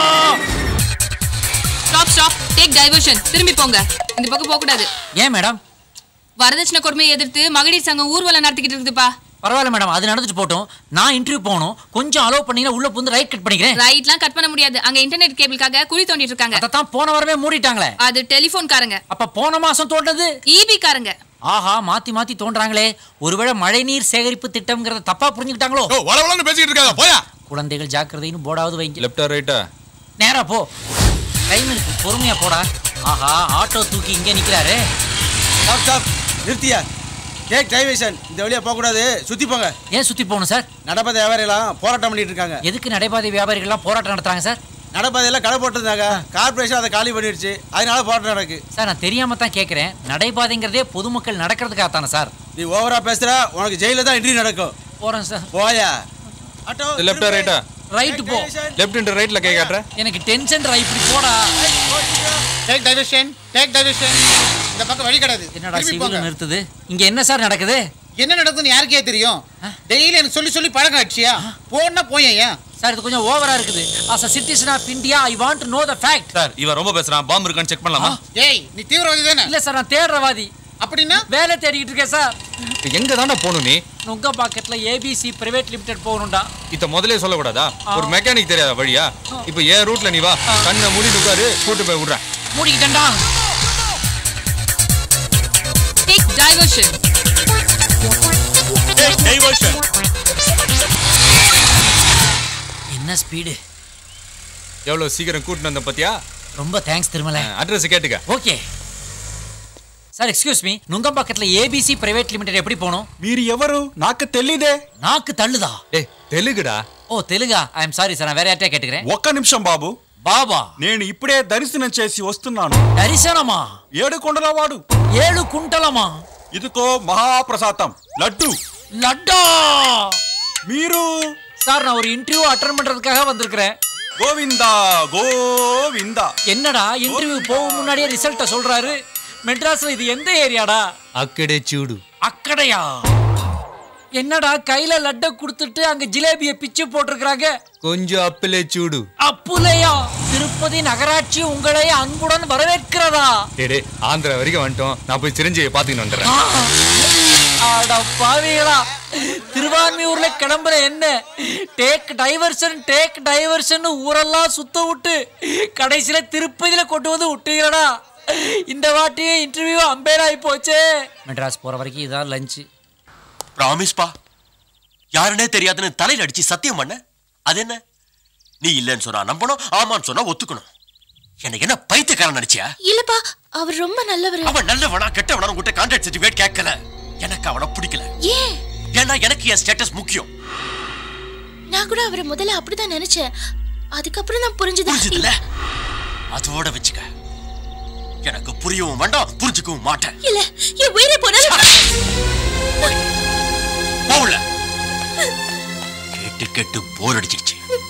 ஸ்டாப் ஸ்டாப் டேக் டைவர்ஷன் திரும்பி போங்க இந்த பக்கம் போக கூடாது ஏன் மேடம் வரதட்சணை கொடுமையை எதிர்த்து மகளிர் சங்கம் ஊர்வலம் நடத்திக்கிட்டு இருக்குதுப்பா பரவாயில்ல மேடம் அது நடந்துட்டு போட்டோம் நான் இன்டர்வியூ போகணும் கொஞ்சம் அலோவ் பண்ணீங்கன்னா உள்ள புந்து ரைட் கட் பண்ணிக்கிறேன் ரைட்லாம் கட் பண்ண முடியாது அங்க இன்டர்நெட் கேபிளுக்காக குழி தோண்டிட்டு இருக்காங்க அதான் போன வாரமே மூடிட்டாங்களே அது டெலிபோன் காரங்க அப்ப போன மாசம் தோண்டது ஈபி காரங்க ஆஹா மாத்தி மாத்தி தோன்றாங்களே ஒருவேளை மழைநீர் சேகரிப்பு திட்டம்ங்கறத தப்பா புரிஞ்சுக்கிட்டாங்களோ வளவளன்னு பேசிட்டு இருக்காத போயா குழந்தைகள் ஜாக்கிரதைன்னு போடாவது வைங்க லெஃப்டா ரைட்டா நேரா போ டைம் இருக்கு பொறுமையா போடா ஆஹா ஆட்டோ தூக்கி இங்க நிக்கிறாரு ஸ்டாப் ஸ்டாப் நிறுத்தியா டேக் டைவேஷன் இந்த வழியா போக கூடாது சுத்தி போங்க ஏன் சுத்தி போகணும் சார் நடப்பாதை வியாபாரிலாம் போராட்டம் பண்ணிட்டு இருக்காங்க எதுக்கு நடைபாதை வியாபாரிகள்லாம் போராட்டம் நடத்துறாங்க சார் நடப்பாதையெல்லாம் கடை போட்டிருந்தாங்க கார்பரேஷன் அதை காலி பண்ணிடுச்சு அதனால போராட்டம் நடக்கு சார் நான் தெரியாம தான் கேட்கறேன் நடைபாதைங்கிறதே பொதுமக்கள் நடக்கிறதுக்காக தானே சார் நீ ஓவரா பேசுற உனக்கு ஜெயில தான் இன்டர்வியூ நடக்கும் போறேன் சார் போயா ஆட்டோ லெஃப்டா ரைட்டா ரைட் போ லெஃப்ட் அண்ட் ரைட்ல கை காட்டுற எனக்கு டென்ஷன் இப்படி போடா டேக் டைவர்ஷன் டேக் டைவர்ஷன் இந்த பக்கம் வழி கிடையாது என்னடா திரும்பி சிவில் போங்க. நிறுத்துது இங்க என்ன சார் நடக்குது என்ன நடக்குதுன்னு யாருக்கே தெரியும் டெய்லி எனக்கு சொல்லி சொல்லி பழக்கம் ஆச்சியா போனா போய் ஏன் சார் இது கொஞ்சம் ஓவரா இருக்குது as a citizen of India I want to know the fact sir இவன் ரொம்ப பேசுறான் பாம்பு இருக்கான்னு செக் பண்ணலாமா ஏய் நீ தீவிரவாதி தானே இல்ல சார் நான் தேடுறவாதி அப்படின்னா வேலை தேடிக்கிட்டு இருக்கேன் சார் எங்க தாண்டா போகணும் நீ நுங்க பாக்கெட்ல ஏபிசி பிரைவேட் லிமிடெட் போகணும்டா இத முதல்ல சொல்லக்கூடாதா ஒரு மெக்கானிக் தெரியாத வழியா இப்போ ஏன் ரூட்ல நீ வா கண்ணை மூடி உட்காரு கூட்டு போய் விடுறேன் மூடிக்கிட்டேன்டா டேக் டைவர்ஷன் டைவர்ஷன் என்ன ஸ்பீடு எவ்வளவு சீக்கிரம் கூட்டிட்டு வந்த பாத்தியா ரொம்ப தேங்க்ஸ் திருமலை அட்ரஸ் கேட்டுக்க ஓகே సార్ ఎక్స్క్యూజ్ మీ నుంగంపక్కట్ల ఏబీసీ ప్రైవేట్ లిమిటెడ్ ఎప్పుడు పోను మీరు ఎవరు నాకు తెలీదే నాకు తల్లుదా ఏ తెలుగుడా ఓ తెలుగా ఐఎమ్ సారీ సార్ వేరే అట్టే కేటగిరీ ఒక్క నిమిషం బాబు బాబా నేను ఇప్పుడే దర్శనం చేసి వస్తున్నాను దర్శనమా ఏడు కొండల వాడు ఏడు కుంటలమా ఇదిగో మహాప్రసాదం లడ్డు லட்டா మీరు சார் நான் ஒரு இன்டர்வியூ அட்டன் பண்றதுக்காக வந்திருக்கிறேன் గోవిందా గోవిందా என்னடா இன்டர்வியூ போகும் முன்னாடியே ரிசல்ட்ட சொல்றாரு மெட்ராஸ்ல இது எந்த ஏரியாடா అక్కడే చూడు அக்கடையா என்னடா கையில லட்டை கொடுத்துட்டு அங்க ஜிலேபிய பிச்சு போட்டிருக்காங்க కొంచెం అప్పులే చూడు அப்புலையா திருப்பதி நகராட்சி உங்களை அன்புடன் வரவேற்கிறதா டேய் டேய் ஆந்திரா வரைக்கும் வந்துட்டோம் நான் போய் சிரஞ்சீவியை பார்த்துக்கிட்டு வந்துடுறேன் அட பாவிகளா திருவான்மியூர்ல கிளம்புற என்ன டேக் டைவர்ஷன் டேக் டைவர்ஷன் ஊரெல்லாம் சுத்த விட்டு கடைசியில திருப்பதியில கொண்டு வந்து விட்டீங்களடா இந்த வாட்டியும் இன்டர்வியூ அம்பேர் ஆகி போச்சே மெட்ராஸ் போற வரைக்கும் இதான் லஞ்சு ப்ராமிஸ் பா யாருனே தெரியாதுன்னு தலையில அடிச்சு சத்தியம் பண்ண அது என்ன நீ இல்லைன்னு சொன்னா நம்பணும் ஆமான்னு சொன்னா ஒத்துக்கணும் எனக்கு என்ன பைத்தியக்காரன் நடிச்சியா இல்லப்பா அவர் ரொம்ப நல்லவர் அவன் நல்லவனா கெட்டவனா உங்ககிட்ட கான்ட்ராக்ட் சர்டிஃபிகேட் கேட்கல எனக்கு அவனை பிடிக்கல ஏன் ஏன்னா எனக்கு என் ஸ்டேட்டஸ் முக்கியம் நான் கூட அவரை முதல்ல அப்படிதான் நினைச்சேன் அதுக்கப்புறம் தான் புரிஞ்சது புரிஞ்சதுல அதோட வச்சுக்க எனக்கு புரியவும் வேண்டாம் புரிஞ்சுக்கவும் மாட்டேன் இல்ல என் உயிரை போனாலும் போகல கேட்டு கேட்டு போர் அடிச்சிருச்சு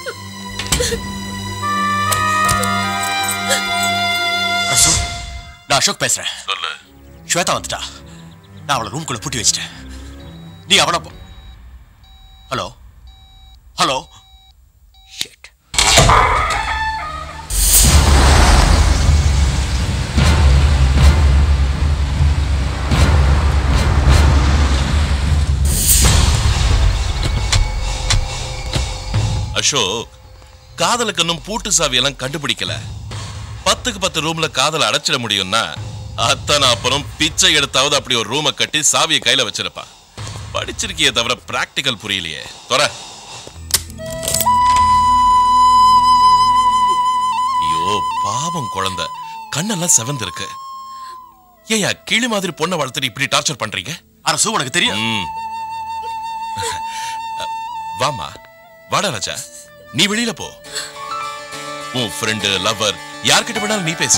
அசு, நான் அசோக் பேசுறேன் சொல்லு ஸ்வேதா வந்துட்டா நான் அவளை ரூம்குள்ள பூட்டி வச்சிட்டேன் நீ அவனை போ ஹலோ ஹலோ அசோக் காதலுக்கு இன்னும் பூட்டு சாவி எல்லாம் கண்டுபிடிக்கல பத்துக்கு பத்து ரூம்ல காதலை அடைச்சிட முடியும்னா அத்தனை அப்புறம் பிச்சை எடுத்தாவது அப்படி ஒரு ரூமை கட்டி சாவியை கையில வச்சிருப்பா படிச்சிருக்கியே தவிர பிராக்டிக்கல் புரியலையே தொற ஐயோ பாவம் குழந்தை கண்ணெல்லாம் செவந்து இருக்கு ஏயா கிளி மாதிரி பொண்ணை வளர்த்துட்டு இப்படி டார்ச்சர் பண்றீங்க அரசு உனக்கு தெரியும் வாமா வாடா ராஜா நீ வெளியில போ உன் ஃப்ரெண்டு லவர் யார்கிட்ட வேணாலும் நீ பேசு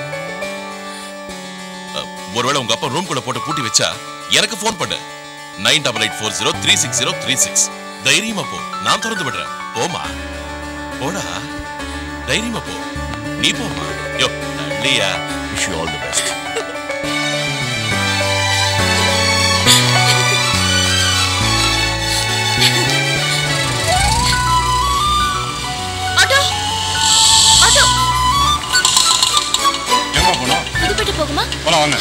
அஹ், ஒருவேளை உங்க அப்பா ரூம் கூட போட்டு பூட்டி வச்சா எனக்கு ஃபோன் பண்ணு nine double eight four zero three six zero three six தைரியமா போ நான் திறந்து விடுறேன் போமா போடா தைரியமா போ நீ போமா யோ இல்லையா wish you all the best auto auto எங்க போனோம் புதுப்பேட்டை போகுமா போலாம் வாங்க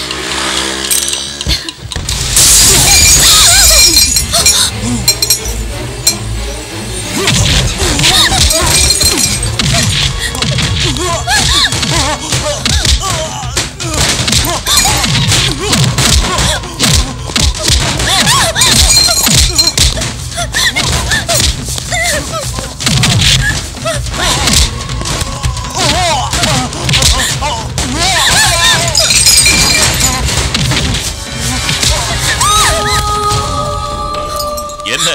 என்ன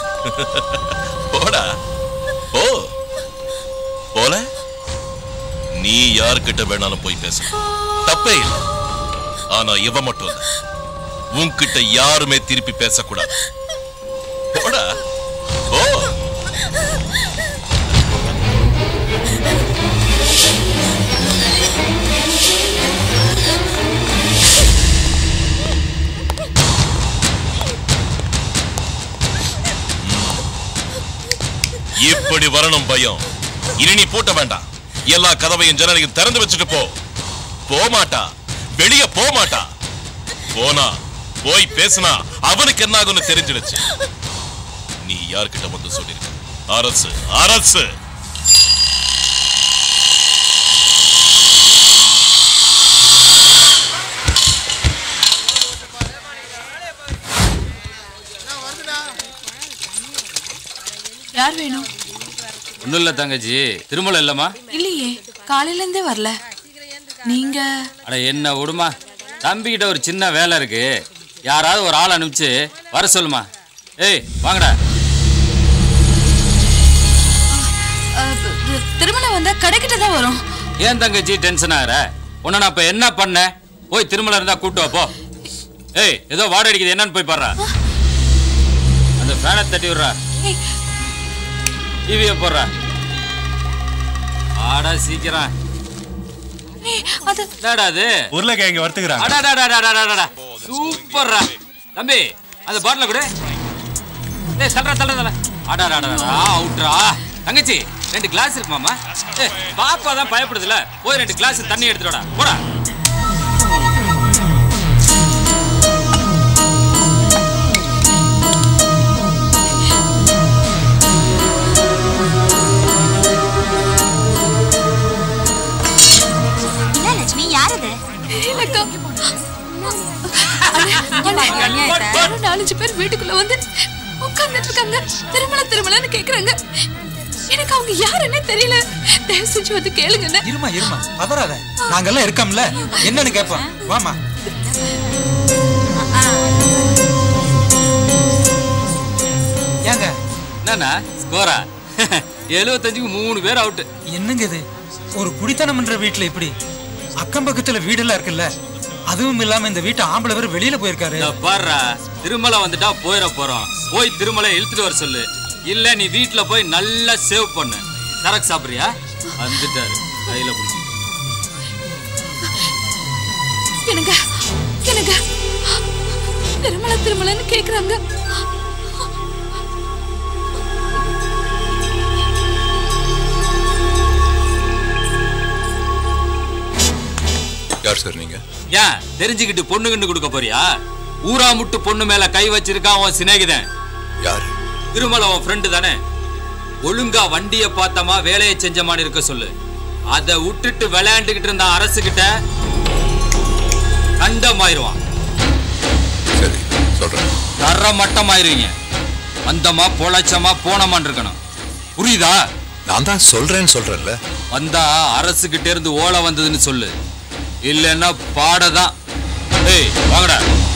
போடா போ போல நீ யார்கிட்ட வேணாலும் போய் பேசலாம் தப்பே இல்லை ஆனா இவ மட்டும் இல்ல உன்கிட்ட யாருமே திருப்பி பேசக்கூடாது போடா போ இப்படி வரணும் பயம் இனி நீ பூட்ட வேண்டாம் எல்லா கதவையும் ஜன்னலையும் திறந்து வச்சுட்டு போ போமாட்டா வெளிய போமாட்டா போனா போய் பேசுனா அவனுக்கு என்ன ஆகும்னு தெரிஞ்சிடுச்சு நீ யார்கிட்ட வந்து சொல்லிருக்க அரசு அரசு யார் வேணும் ஒன்றும் இல்லை தங்கச்சி திருமலம் இல்லைம்மா இல்லையே காலையில இருந்தே வரல நீங்க அட என்ன விடுமா தம்பிக்கிட்ட ஒரு சின்ன வேலை இருக்கு யாராவது ஒரு ஆள் அனுப்பிச்சு வர சொல்லுமா ஏய் வாங்கடா அஹ், தி- தி- திருமணம் வந்தா கடைக்கிட்ட தான் வரும் ஏன் தங்கச்சி டென்ஷன் ஆகிற உன்னை நான் இப்போ என்ன பண்ணேன் போய் திருமலம் இருந்தா கூட்டு வா போ ஏய் ஏதோ வாடை அடிக்குது என்னன்னு போய் பாடுறா அந்த ஃபேனை தட்டி விட்றா ஏய், டிவியை போடுறா ஆடா சீக்கிரம் ஏய், அது என்னடா அது உருளைக்கிழங்கு வறுத்துக்கிறாங்க அடாடாடாடாடாடாடா. சூப்பர்ரா தம்பி அந்த பாட்டில கொடு டேய் தள்ளுறா தள்ளுறா தள்ள அடாடாடாடா அவுட்ரா தங்கச்சி ரெண்டு கிளாஸ் இருக்குமாமா ஏய் பாப்பா தான் பயப்படுதுல போய் ரெண்டு கிளாஸ் தண்ணி எடுத்துடா போடா என்ன லட்சுமி யார் அது பார்ல வந்து உட்கார்ந்துட்டு இருக்காங்க திருமலை திருமலைன்னு கேக்குறாங்க எனக்கு அவங்க யாருன்னே தெரியல தயவு செஞ்சு வந்து கேளுங்க இருமா இருமா பதறாத நாங்கெல்லாம் இருக்கோம்ல என்னன்னு கேட்போம் வாமா ஏங்க என்னண்ணா ஸ்கோரா எழுபத்தஞ்சுக்கு மூணு பேர் அவுட்டு என்னங்க இது ஒரு குடித்தனம்ன்ற வீட்டுல இப்படி அக்கம் பக்கத்துல வீடெல்லாம் இருக்குல்ல அதுவும் இல்லாம இந்த வீட்டு ஆம்பளை வேற வெளியில போயிருக்காரு பாருடா திருமலை வந்துட்டா போயிட போறோம் போய் திருமலை இழுத்துட்டு வர சொல்லு இல்ல நீ வீட்ல போய் நல்லா சேவ் பண்ணு சரக்கு சாப்பிடுறியா வந்துட்டாரு கையில பிடிச்சி எனக்கு எனக்கு திருமலை திருமலைன்னு கேக்குறாங்க யார் சார் நீங்க ஏன் தெரிஞ்சுக்கிட்டு பொண்ணு கண்டு கொடுக்க போறியா ஊரா முட்டு பொண்ணு மேல கை வச்சிருக்கான் உன் சிநேகிதன் யாரு திருமலை உன் ஃப்ரெண்டு தானே ஒழுங்கா வண்டிய பார்த்தமா வேலையை செஞ்சமான்னு இருக்க சொல்லு அதை விட்டுட்டு விளையாண்டுகிட்டு இருந்த அரசு கிட்ட கண்டமாயிருவான் சரி சொல்றேன் தர மட்டமாயிருவீங்க வந்தமா பொழைச்சமா போனமான்னு இருக்கணும் புரியுதா நான் தான் சொல்றேன்னு சொல்றேன்ல வந்தா அரசு கிட்ட இருந்து ஓலை வந்ததுன்னு சொல்லு இல்லைன்னா பாடதான் ஏய் வாங்கடா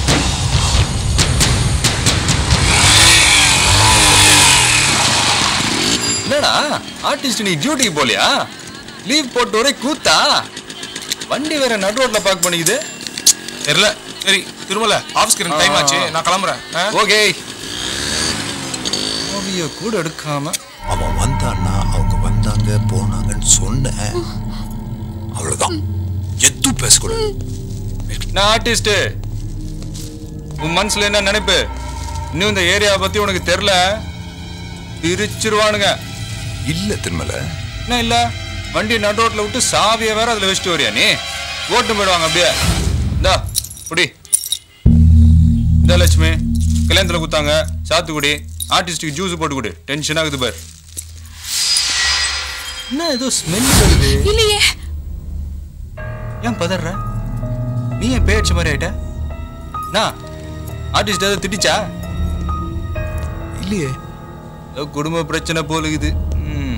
என்னடா ஆர்டிஸ்ட் நீ டியூட்டிக்கு போலியா லீவ் போட்டு ஒரே கூத்தா வண்டி வேற நடு ரோட்ல பார்க் பண்ணிக்குது தெரியல சரி திருமலை ஆஃபீஸ்க்கு எனக்கு டைம் ஆச்சு நான் கிளம்புறேன் ஓகே அவிய கூட எடுக்காம அவன் வந்தான்னா அவங்க வந்தாங்க போனாங்கன்னு சொன்னேன் அவ்வளவுதான் எதுவும் பேசக்கூடாது நான் ஆர்டிஸ்ட் உன் மனசுல என்ன நினைப்பு இன்னும் இந்த ஏரியா பத்தி உனக்கு தெரியல பிரிச்சிருவானுங்க இல்ல திருமலை என்ன இல்ல வண்டி நடு ரோட்ல விட்டு சாவியை வேற அதுல வச்சுட்டு வரியா நீ ஓட்டு போயிடுவாங்க அப்படியே இந்தா புடி இந்த லட்சுமி கல்யாணத்துல குத்தாங்க சாத்துக்குடி ஆர்டிஸ்டுக்கு ஜூஸ் போட்டு கொடு டென்ஷன் ஆகுது பார் என்ன ஏதோ ஸ்மெல் வருது இல்லையே ஏன் பதற நீ ஏன் பேச்ச மாதிரி ஆயிட்ட நான் ஆர்டிஸ்ட் ஏதோ திட்டிச்சா இல்லையே ஏதோ குடும்ப பிரச்சனை போலுக்குது ம்.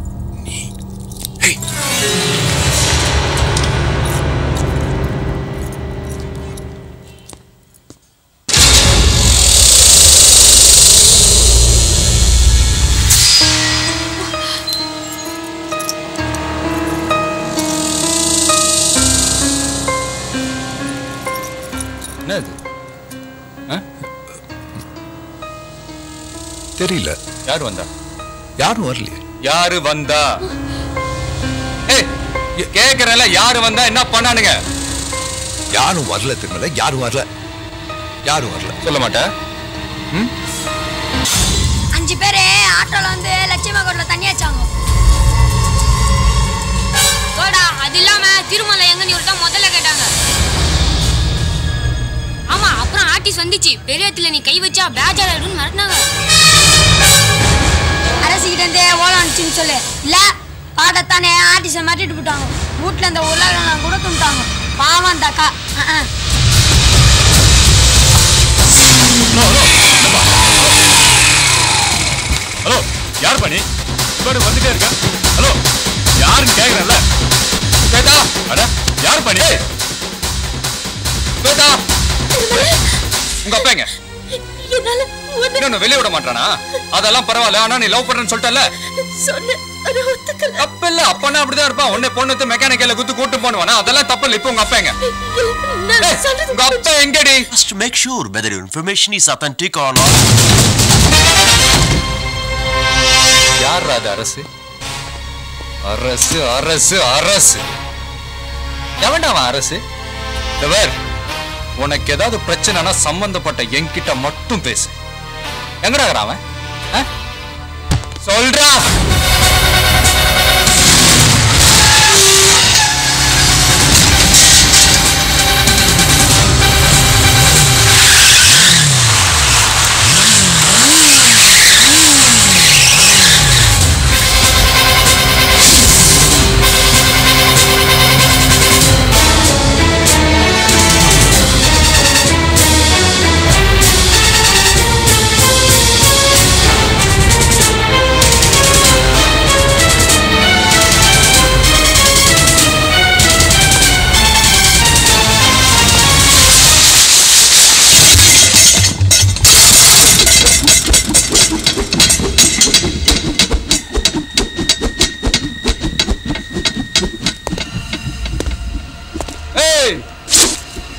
என்ன இது ஆ? தெரியல யார் வந்தா யாரும் வரலையே யாரு வந்தா ஏய் கேக்குறல யாரு வந்தா என்ன பண்ணானுங்க யாரும் வரல திருமலை யாரும் வரல யாரும் வரல சொல்ல மாட்டேன் அஞ்சு பேரு ஆட்டோல வந்து லட்சுமி கோட்ல தண்ணி வச்சாங்க கோடா அது இல்லாம திருமலை எங்க நீ தான் முதல்ல கேட்டாங்க ஆமா அப்புறம் ஆர்டிஸ்ட் வந்துச்சு பெரியத்துல நீ கை வச்சா பேஜார் ஆயிடும்னு மிரட்டினாங்க அரசு கிட்ட இருந்தே ஓலை அனுப்பிச்சுன்னு சொல்லு இல்ல பாடத்தானே ஆர்டிஸ்ட மாட்டிட்டு போட்டாங்க வீட்டுல இந்த உலகம் கூட துண்டாங்க பாவம் அந்த அக்கா அஹ், அஹ். ஹலோ யார் பண்ணி பாரு வந்துட்டே இருக்க ஹலோ யாருன்னு கேக்குறேன்ல பேதா அட யார் பண்ணி பேதா உங்க அப்பா எங்க என்னால உன்னை இன்னொன்னு வெளிய விட மாட்டானா அதெல்லாம் பரவாயில்ல ஆனா நீ லவ் பண்றேன்னு சொல்லிட்டல சொன்ன ஆனா ஒத்துக்கல தப்பு இல்ல அப்பனா அப்படிதான் இருப்பான் உன்னை பொண்ணு மெக்கானிக்கல குத்து கூட்டு போனுவானா அதெல்லாம் தப்பு இல்ல இப்போ உங்க அப்பா எங்க நான் சொல்றது உங்க அப்பா எங்கடி Just to make sure whether your information is authentic or not. யார் அது அரசு அரசு அரசு அரசு எவன்டா அவன் அரசு இந்த பார், உனக்கு ஏதாவது பிரச்சனைனா சம்பந்தப்பட்ட என்கிட்ட மட்டும் பேசு எங்கடா இருக்கிறான் அவன் ஆ? சொல்றா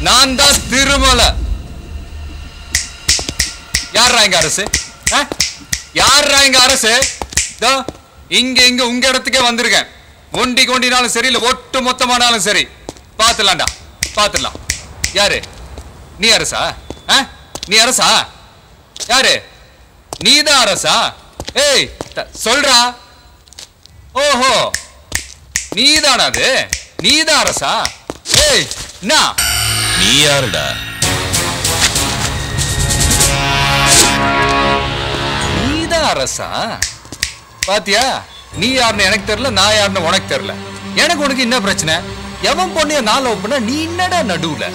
நான் தான் திருமலை யார்ரா இங்க அரசு ஆ? யார்ரா இங்க அரசு இதோ, இங்க இங்க உங்க இடத்துக்கே வந்திருக்கேன் ஒண்டி கொண்டினாலும் சரி இல்ல ஒட்டு மொத்தமானாலும் சரி பாத்துலாம்டா பாத்துடலாம் யாரு நீ அரசா ஆ? நீ அரசா யாரு நீதான் அரசா ஏய் த- சொல்றா ஓஹோ நீதானா அது நீதான் அரசா ஏய் என்ன நீ யாருடா நீதான் அரசா பாத்தியா நீ யாருன்னு எனக்கு தெரியல நான் யாருன்னு உனக்கு தெரியல எனக்கு உனக்கு என்ன பிரச்சனை எவன் பொண்ணைய நான் லவ் பண்ண நீ என்னடா நடுவுல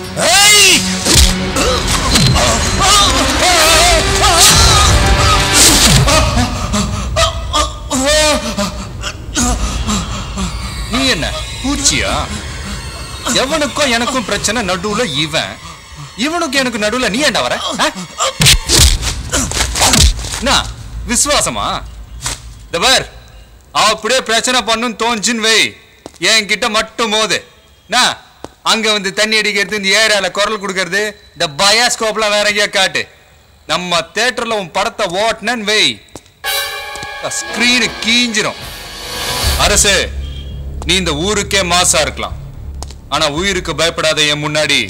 நீ என்ன பூச்சியா எவனுக்கும் எனக்கும் பிரச்சனை நடுவுல இவன் இவனுக்கு எனக்கு நடுவுல நீ ஏன்டா வர ஆ? என்ன விசுவாசமா இந்த பார் அப்படியே பிரச்சனை பண்ணும் தோஞ்சுன்னு வை என்கிட்ட மட்டும் மோது நான் அங்க வந்து தண்ணி அடிக்கிறது இந்த ஏரியால குரல் கொடுக்கறது இந்த பயாஸ்கோப்லாம் வேற எங்கேயா காட்டு நம்ம தேட்டர்ல உன் படத்தை ஓட்டினன்னு வை ஸ்கிரீனு கீஞ்சிரும் அரசு நீ இந்த ஊருக்கே மாசா இருக்கலாம் ஆனா உயிருக்கு பயப்படாத என் முன்னாடி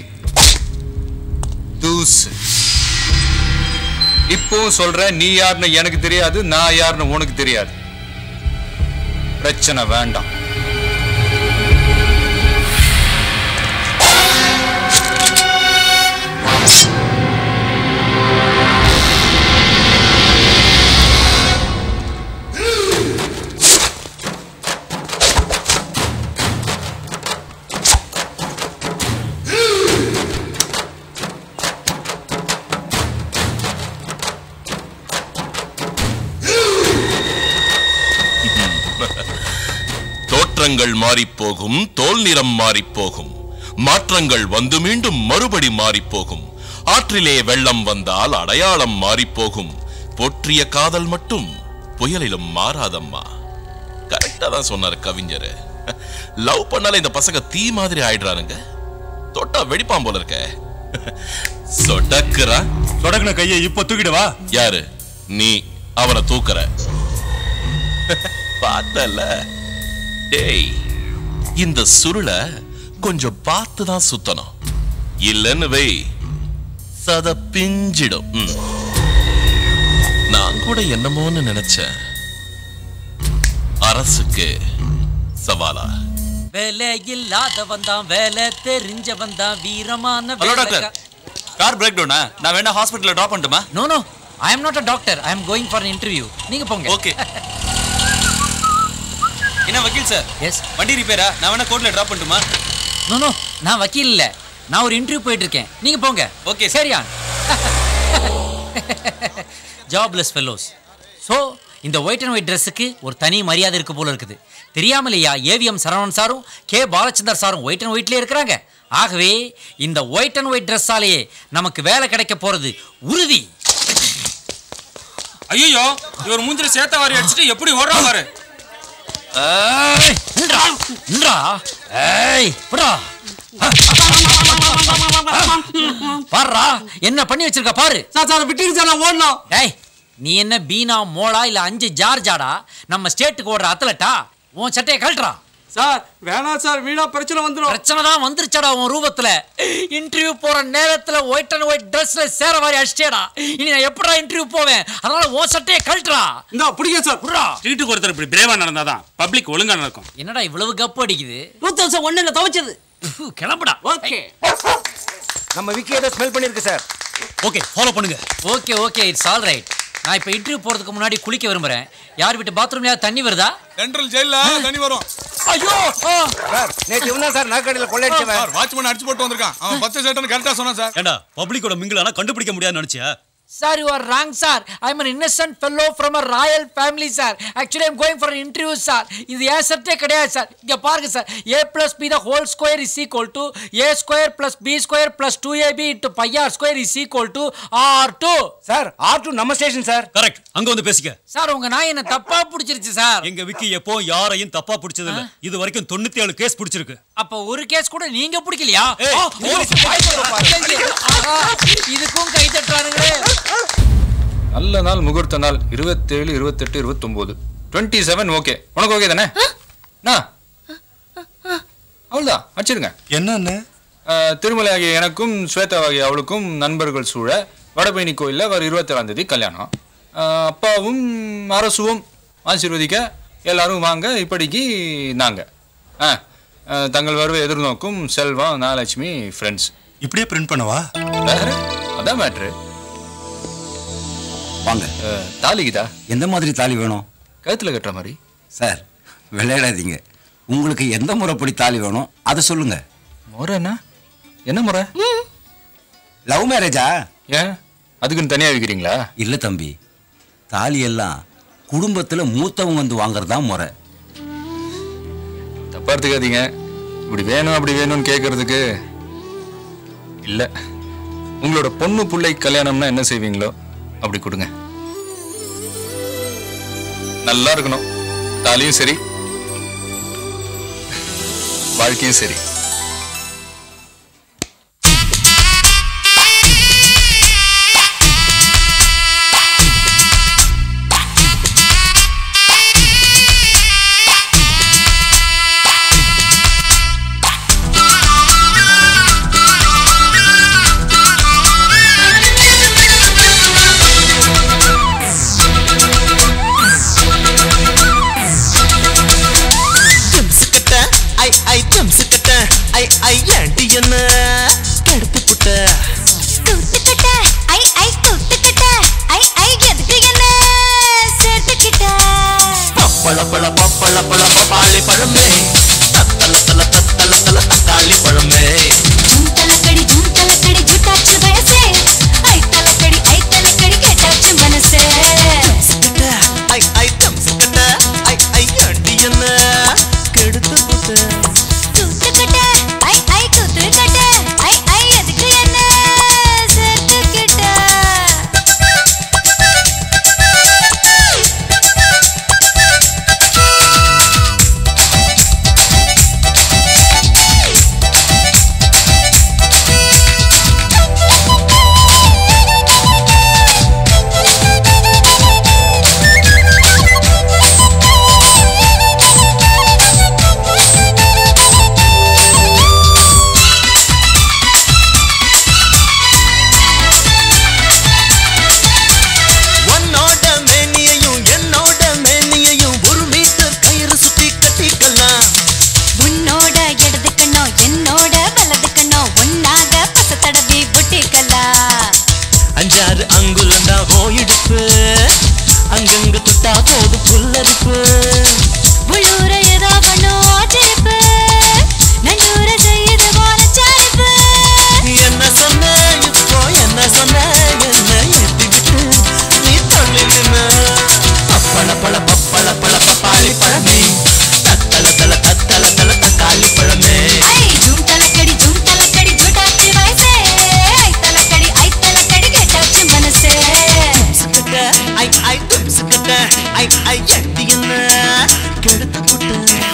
தூசு இப்பவும் சொல்றேன் நீ யாருன்னு எனக்கு தெரியாது நான் யாருன்னு உனக்கு தெரியாது பிரச்சனை வேண்டாம் தோற்றங்கள் மாறிப்போகும் தோல் நிறம் மாறிப்போகும் மாற்றங்கள் வந்து மீண்டும் மறுபடி மாறிப்போகும் ஆற்றிலே வெள்ளம் வந்தால் அடையாளம் மாறிப்போகும் போற்றிய காதல் மட்டும் புயலிலும் மாறாதம்மா கரெக்டா தான் சொன்னாரு கவிஞர் லவ் பண்ணால இந்த பசங்க தீ மாதிரி ஆயிடுறானுங்க தொட்டா வெடிப்பான் போல இருக்க சொடக்குறா சொடக்குன கையை இப்போ தூக்கிடுவா யாரு நீ அவனை தூக்குற பார்த்தல டேய் இந்த சுருளை கொஞ்சம் பார்த்து தான் சுத்தணும் இல்லைன்னு வை சத பிஞ்சிடும் ம். நான் கூட என்னமோன்னு நினைச்சேன் அரசுக்கு சவாலா வேலை இல்லாதவன் தான் வேலை தெரிஞ்சவன் தான் வீரமான ஹலோ டாக்டர் கார் பிரேக் டவுனா நான் வேணா ஹாஸ்பிட்டல்ல டிராப் பண்ணட்டுமா no no I am not a doctor I am going for interview நீங்க போங்க ஓகே என்ன வக்கீல் சார் எஸ் வண்டி ரிப்பேரா நான் வேணா கோர்ட்ல டிராப் பண்ணட்டுமா நோ நோ நான் வக்கீல் இல்ல நான் ஒரு இன்டர்வியூ போயிட்டு இருக்கேன் நீங்க போங்க ஓகே சரியா ஜாப்லெஸ் ஃபெல்லோஸ் ஸோ இந்த ஒயிட் அண்ட் ஒயிட் ட்ரெஸ்ஸுக்கு ஒரு தனி மரியாதை இருக்கு போல இருக்குது தெரியாமலையா ஏவிஎம் சரவணன் சாரும் கே பாலச்சந்தர் சாரும் ஒயிட் அண்ட் ஒயிட்லேயே இருக்கிறாங்க ஆகவே இந்த ஒயிட் அண்ட் ஒயிட் ட்ரெஸ்ஸாலேயே நமக்கு வேலை கிடைக்க போறது உறுதி ஐயோ இவர் மூஞ்சில சேத்த வாரி அடிச்சிட்டு எப்படி ஓடுறா பாரு ஏய், நில்றா, நில்றா. ஏய், விட்றா. பாருடா என்ன பண்ணி வச்சிருக்க பாரு சார் சார் விட்டுருங்க சார் நான் ஓடணும் டேய் நீ என்ன பீனா மோளா இல்ல அஞ்சு ஜார்ஜாடா நம்ம ஸ்டேட்டுக்கு ஓடுற அத்லட்டா உன் சட்டையை கழட்டுறா சார் வேணாம் சார் வீணா பிரச்சனை வந்துடும் பிரச்சனை தான் வந்துருச்சடா உன் ரூபத்துல இன்டர்வியூ போற நேரத்துல ஒயிட் அண்ட் ஒயிட் ட்ரெஸ்ல சேர மாதிரி அடிச்சிட்டேடா இனி நான் எப்படா இன்டர்வியூ போவேன் அதனால உன் சட்டையை கழட்டுறா இந்த பிடிங்க சார் விட்றா ஸ்ட்ரீட்டுக்கு ஒருத்தர் இப்படி பிரேவா நடந்தாதான் பப்ளிக் ஒழுங்கா நடக்கும் என்னடா இவ்வளவு கப்பு அடிக்குது டூ தௌசண்ட் ஒன்னுல துவைச்சது கிளம்புடா ஓகே நம்ம விக்கி ஏதோ ஸ்மெல் பண்ணிருக்கு சார் ஓகே ஃபாலோ பண்ணுங்க okay okay it's all right நான் இப்போ இன்டர்வியூ போறதுக்கு முன்னாடி குளிக்க விரும்புறேன் யார் வீட்டு பாத்ரூம்லயாவது தண்ணி வருதா சென்ட்ரல் ஜெயில தண்ணி வரும் ஐயோ சார் நேற்று இவன் சார் நகைக்கடையில் கொள்ளையடிச்சவன் சார் வாட்ச்மேன் அடிச்சு போட்டு வந்திருக்கான் அவன் பச்சை சட்டன் கரெக்டா சொன்னான் சார் ஏண்டா பப்ளிக்கோட மிங்கிளானா கண்டுபிடிக்க முடியாதுன்னு நினைச்சியா sir you are wrong sir I am an innocent fellow from a royal family sir actually I'm going for interview sir இது ஏன் சட்டே கிடையாது சார் இங்க பாருங்க sir a plus b the whole square is equal to a square plus b square plus two ab into pi r square is equal to r two sir r two நம்ம station sir correct அங்க வந்து பேசிக்க sir உங்க நாய் என்ன தப்பா பிடிச்சிருச்சு sir எங்க விக்கி எப்போ யாரையும் தப்பா பிடிச்சது இல்ல இது வரைக்கும் தொண்ணூத்தி ஏழு கேஸ் பிடிச்சிருக்கு அப்ப ஒரு கேஸ் கூட நீங்க பிடிக்கலையா ஏய், ஆ, போலீஸ் ஐயோ, ஆஹா, இதுக்கும் கை தட்டுறானுங்களே நல்ல நாள் முகூர்த்த நாள் இருபத்தேழு இருபத்தெட்டு இருபத்தொம்போது டுவெண்ட்டி செவன் ஓகே உனக்கு ஓகே தானே நான் அவ்வளோதான் வச்சிருங்க என்னன்னு திருமலை ஆகிய எனக்கும் ஸ்வேதா ஆகிய அவளுக்கும் நண்பர்கள் சூழ வடபழனி கோயிலில் வர இருபத்தேழாம் தேதி கல்யாணம் ஆஹ் அப்பாவும் அரசுவும் ஆசீர்வதிக்க எல்லாரும் வாங்க இப்படிக்கு நாங்கள் ஆ ஆஹ் தங்கள் வரவை எதிர்நோக்கும் செல்வா நாலட்சுமி ஃப்ரெண்ட்ஸ் இப்படியே பிரிண்ட் பண்ணவா வேற அதான் மேட்ரு வாங்க தாலிக்குதா எந்த மாதிரி தாலி வேணும் கழுத்தில் கட்டுற மாதிரி சார் விளையாடாதீங்க உங்களுக்கு எந்த முறைப்படி தாலி வேணும் அதை சொல்லுங்க முறைண்ணா என்ன முறை லவ் மேரேஜா ஏன் அதுக்குன்னு தனியாக வைக்கிறீங்களா இல்லை தம்பி தாலி எல்லாம் குடும்பத்தில் மூத்தவங்க வந்து வாங்குறது தான் முறை தப்பா எடுத்துக்காதீங்க இப்படி வேணும் அப்படி வேணும்னு கேட்கறதுக்கு இல்லை உங்களோட பொண்ணு பிள்ளை கல்யாணம்னா என்ன செய்வீங்களோ அப்படி கொடுங்க நல்லா இருக்கணும் தாலியும் சரி வாழ்க்கையும் சரி ஜம்சுக்கிட்ட ஐ ஐ ஜம்சுக்கிட்ட ஐ ஐ ஏண்டி என்ன கெடுத்து புட்ட கூத்துக்கிட்ட ஐ ஐ கூத்துக்கிட்ட ஐ ஐ எதுக்கு என்ன சேர்த்துக்கிட்ட பப்பள பழ பப்பள பழ பப்பாளி பழமே தத்தல தல தத்தல தல தக்காளி பழமே ஜூம் தலக்கடி ஜூம் தலக்கடி ஜூட்டாச்சு வயசே ஐ தலக்கடி ஐ தலக்கடி கேட்டாச்சு மனசே ஜம்சுக்கிட்ட ஐ ஐ ஜம்சுக்கிட்ட ஐ ஐ ஏண்டி என்ன கெடுத்து புட்ட கூத்துக்கிட்ட ஐ ஐ கூத்துக்கிட்ட ஐ ஐ எதுக்கு என்ன சேர்த்துக்கிட்ட உன்னோட மேனியையும் என்னோட மேனியையும் ஒரு மீட்டர் கயிறு சுத்தி கட்டிக்கலாம் உன்னோட இடது கண்ணோ என்னோட வலது கண்ணோ ஒன்னாக பச தடவி ஒட்டிக்கலாம் அஞ்சாறு அங்குலண்டா போயிடுப்பு அங்கங்க தொட்டா போது புல்லரிப்பு உள்ளூர ஏதோ பண்ணும் ஆச்சரிப்பு நன்னூர செய்யுது போல சாரிப்பு என்ன சொன்ன இப்போ என்ன சொன்ன என்ன ஏத்தி விட்டு நீ தள்ளி நின்ன பப்பள பழ பப்பள பழ பப்பாளி பழமே தத்தல தல தத்தல தல தக்காளி பழமே ஐ ஜூம் தலக்கடி ஜூம் தலக்கடி ஜூட்டாச்சு வயசே ஐ தலக்கடி ஐ தலக்கடி கேட்டாச்சு மனசே தும்சுக்கிட்ட ஐ ஐ தும்சுக்கிட்ட ஐ ஐ எட்டி என்ன கெடுத்து புட்ட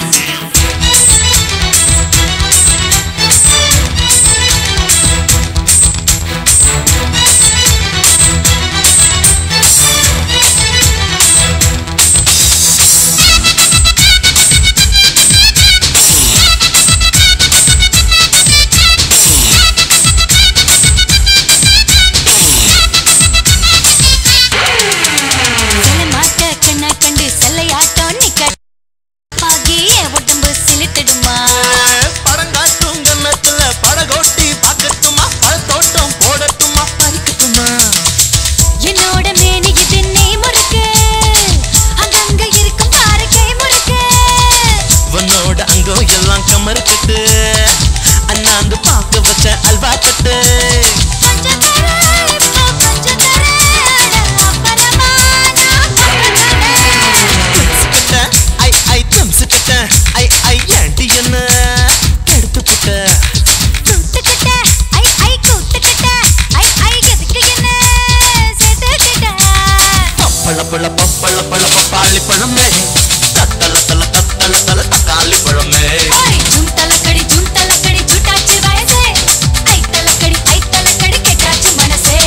சில மாட்ட கண்ண கண்டு செல்லையாட்டம் நிக்க பாகிய உடம்பு சிலிட்டிடுமா படங்காட்டும் கன்னத்துல படகோட்டி பார்க்கட்டுமா பழத்தோட்டம் போடட்டுமா பறிக்கட்டுமா என்னோட மேனிக்கு திண்ணை முறுக்கு அங்கங்க இருக்கும் பாரு கை முறுக்கு உன்னோட அங்கோ எல்லாம் கமரு கட்டு அண்ணாந்து பார்க்க வச்ச அல்வா தட்டு கொஞ்சம் தர இப்போ கொஞ்சம் தர பழ பழ பப்பழ பழ பப்பாளி பழமே தத்தல தல தத்தல தல தக்காளி பழமே ஜூன் தலக்கடி ஜூன் தலக்கடி ஜூட்டாச்சு வயசே ஐ தலக்கடி ஐ தலக்கடி கேட்டாச்சு மனசே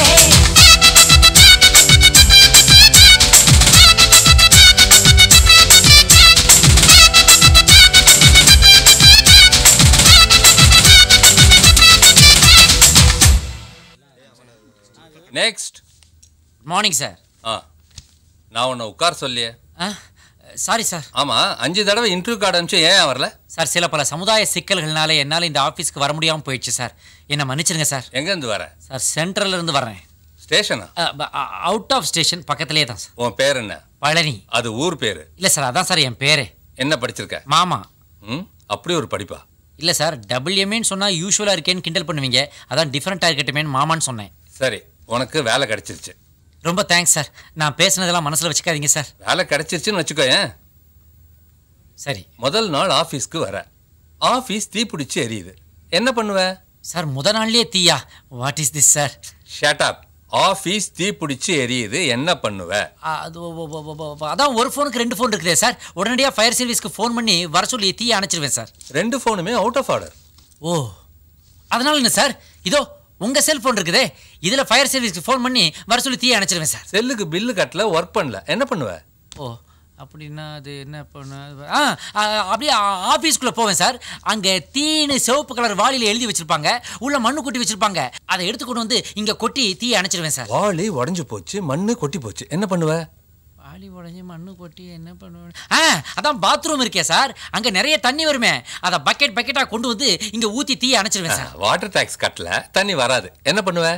நெக்ஸ்ட் மார்னிங் சார் ஆ நான் உன்னை உட்கார் சொல்லியே சாரி சார் ஆமா அஞ்சு தடவை இன்டர்வியூ கார்டு அனுப்பிச்சு ஏன் வரல சார் சில பல சமுதாய சிக்கல்கள்னால என்னால் இந்த ஆஃபீஸ்க்கு வர முடியாமல் போயிடுச்சு சார் என்னை மன்னிச்சிருங்க சார் எங்கேருந்து வர சார் சென்ட்ரல்ல இருந்து வர்றேன் ஸ்டேஷனா அவுட் ஆஃப் ஸ்டேஷன் பக்கத்துலேயே தான் சார் உன் பேர் என்ன பழனி அது ஊர் பேரு இல்லை சார் அதான் சார் என் பேரே என்ன படிச்சிருக்க மாமா ம் அப்படி ஒரு படிப்பா இல்லை சார் டபுள் எம்ஏன்னு சொன்னால் யூஸ்வலாக இருக்கேன்னு கிண்டல் பண்ணுவீங்க அதான் டிஃப்ரெண்ட்டாக இருக்கட்டுமேன்னு மாமான்னு சொன்னேன் சரி உனக்கு வேலை கிடைச்சிருச்சு ரொம்ப தேங்க்ஸ் சார் நான் பேசுனதெல்லாம் மனசில் வச்சுக்காதீங்க சார் வேலை கிடைச்சிருச்சுன்னு வச்சுக்கோ ஏன் சரி முதல் நாள் ஆஃபீஸ்க்கு வர ஆஃபீஸ் தீப்பிடிச்சு எரியுது என்ன பண்ணுவ சார் முத நாள்லயே தீயா what is this sir shut up office தீப்பிடிச்சு எரியுது என்ன பண்ணுவ அது ஒ- ஒ- ஒ- ஒ- ஒ- அதான் ஒரு ஃபோனுக்கு ரெண்டு ஃபோன் இருக்குதே சார் உடனடியாக ஃபயர் சர்வீஸ்க்கு ஃபோன் பண்ணி வர சொல்லி தீயை அணைச்சிருவேன் சார் ரெண்டு ஃபோனுமே அவுட் ஆஃப் ஆர்டர் ஓ அதனால என்ன சார் இதோ உங்கள் செல்ஃபோன் இருக்குதே இதில் ஃபயர் சர்வீஸ்க்கு ஃபோன் பண்ணி வர சொல்லி தீயை அணைச்சிருவேன் சார் செல்லுக்கு பில்லு கட்டல ஒர்க் பண்ணல என்ன பண்ணுவ ஓ அப்படின்னா அது என்ன பண்ண ஆ ஆ, அப்படியே ஆஃபீஸ்க்குள்ளே போவேன் சார் அங்கே தீனு சிவப்பு கலர் வாளியில் எழுதி வச்சிருப்பாங்க உள்ள மண்ணு கொட்டி வச்சிருப்பாங்க அதை எடுத்து கொண்டு வந்து இங்கே கொட்டி தீயை அணைச்சிருவேன் சார் வாளி உடஞ்சு போச்சு மண்ணு கொட்டி போச்சு என்ன பண்ணுவ வாளி உடஞ்சி மண்ணு கொட்டி என்ன பண்ணுவேன் ஆ அதான் பாத்ரூம் இருக்கே சார் அங்கே நிறைய தண்ணி வருமே அதை பக்கெட் பக்கெட்டாக கொண்டு வந்து இங்கே ஊற்றி தீயை அணைச்சிருவேன் சார் வாட்டர் டேக்ஸ் கட்டல தண்ணி வராது என்ன பண்ணுவ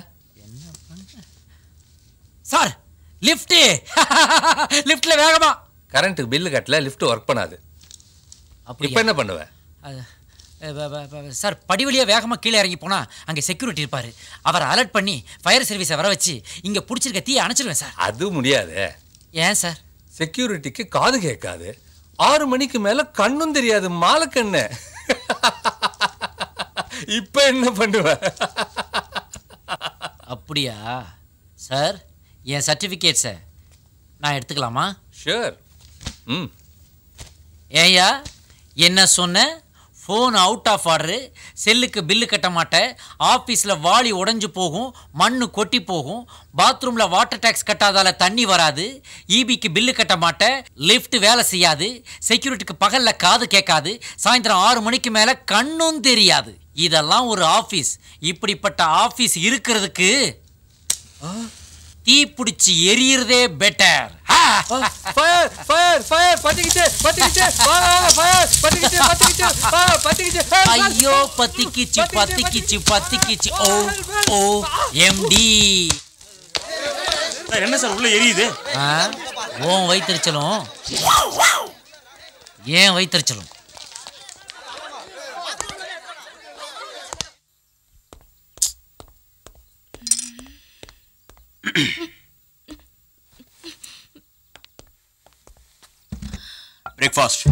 சார் லிஃப்ட்டு லிஃப்ட்டில் வேகமா கரண்ட்டுக்கு பில்லு கட்டல லிஃப்ட் ஒர்க் பண்ணாது இப்போ என்ன பண்ணுவ அது, அஹ், ப- ப- ப- சார் படி வழியா வேகமாக கீழே இறங்கி போனால் அங்கே செக்யூரிட்டி இருப்பார் அவரை அலர்ட் பண்ணி ஃபயர் சர்வீஸை வர வச்சு இங்கே பிடிச்சிருக்க தீயை அணைச்சிருவேன் சார் அது முடியாது ஏன் சார் செக்யூரிட்டிக்கு காது கேட்காது ஆறு மணிக்கு மேல கண்ணும் தெரியாது மாலக்கண்ணு இப்ப என்ன பண்ணுவ அப்படியா சார் என் சர்டிஃபிகேட்ஸை நான் எடுத்துக்கலாமா ஷூர் ம் ஏய்யா என்ன சொன்ன ஃபோன் அவுட் ஆஃப் ஆர்டரு செல்லுக்கு பில்லு கட்ட மாட்டேன் ஆஃபீஸில் வாளி உடைஞ்சு போகும் மண்ணு கொட்டி போகும் பாத்ரூமில் வாட்டர் டேக்ஸ் கட்டாதால தண்ணி வராது ஈபிக்கு பில்லு கட்ட மாட்டேன் லிஃப்ட் வேலை செய்யாது செக்யூரிட்டிக்கு பகலில் காது கேட்காது சாயந்தரம் ஆறு மணிக்கு மேலே கண்ணும் தெரியாது இதெல்லாம் ஒரு ஆஃபீஸ் இப்படிப்பட்ட ஆஃபீஸ் இருக்கிறதுக்கு தீ பிடிச்சி எரியறதே பெட்டர் ஃபயர் ஃபயர் ஃபயர் பத்திக்கிச்சு பத்திக்கிச்சு வாங்க வாங்க ஃபயர் பத்திக்கிச்சு பத்திக்கிச்சு ஆ பத்திக்கிச்சு ஐயோ பத்திக்கிச்சு பத்திக்கிச்சு பத்திக்கிச்சு ஓ ஓ எம்டி என்ன சார் உள்ள எரியுது ஓன் வைத்தறிச்சலும் ஏன் வைத்தறிச்சலும் பிரேக்ஃபாஸ்ட்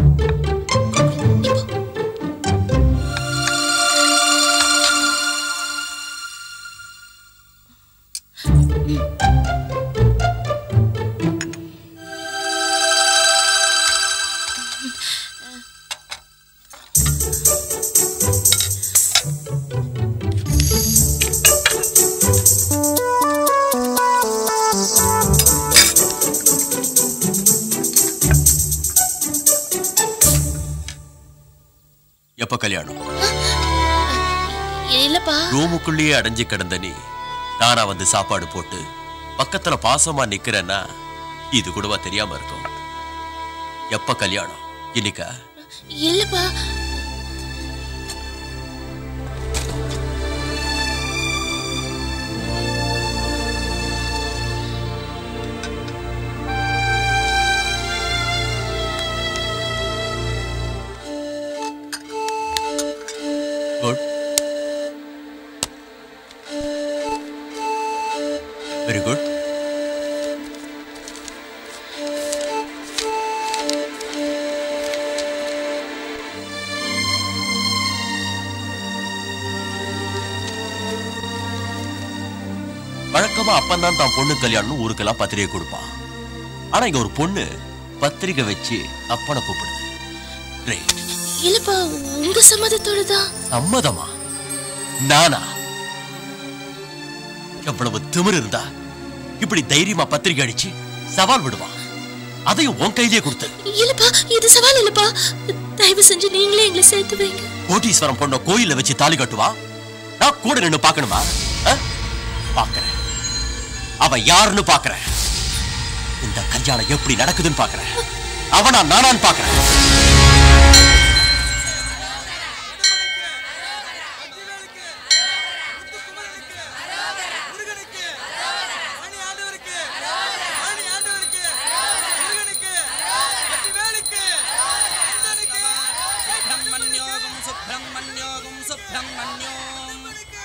எப்ப கல்யாணம் இல்லப்பா ரூமுக்குள்ளேயே அடைஞ்சு கிடந்த நீ நானா வந்து சாப்பாடு போட்டு பக்கத்துல பாசமா நிக்கிறேன்னா இது கூடவா தெரியாம இருக்கும் எப்ப கல்யாணம் இன்னைக்கா இல்லப்பா குட் வெரி குட் வழக்கமா அப்பந்தான் தான் பொண்ணு கல்யாணம் ஊருக்கெல்லாம் பத்திரிகை கொடுப்பான் ஆனா இங்க ஒரு பொண்ணு பத்திரிக்கை வச்சு அப்பனை கூப்பிடுது Great. இல்லப்பா உங்க சம்மதத்தோட தான் சம்மதமா நானா எவ்வளவு திமிரு இருந்தா இப்படி தைரியமா பத்திரிக்கை அடிச்சு சவால் விடுவான் அதையும் உன் கையிலேயே கொடுத்து இல்லப்பா இது சவால் இல்லப்பா தயவு செஞ்சு நீங்களே எங்களை சேர்த்து வைங்க கோட்டீஸ்வரம் பொண்ண கோயில்ல வச்சு தாலி கட்டுவா நான் கூட நின்னு பார்க்கணுமா ஆ? பார்க்கறேன் அவன் யாருன்னு பார்க்கறேன் இந்த கல்யாணம் எப்படி நடக்குதுன்னு பார்க்கறேன் அவனா நானான்னு பார்க்கறேன் சுப்பிரமணியோகம் சுப்பிரமணியோகம் சுப்பிரமணியோம்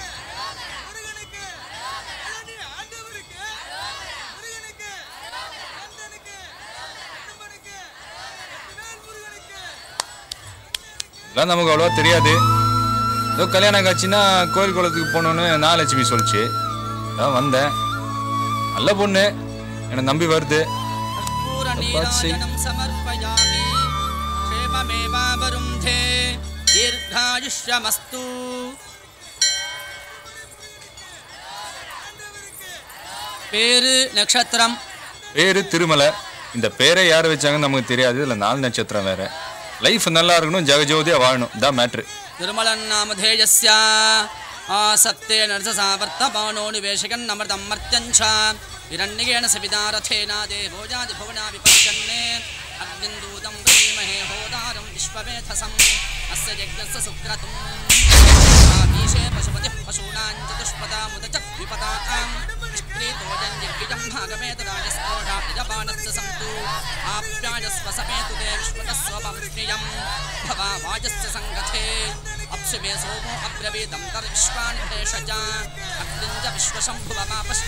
இதெல்லாம் நமக்கு அவ்வளோவா தெரியாது ஏதோ கல்யாணம் காட்சின்னா கோயில் குளத்துக்கு போகணுன்னு நாலட்சுமி சொல்லிச்சு அதான் வந்தேன் நல்ல பொண்ணு என்னை நம்பி வருது பார்த்து செய். பூரநீராஜனம் சமர்ப்பயாமி க்ஷேமமேவாவருந்தே தீர்காயுஷ்யமஸ்து பேரு நட்சத்திரம் பேரு திருமலை இந்த பேரை யார் வச்சாங்கன்னு நமக்கு தெரியாது இதில் நாலு நட்சத்திரம் வேற லைஃப் நல்லா இருக்கணும் ஜெகஜோதியா வாழணும் இதான் மேட்ரு திருமலன்னாமधेयस्य आसत्ते नरससावर्तमानो निवेशकन्नमृतं मर्त्यञ्च हिरण्येन सविदारथेन देवो जातिभुवना विपश्यन्ने अग्निन्दूतं वरीमहे होदारं विश्वमेधसम् अस्य यज्ञस्य सुक्रतुम् आमीशे पशुपतिः पशूनां चतुष्पदामुदच विपदाम् निष्क्रीतोजं यज्ञं भागमेतराजस्पोषा यजमानस्य सन्तु आप्यायस्व समेतु ते विश्वतः स्वमप्रियं भवा वाजस्य सङ्गथे अप्सु मे सोमो अब्रवीदं तर्विश्वानि भेषजा अग्निं च विश्वशम्भुवमापश्च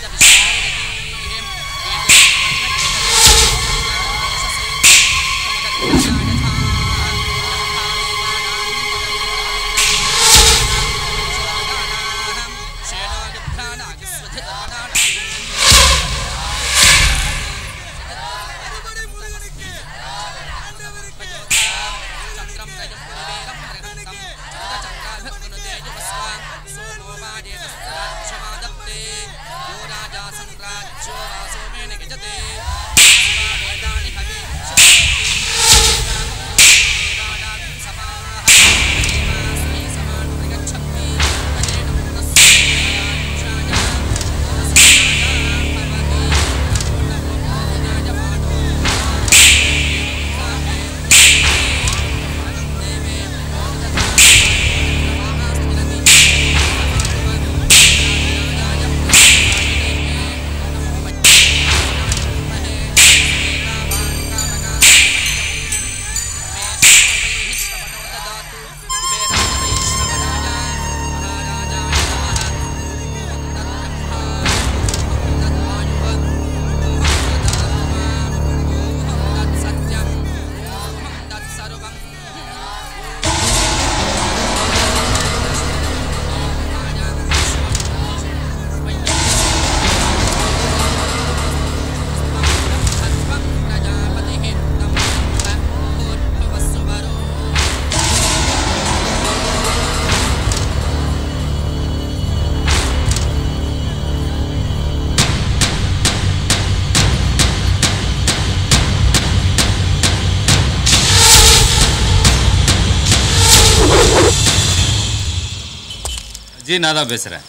ஜி நான் தான் பேசுகிறேன்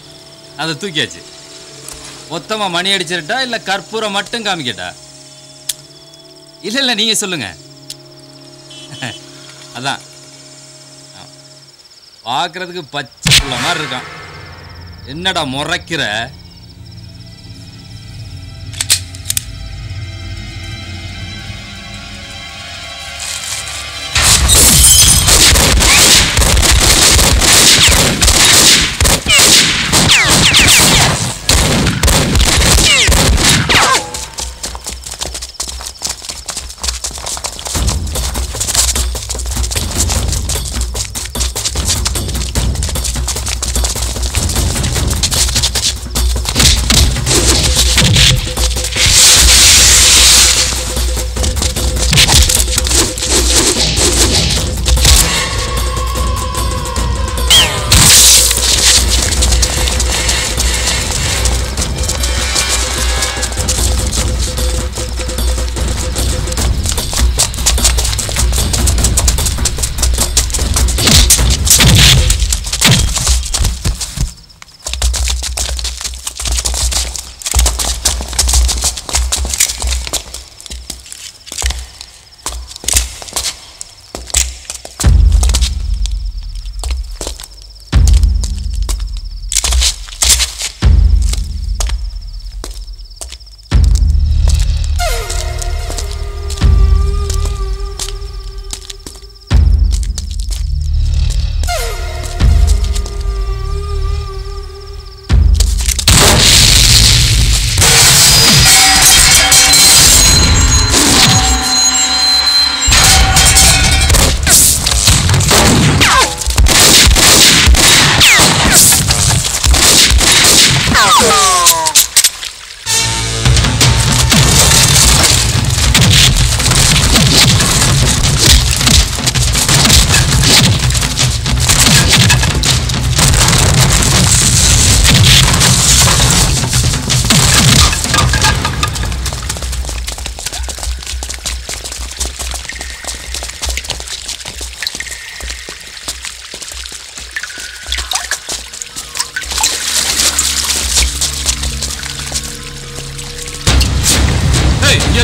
அதை தூக்கியாச்சு மொத்தமாக மணி அடிச்சிருட்டா இல்லை கற்பூரம் மட்டும் காமிக்கட்டா இல்லை இல்லை நீங்கள் சொல்லுங்க அதான் பார்க்கறதுக்கு பச்சை புள்ள மாதிரி இருக்கான் என்னடா முறைக்கிற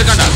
இருக்கான்டா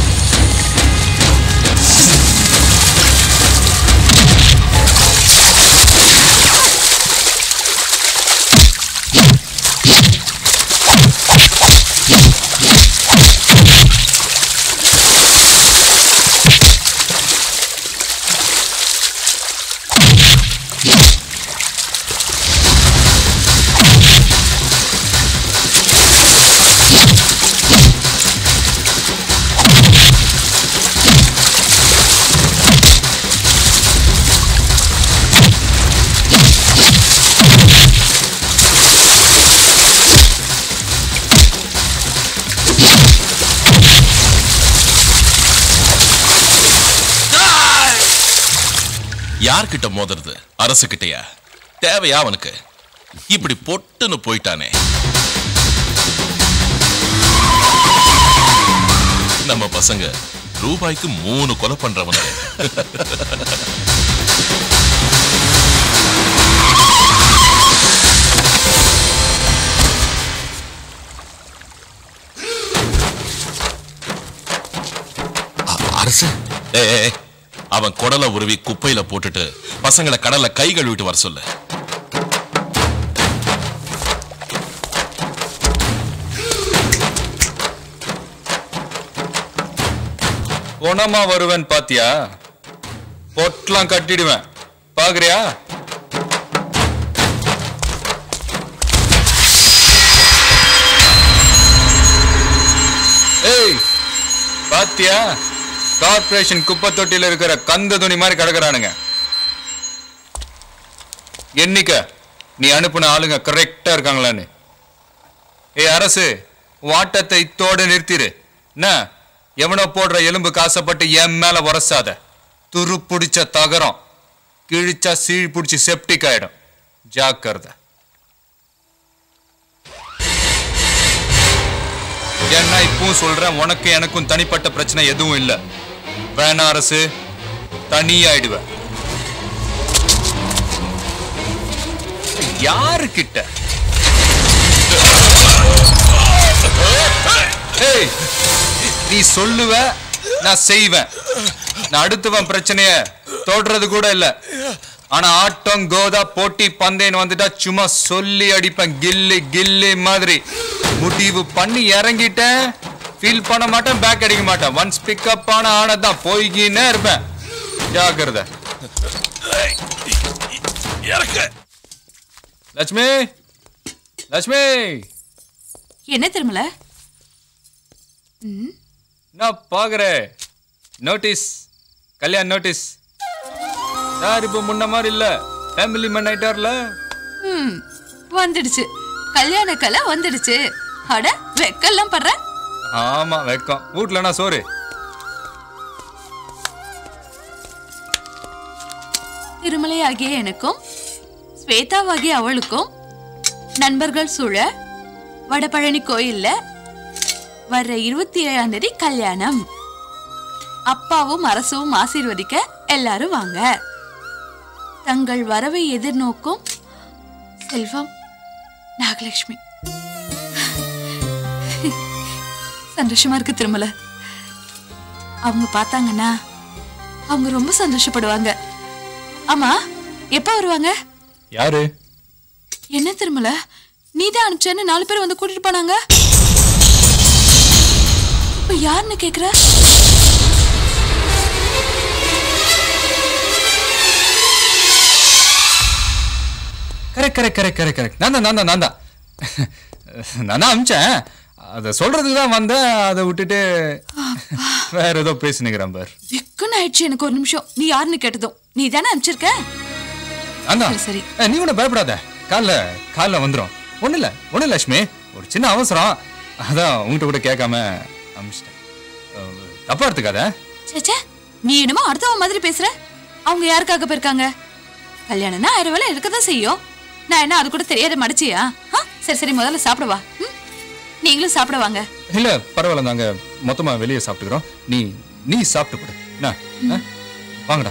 யார்கிட்ட மோதுறது அரசு கிட்டயா தேவையா அவனுக்கு இப்படி பொட்டுன்னு போயிட்டானே நம்ம பசங்க ரூபாய்க்கு மூணு கொலை பண்றவங்க அரசு ஏய், ஏய், ஏய், அவன் குடலை உருவி குப்பையில போட்டுட்டு பசங்களை கடல்ல கை கழுவிட்டு வர சொல்லு குணமா வருவேன் பாத்தியா பொட்டலாம் கட்டிடுவேன் பாக்குறியா ஏய் பாத்தியா கார்ப்பரேஷன் குப்பை தொட்டியில இருக்கிற கந்த துணி மாதிரி கிடக்குறானுங்க எண்ணிக்க நீ அனுப்புன ஆளுங்க கரெக்டா இருக்காங்களான்னு ஏய் அரசு வாட்டத்தை இத்தோட நிறுத்திடு என்ன எவனோ போடுற எலும்பு காசப்பட்டு என் மேல உரசாத துரு பிடிச்ச தகரம் கிழிச்சா சீழ் பிடிச்சி செப்டிக் ஆயிடும் ஜாக்கிரதை ஏன்னா இப்பவும் சொல்றேன் உனக்கு எனக்கும் தனிப்பட்ட பிரச்சனை எதுவும் இல்ல வேணா அரசு தனியாயிடுவ யாருக்கிட்ட ஏய், நீ சொல்லுவ நான் செய்வேன் நான் அடுத்தவன் பிரச்சனைய தொடுறது கூட இல்ல ஆனா ஆட்டம் கோதா போட்டி பந்தயம் வந்துட்டா சும்மா சொல்லி அடிப்பேன் கில்லி கில்லி மாதிரி முடிவு பண்ணி இறங்கிட்டேன் ஃபீல் பண்ண மாட்டேன் பேக் அடிக்க மாட்டேன் ஒன்ஸ் பிக்கப் ஆன ஆனதான் போய்கின்னே இருப்பேன் ஜாக்கிரதை லட்சுமி லட்சுமி என்ன திருமல ம் நான் பாக்குறேன் நோட்டீஸ் கல்யாண் நோட்டீஸ் சார் இப்போ முன்ன மாதிரி இல்ல ஃபேமிலி மேன் ஆயிட்டார்ல ம் வந்துடுச்சு கல்யாண கலை வந்துடுச்சு அட வெக்கெல்லாம் படுற ஆமா வெக்கம் வீட்லனா சோறு திருமலையாகிய எனக்கும் ஸ்வேதாவாகிய அவளுக்கும் நண்பர்கள் சூழ வடபழனி கோயில்ல வர்ற இருபத்தி ஏழாம் தேதி கல்யாணம் அப்பாவும் அரசும் ஆசீர்வதிக்க எல்லாரும் வாங்க தங்கள் வரவை எதிர்நோக்கும் செல்வம் நாகலட்சுமி சந்தோஷமா இருக்கு திருமல அவங்க பார்த்தாங்கன்னா அவங்க ரொம்ப சந்தோஷப்படுவாங்க ஆமா எப்ப வருவாங்க யாரு என்ன திருமல நீதான் அனுப்பிச்சேன்னு நாலு பேர் வந்து கூட்டிட்டு போனாங்க இப்ப யாருன்னு கேக்குற correct correct correct correct correct நான் தான் நான் தான் நான் தான் நான் தான் அமிச்சேன் அதை சொல்றதுக்கு தான் வந்தேன் அதை விட்டுட்டு வேற ஏதோ பேசினுக்கிறேன் பார் விக்குன்னு ஆயிடுச்சு எனக்கு ஒரு நிமிஷம் நீ யாருன்னு கேட்டதும் நீ தானே அனுப்பிச்சிருக்க நான் தான் சரி ஏய், நீ ஒன்றும் பயப்படாத காலைல காலைல வந்துடும் ஒன்றும் இல்லை ஒன்றும் இல்லை லட்சுமி ஒரு சின்ன அவசரம் அதான் உங்ககிட்ட கூட கேட்காம அமிச்சிட்டேன் அஹ், தப்பா எடுத்துக்காத சேச்சே நீ என்னமோ அடுத்தவன் மாதிரி பேசுற அவங்க யாருக்காக போயிருக்காங்க கல்யாணம்னா ஆயிரம் வேலை இருக்கதான் செய்யும் நான் என்ன அது கூட தெரியாத மடிச்சியா ஆ? சரி சரி முதல்ல சாப்பிட வா ம்? நீங்களும் சாப்பிட வாங்க இல்ல பரவாயில்ல நாங்க மொத்தமா வெளியே சாப்பிட்டுக்கிறோம் நீ நீ சாப்பிட்டு போடு என்ன ஆ? வாங்கடா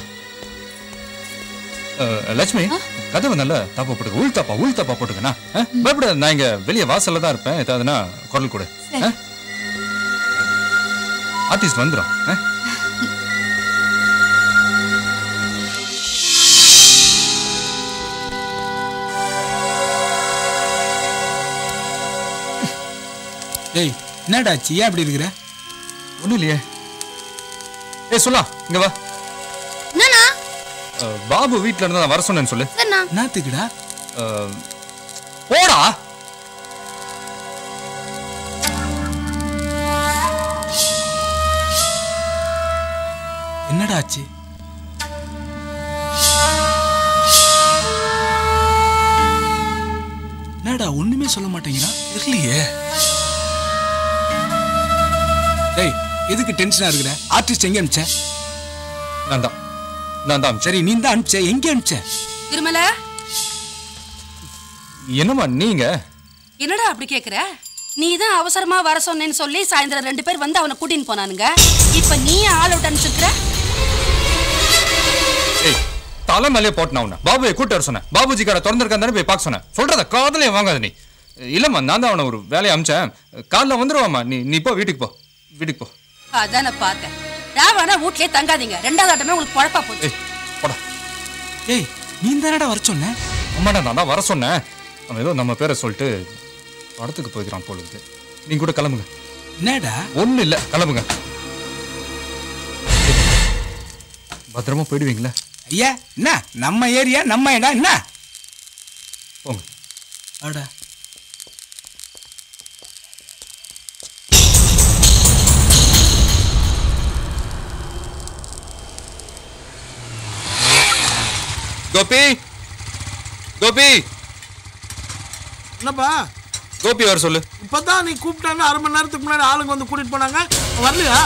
அஹ், லட்சுமி கதவை நல்லா தாப்பா போட்டுக்க உள் தாப்பா உள் தாப்பா போட்டுக்கண்ணா ஆ? பயப்படாத நான் இங்க வெளியே வாசல்ல தான் இருப்பேன் ஏதாவதுன்னா குரல் கொடு ஆ? ஆர்டிஸ்ட் வந்துடும் ஏய் என்னடாச்சு ஏன் அப்படி இருக்கிற ஒன்றும் இல்லையே ஏய் சொல்லா இங்க வா என்னண்ணா அஹ், பாபு வீட்ல இருந்து நான் வர சொன்னேன்னு சொல்லு சரிண்ணா என்னத்துக்குடா அஹ், போடா என்னடா ஆச்சு என்னடா ஒண்ணுமே சொல்ல மாட்டேங்கிறா தெரியலையே டேய் எதுக்கு டென்ஷனா இருக்கிற ஆர்டிஸ்ட் எங்க அனுப்பிச்ச நான் தான் நான் தான் சரி நீ தான் அனுப்பிச்ச எங்க அனுப்பிச்ச திருமல என்னம்மா நீங்க என்னடா அப்படி கேக்குற நீ தான் அவசரமா வர சொன்னேன்னு சொல்லி சாயந்தரம் ரெண்டு பேர் வந்து அவனை கூட்டின்னு போனானுங்க இப்ப நீ ஆள் அவுட் அனுப்பிச்சிருக்கிற ஏய் தலை மேலே போட்டேன் உன்னை பாபுவை கூட்டு வர சொன்னேன் பாபுஜி கடை திறந்திருக்கான் தானே போய் பார்க்க சொன்னேன் சொல்றத காதலே வாங்காத நீ இல்லம்மா நான் தான் அவனை ஒரு வேலையை அமிச்சேன் காலைல வந்துருவாம்மா நீ நீ போ வீட்டுக்கு போ வீட்டுக்கு போ அதான் நான் பார்த்தேன் ராவணா வீட்லயே தங்காதீங்க ரெண்டாவது ஆட்டமே உங்களுக்கு குழப்பா போச்சு ஏய் நீ தானடா வர சொன்ன அம்மாடா நான் தான் வர சொன்னேன் அவன் ஏதோ நம்ம பேரை சொல்லிட்டு படத்துக்கு போய்க்கிறான் போல இருக்கு நீங்க கூட கிளம்புங்க என்னடா ஒன்றும் இல்லை கிளம்புங்க பத்திரமா போயிடுவீங்களா ஐயா என்ன நம்ம ஏரியா நம்ம இடம் என்ன போங்க அடா கோபி கோபி என்னப்பா கோபி வர சொல்லு இப்பதான் நீ கூப்பிட்டான்னு அரை மணி நேரத்துக்கு முன்னாடி ஆளுங்க வந்து கூட்டிட்டு போனாங்க வரலையா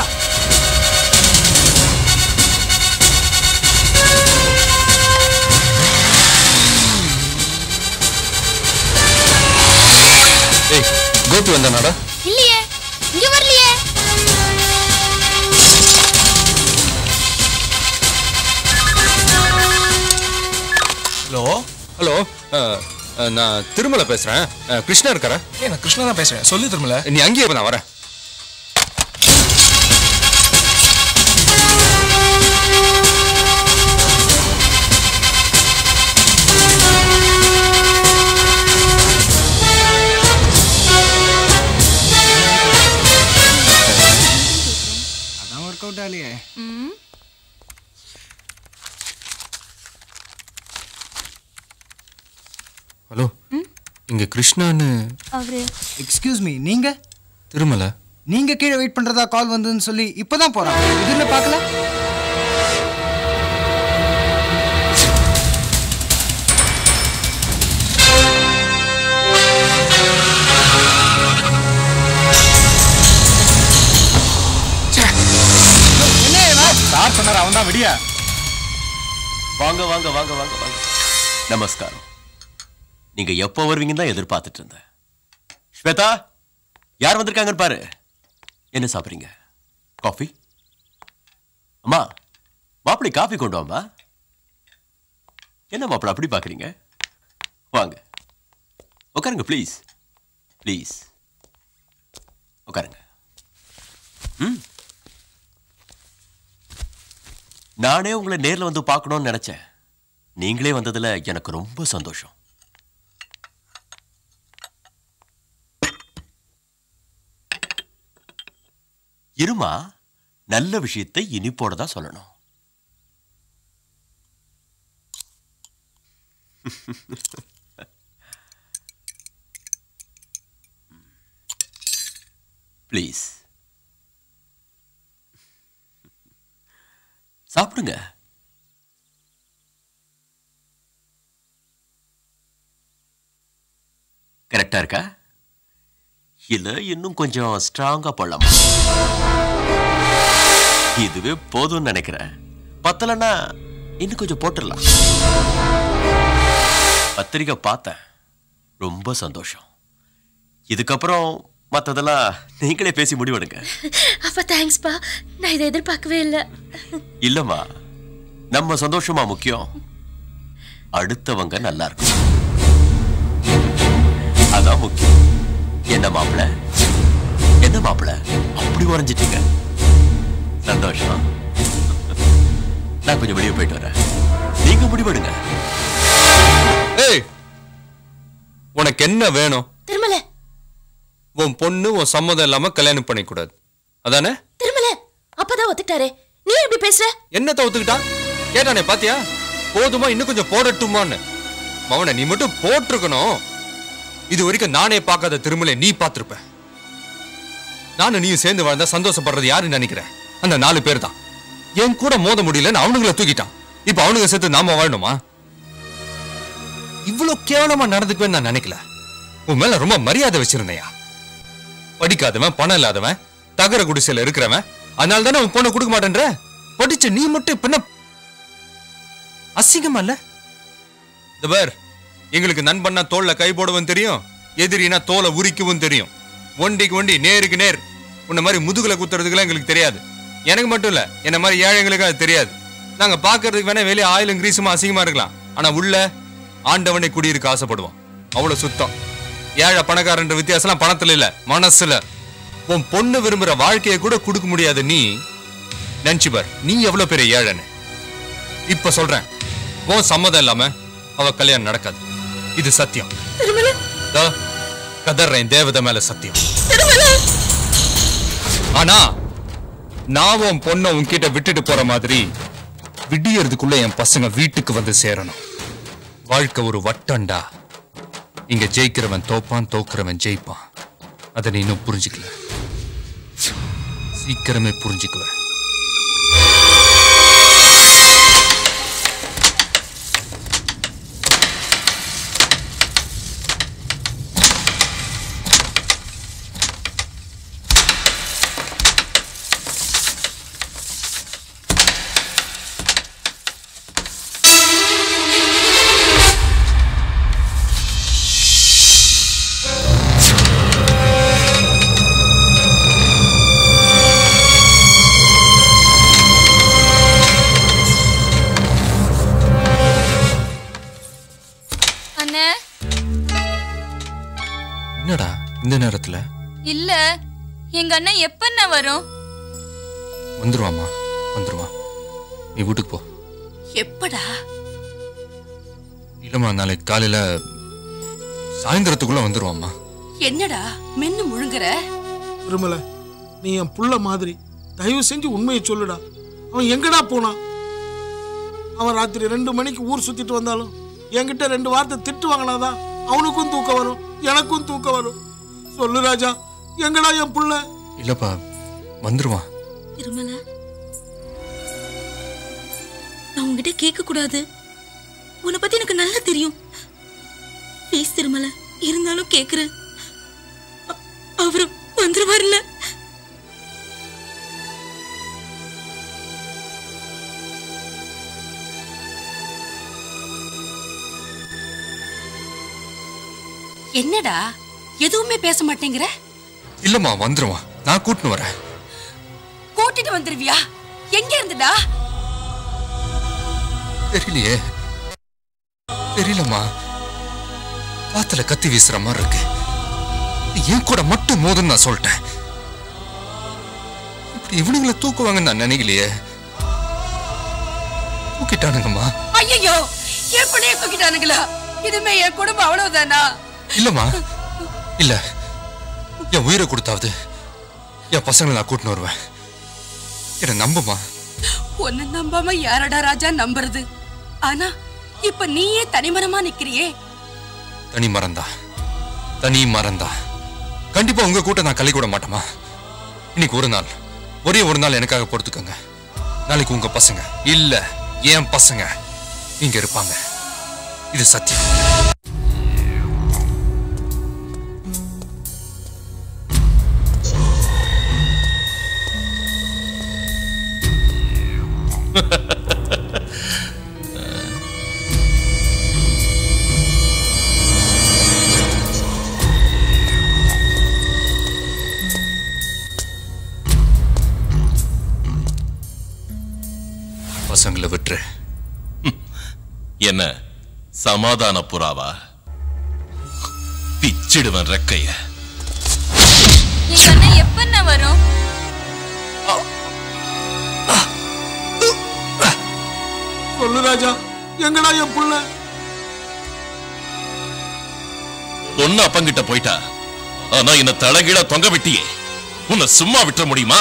ஏய் கோபி வந்தானாடா இல்லையே இங்க வரலையே ஹலோ ஹலோ நான் திருமலை பேசுறேன் அஹ், கிருஷ்ணா இருக்காரா ஏய் நான் கிருஷ்ணா தான் பேசுறேன் சொல்லு திருமல நீ அங்கேயே இரு, நான் வரேன் அதான் ஒர்க் அவுட் ஆகலையே ஹலோ இங்க கிருஷ்ணான்னு அவரு எக்ஸ்கியூஸ் மீ நீங்க திருமலை நீங்க கீழே வெயிட் பண்றதா கால் வந்ததுன்னு சொல்லி இப்பதான் போறாங்க இதுல பார்க்கல சார் சொன்னார் அவன் தான் விடியா வாங்க வாங்க வாங்க வாங்க வாங்க நமஸ்காரம் நீங்க எப்போ வருவீங்கன்னு தான் எதிர்பார்த்துட்டு இருந்தேன் ஸ்வேதா யார் வந்திருக்காங்கன்னு பாரு என்ன சாப்பிடுறீங்க காஃபி அம்மா மாப்பிள்ளை காஃபி கொண்டு வாம்மா என்ன மாப்பிள்ளை அப்படி பார்க்குறீங்க வாங்க உட்காருங்க ப்ளீஸ் ப்ளீஸ் உட்காருங்க ம் நானே உங்களை நேர்ல வந்து பார்க்கணும்னு நினைச்சேன் நீங்களே வந்ததுல எனக்கு ரொம்ப சந்தோஷம் இருமா நல்ல விஷயத்தை இனிப்போட தான் சொல்லணும் ப்ளீஸ் சாப்பிடுங்க கரெக்டா இருக்கா இல்ல இன்னும் கொஞ்சம் ஸ்ட்ராங்கா போடலாமா இதுவே போதும்னு நினைக்கிறேன் பத்தலன்னா இன்னும் கொஞ்சம் போட்டுடலாம் பத்திரிக்கை பார்த்தேன் ரொம்ப சந்தோஷம் இதுக்கப்புறம் மற்றதெல்லாம் நீங்களே பேசி முடிவெடுங்க அப்ப தேங்க்ஸ்ப்பா நான் இதை எதிர்பார்க்கவே இல்லை இல்லம்மா நம்ம சந்தோஷமா முக்கியம் அடுத்தவங்க நல்லா இருக்கும் அதான் முக்கியம் என்ன மாப்பிள என்ன மாப்பிள அப்படி உறைஞ்சிட்டீங்க நான் கொஞ்சம் வெளியே போயிட்டு வரேன் நீங்க முடிவெடுங்க ஏய் உனக்கு என்ன வேணும் திருமல உன் பொண்ணு உன் சம்மதம் இல்லாம கல்யாணம் பண்ணிக்கூடாது அதானே திருமல அப்பதான் ஒத்துக்கிட்டாரே நீ எப்படி பேசுற என்னத்த ஒத்துக்கிட்டா கேட்டானே பாத்தியா போதுமா இன்னும் கொஞ்சம் போடட்டுமான்னு மவனை நீ மட்டும் போட்டிருக்கணும் இது வரைக்கும் நானே பார்க்காத திருமலை நீ பார்த்திருப்ப நானும் நீயும் சேர்ந்து வாழ்ந்தா சந்தோஷப்படுறது யாருன்னு நினைக்கிறேன் அந்த நாலு பேர் தான் என் கூட மோத முடியலன்னு அவனுங்களை தூக்கிட்டான் இப்ப அவனுங்க சேர்த்து நாம வாழணுமா இவ்வளவு கேவலமா நடந்துக்குவேன்னு நான் நினைக்கல உன் மேல ரொம்ப மரியாதை வச்சிருந்தையா படிக்காதவன் பணம் இல்லாதவன் தகர குடிசையில இருக்கிறவன் அதனால தானே உன் பொண்ணை கொடுக்க மாட்டேன்ற படிச்ச நீ மட்டும் இப்ப என்ன அசிங்கமா இல்ல இந்த பார் எங்களுக்கு நண்பன்னா தோல்ல கை போடவும் தெரியும் எதிரினா தோலை உரிக்கவும் தெரியும் ஒண்டிக்கு ஒண்டி நேருக்கு நேர் உன்ன மாதிரி முதுகுல குத்துறதுக்குலாம் எங்களுக்கு தெரியாது எனக்கு மட்டும் இல்ல என்ன மாதிரி ஏழைங்களுக்கு அது தெரியாது நாங்க பாக்குறதுக்கு வேணா வெளியே ஆயிலும் கிரீஸுமா அசிங்கமா இருக்கலாம் ஆனா உள்ள ஆண்டவனை குடியிருக்க ஆசைப்படுவோம் அவ்வளவு சுத்தம் ஏழை பணக்காரன்ற வித்தியாசம்லாம் பணத்துல இல்ல மனசுல உன் பொண்ணு விரும்புற வாழ்க்கையை கூட கொடுக்க முடியாது நீ நினைச்சு பார் நீ எவ்வளவு பெரிய ஏழைன்னு இப்ப சொல்றேன் உன் சம்மதம் இல்லாம அவ கல்யாணம் நடக்காது இது சத்தியம் தோ, கதறேன் தேவதை மேல சத்தியம் ஆனா நான் உன் பொண்ணை உன்கிட்ட விட்டுட்டு போற மாதிரி விடியறதுக்குள்ள என் பசங்க வீட்டுக்கு வந்து சேரணும் வாழ்க்கை ஒரு வட்டம்டா இங்க ஜெயிக்கிறவன் தோப்பான் தோக்குறவன் ஜெயிப்பான் அதை நீ இன்னும் புரிஞ்சுக்கல சீக்கிரமே புரிஞ்சுக்குவேன் அண்ணே என்னடா இந்த நேரத்துல இல்ல எங்க அண்ணன் எப்பண்ண வரும் வந்துருவாமா வந்துருவா நீ வீட்டுக்கு போ எப்படா இல்லம்மா நாளைக்கு காலையில சாயந்தரத்துக்குள்ள வந்துருவாம்மா என்னடா மென்னு முழுங்குற திருமல நீ என் புள்ள மாதிரி தயவு செஞ்சு உண்மையை சொல்லுடா அவன் எங்கடா போனான் அவன் ராத்திரி ரெண்டு மணிக்கு ஊர் சுத்திட்டு வந்தாலும் என்கிட்ட ரெண்டு வார்த்தை திட்டு வாங்கினாதான் அவனுக்கும் தூக்கம் வரும் எனக்கும் தூக்கம் வரும் சொல்லு ராஜா எங்கடா என் புள்ள இல்லப்பா வந்துருவான் திருமல நான் உங்ககிட்ட கேட்க கூடாது உன்னை பத்தி எனக்கு நல்லா தெரியும் ப்ளீஸ் திருமல இருந்தாலும் கேக்குறேன் அ- அவரு வந்துருவார்ல என்னடா எதுவுமே பேச மாட்டேங்கிற இல்லம்மா வந்துருவான் நான் கூட்டின்னு வரேன் கூட்டிட்டு வந்துருவியா எங்க இருந்துடா தெரியலையே தெரியலம்மா காத்துல கத்தி வீசுற மாதிரி இருக்கு என் கூட மட்டும் மோதுன்னு நான் சொல்லிட்டேன் இப்படி இவனுங்களை தூக்குவாங்கன்னு நான் நினைக்கலையே தூக்கிட்டானுங்கம்மா ஐயோ என் பிள்ளைய தூக்கிட்டானுங்களா இனிமே என் குடும்பம் அவ்வளவுதானா இல்லம்மா இல்ல என் உயிரை கொடுத்தாவது என் பசங்களை நான் கூட்டின்னு வருவேன் என்ன நம்புமா உன்னை நம்பாம யாரடா ராஜா நம்புறது ஆனா இப்ப நீயே தனிமரமா நிக்கிறியே தனி மறந்தா தனி மறந்தா கண்டிப்பா உங்க கூட்ட நான் கலை கூட மாட்டேமா இன்னைக்கு ஒரு நாள் ஒரே ஒரு நாள் எனக்காக பொறுத்துக்கோங்க நாளைக்கு உங்க பசங்க இல்ல என் பசங்க இங்க இருப்பாங்க இது சத்தியம் பசங்களை விட்டுரு என்ன சமாதான புறாவா பிச்சிடுவன் ரெக்கைய எங்க அண்ணன் எப்பண்ண வரும் சொல்லு ராஜா எங்கடா என் புள்ள பொண்ணு அப்பங்கிட்ட போயிட்டா ஆனா என்ன தலைகீழ தொங்க விட்டியே உன்னை சும்மா விட்டுற முடியுமா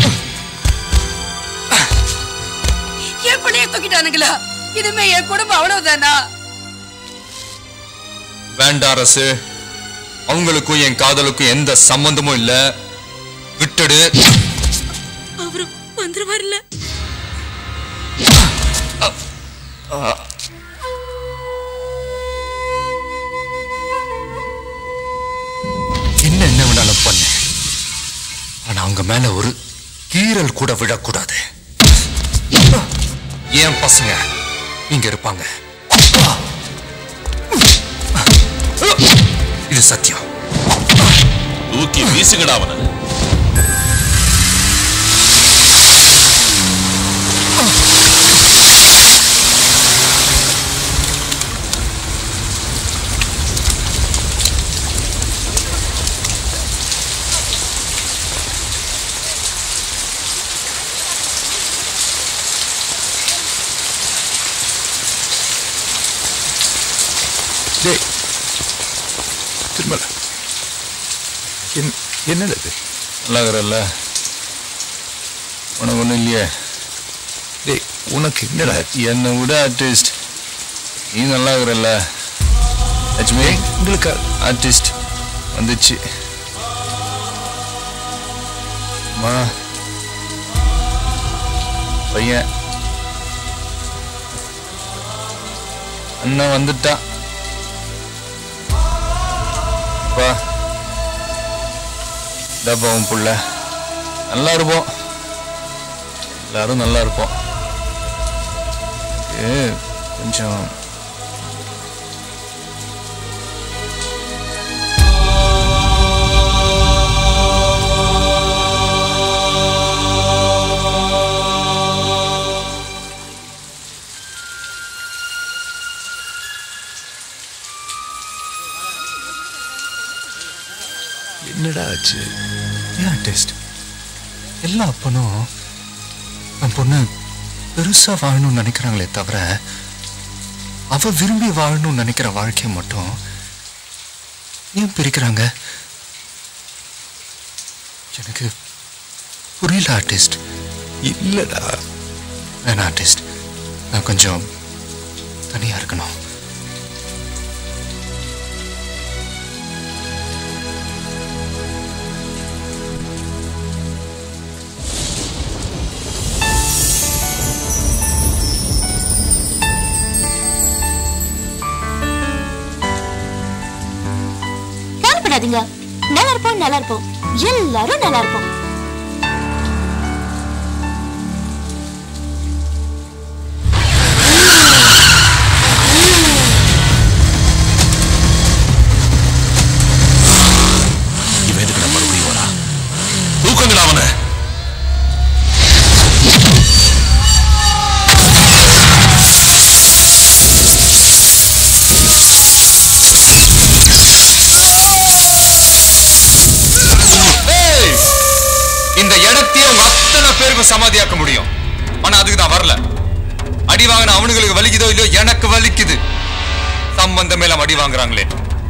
என் பிள்ளைய தூக்கிட்டானுங்களா இனிமே என் குடும்பம் அவ்வளவுதானா வேண்டாம் அரசு அவங்களுக்கும் என் காதலுக்கும் எந்த சம்பந்தமும் இல்ல விட்டுடு அவரு வந்துருவார்ல என்ன என்ன வேணாலும் பண்ணு ஆனா அவங்க மேல ஒரு கீறல் கூட விழக்கூடாது ஏன் பசங்க இங்க இருப்பாங்க இது சத்தியம் தூக்கி வீசுங்கடா அவனை டேய் திருமல என் என்னது இது நல்லா இருக்கிறல்ல உனக்கு ஒன்றும் இல்லையே டேய் உனக்கு என்னடா என்னை விட ஆர்டிஸ்ட் நீ நல்லா இருக்கிறல்ல லட்சுமி உங்களுக்கு ஆர்டிஸ்ட் வந்துச்சு அம்மா பையன் அண்ணன் வந்துட்டான் அப்பா டப்பா உன் புள்ள நல்லா இருப்போம் எல்லாரும் நல்லா இருப்போம் ஏ கொஞ்சம் என்னடா ஆச்சு ஏன் டெஸ்ட் எல்லா அப்பனும் என் பொண்ணு பெருசா வாழணும்னு நினைக்கிறாங்களே தவிர அவ விரும்பி வாழணும்னு நினைக்கிற வாழ்க்கையை மட்டும் ஏன் பிரிக்கிறாங்க எனக்கு புரியல ஆர்டிஸ்ட் இல்லடா வேணாம் ஆர்டிஸ்ட் நான் கொஞ்சம் தனியா இருக்கணும் கவலைப்படாதீங்க நல்லா இருப்போம் நல்லா இருப்போம் எல்லாரும் நல்லா இருப்போம் இவன் எதுக்கு மறுபடியும் வரா தூக்குங்கடா அவனை ஏய்! இந்த இடத்தையே உங்க அத்தனை பேருக்கும் சமாதியாக்க முடியும் ஆனா அதுக்கு நான் வரல அடி வாங்கின அவனுங்களுக்கு வலிக்குதோ இல்லையோ எனக்கு வலிக்குது சம்பந்தமே இல்லாம அடி வாங்குறாங்களே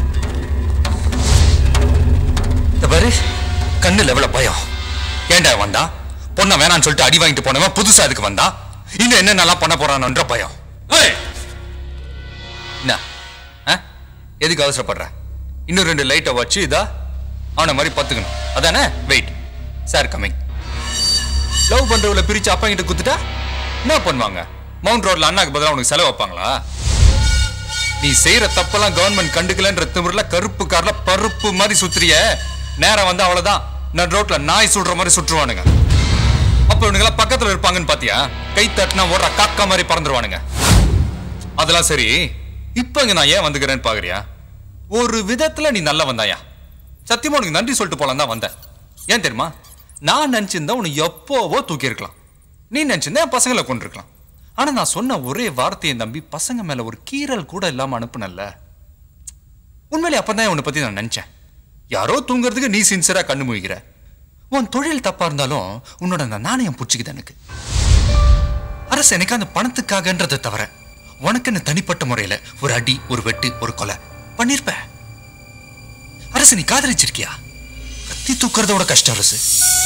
இந்த பாரு கண்ணுல எவ்வளவு பயம் ஏன்டா வந்தா பொண்ணை வேணான்னு சொல்லிட்டு அடி வாங்கிட்டு போனவன் புதுசா அதுக்கு வந்தா இன்னும் என்ன நல்லா பண்ண போறான்ற பயம் ஏய்! என்ன ஆ? எதுக்கு அவசரப்படுற இன்னும் ரெண்டு லைட்டை வச்சு இதா அவனை மாதிரி பார்த்துக்கணும் அதானே வெயிட் சார் கமிங் லவ் பண்றவங்கள பிரிச்சு அப்பா கிட்ட குத்துட்டா என்ன பண்ணுவாங்க மவுண்ட் ரோட்ல அண்ணாக்கு பதிலா உனக்கு செலவு வைப்பாங்களா நீ செய்யற தப்பெல்லாம் கவர்மெண்ட் கண்டுக்கலன்ற திமிர்ல கருப்பு கார்ல பருப்பு மாதிரி சுத்துறிய நேரம் வந்து அவ்வளவுதான் நடு ரோட்ல நாய் சுடுற மாதிரி சுற்றுவானுங்க அப்ப இவனுங்கெல்லாம் பக்கத்துல இருப்பாங்கன்னு பாத்தியா கை தட்டினா ஓடுற காக்கா மாதிரி பறந்துருவானுங்க அதெல்லாம் சரி இப்ப இங்க நான் ஏன் வந்துக்கிறேன்னு பாக்குறியா ஒரு விதத்துல நீ நல்ல வந்தாயா சத்தியமா உனக்கு நன்றி சொல்லிட்டு போலாம் தான் வந்தேன் ஏன் தெரியுமா நான் நினைச்சிருந்தா உன்னை எப்போவோ தூக்கி இருக்கலாம் நீ நினைச்சிருந்தா என் பசங்களை கொண்டிருக்கலாம் ஆனா நான் சொன்ன ஒரே வார்த்தையை நம்பி பசங்க மேல ஒரு கீறல் கூட இல்லாம அனுப்புனல்ல உண்மையிலே அப்பதான் உன்னை பத்தி நான் நினைச்சேன் யாரோ தூங்குறதுக்கு நீ சின்சியரா கண்ணு முழிக்கிற உன் தொழில் தப்பா இருந்தாலும் உன்னோட அந்த நாணயம் பிடிச்சிக்குது எனக்கு அரசு எனக்கு அந்த பணத்துக்காகன்றதை தவிர உனக்குன்னு தனிப்பட்ட முறையில ஒரு அடி ஒரு வெட்டு ஒரு கொலை பண்ணிருப்ப அரசு நீ காதலிச்சிருக்கியா கத்தி தூக்குறதோட கஷ்டம் அரசு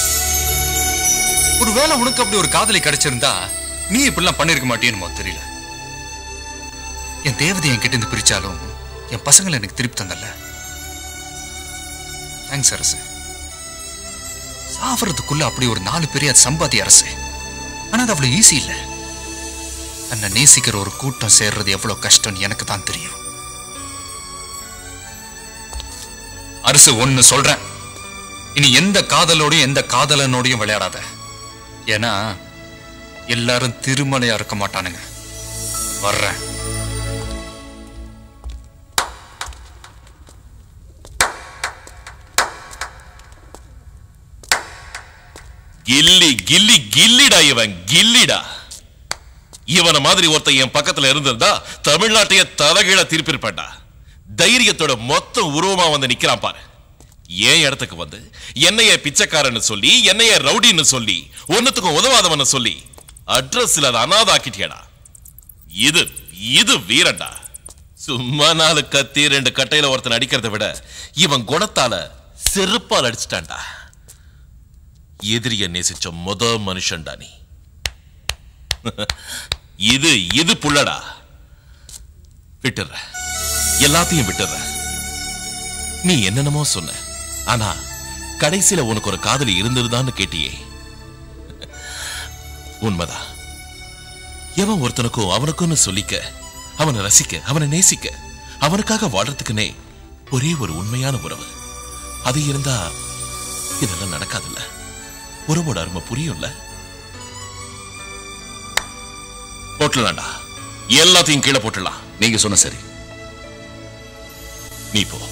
ஒருவேளை உனக்கு அப்படி ஒரு காதலி கிடைச்சிருந்தா நீ இப்படிலாம் பண்ணிருக்க மாட்டேன்னு தெரியல என் தேவதை என்கிட்ட இருந்து பிரிச்சாலும் என் பசங்களை எனக்கு திருப்பி தந்தல தேங்க்ஸ் அரசு சாவறதுக்குள்ள அப்படி ஒரு நாலு பெரிய சம்பாதி அரசு ஆனா அது அவ்வளவு ஈஸி இல்ல தன்னை நேசிக்கிற ஒரு கூட்டம் சேர்றது எவ்வளவு கஷ்டம்னு எனக்கு தான் தெரியும் அரசு ஒன்னு சொல்றேன் இனி எந்த காதலோடையும் எந்த காதலனோடையும் விளையாடாத ஏன்னா எல்லாரும் திருமலையா இருக்க மாட்டானுங்க வர்றேன் கில்லி கில்லி கில்லிடா இவன் கில்லிடா இவன மாதிரி ஒருத்தன் என் பக்கத்துல இருந்திருந்தா தமிழ்நாட்டையே தலைகீழ திருப்பிருப்பேன்டா தைரியத்தோட மொத்த உருவமா வந்து நிக்கிறான் பாரு ஏன் இடத்துக்கு வந்து என்னைய பிச்சைக்காரன்னு சொல்லி என்னைய ரவுடின்னு சொல்லி ஒன்னத்துக்கும் உதவாதவன்னு சொல்லி அட்ரஸ்ல அதை அனாதாக்கிட்டியடா இது இது வீரன்டா சும்மா நாலு கத்தி ரெண்டு கட்டையில ஒருத்தன் அடிக்கிறத விட இவன் குணத்தால செருப்பால் அடிச்சிட்டான்டா எதிரிய நேசிச்ச முத மனுஷன்டா நீ இது இது புள்ளடா விட்டுற எல்லாத்தையும் விட்டுற நீ என்னென்னமோ சொன்ன ஆனா கடைசியில உனக்கு ஒரு காதலி இருந்ததுதான்னு கேட்டியே உண்மைதான் எவன் ஒருத்தனுக்கும் அவனுக்குன்னு சொல்லிக்க அவனை ரசிக்க அவனை நேசிக்க அவனுக்காக வாடுறதுக்குன்னே ஒரே ஒரு உண்மையான உறவு அது இருந்தா இதெல்லாம் நடக்காதுல்ல உறவோட அருமை புரியும்ல போட்டுலாம்டா எல்லாத்தையும் கீழே போட்டுடலாம் நீங்க சொன்ன சரி நீ போ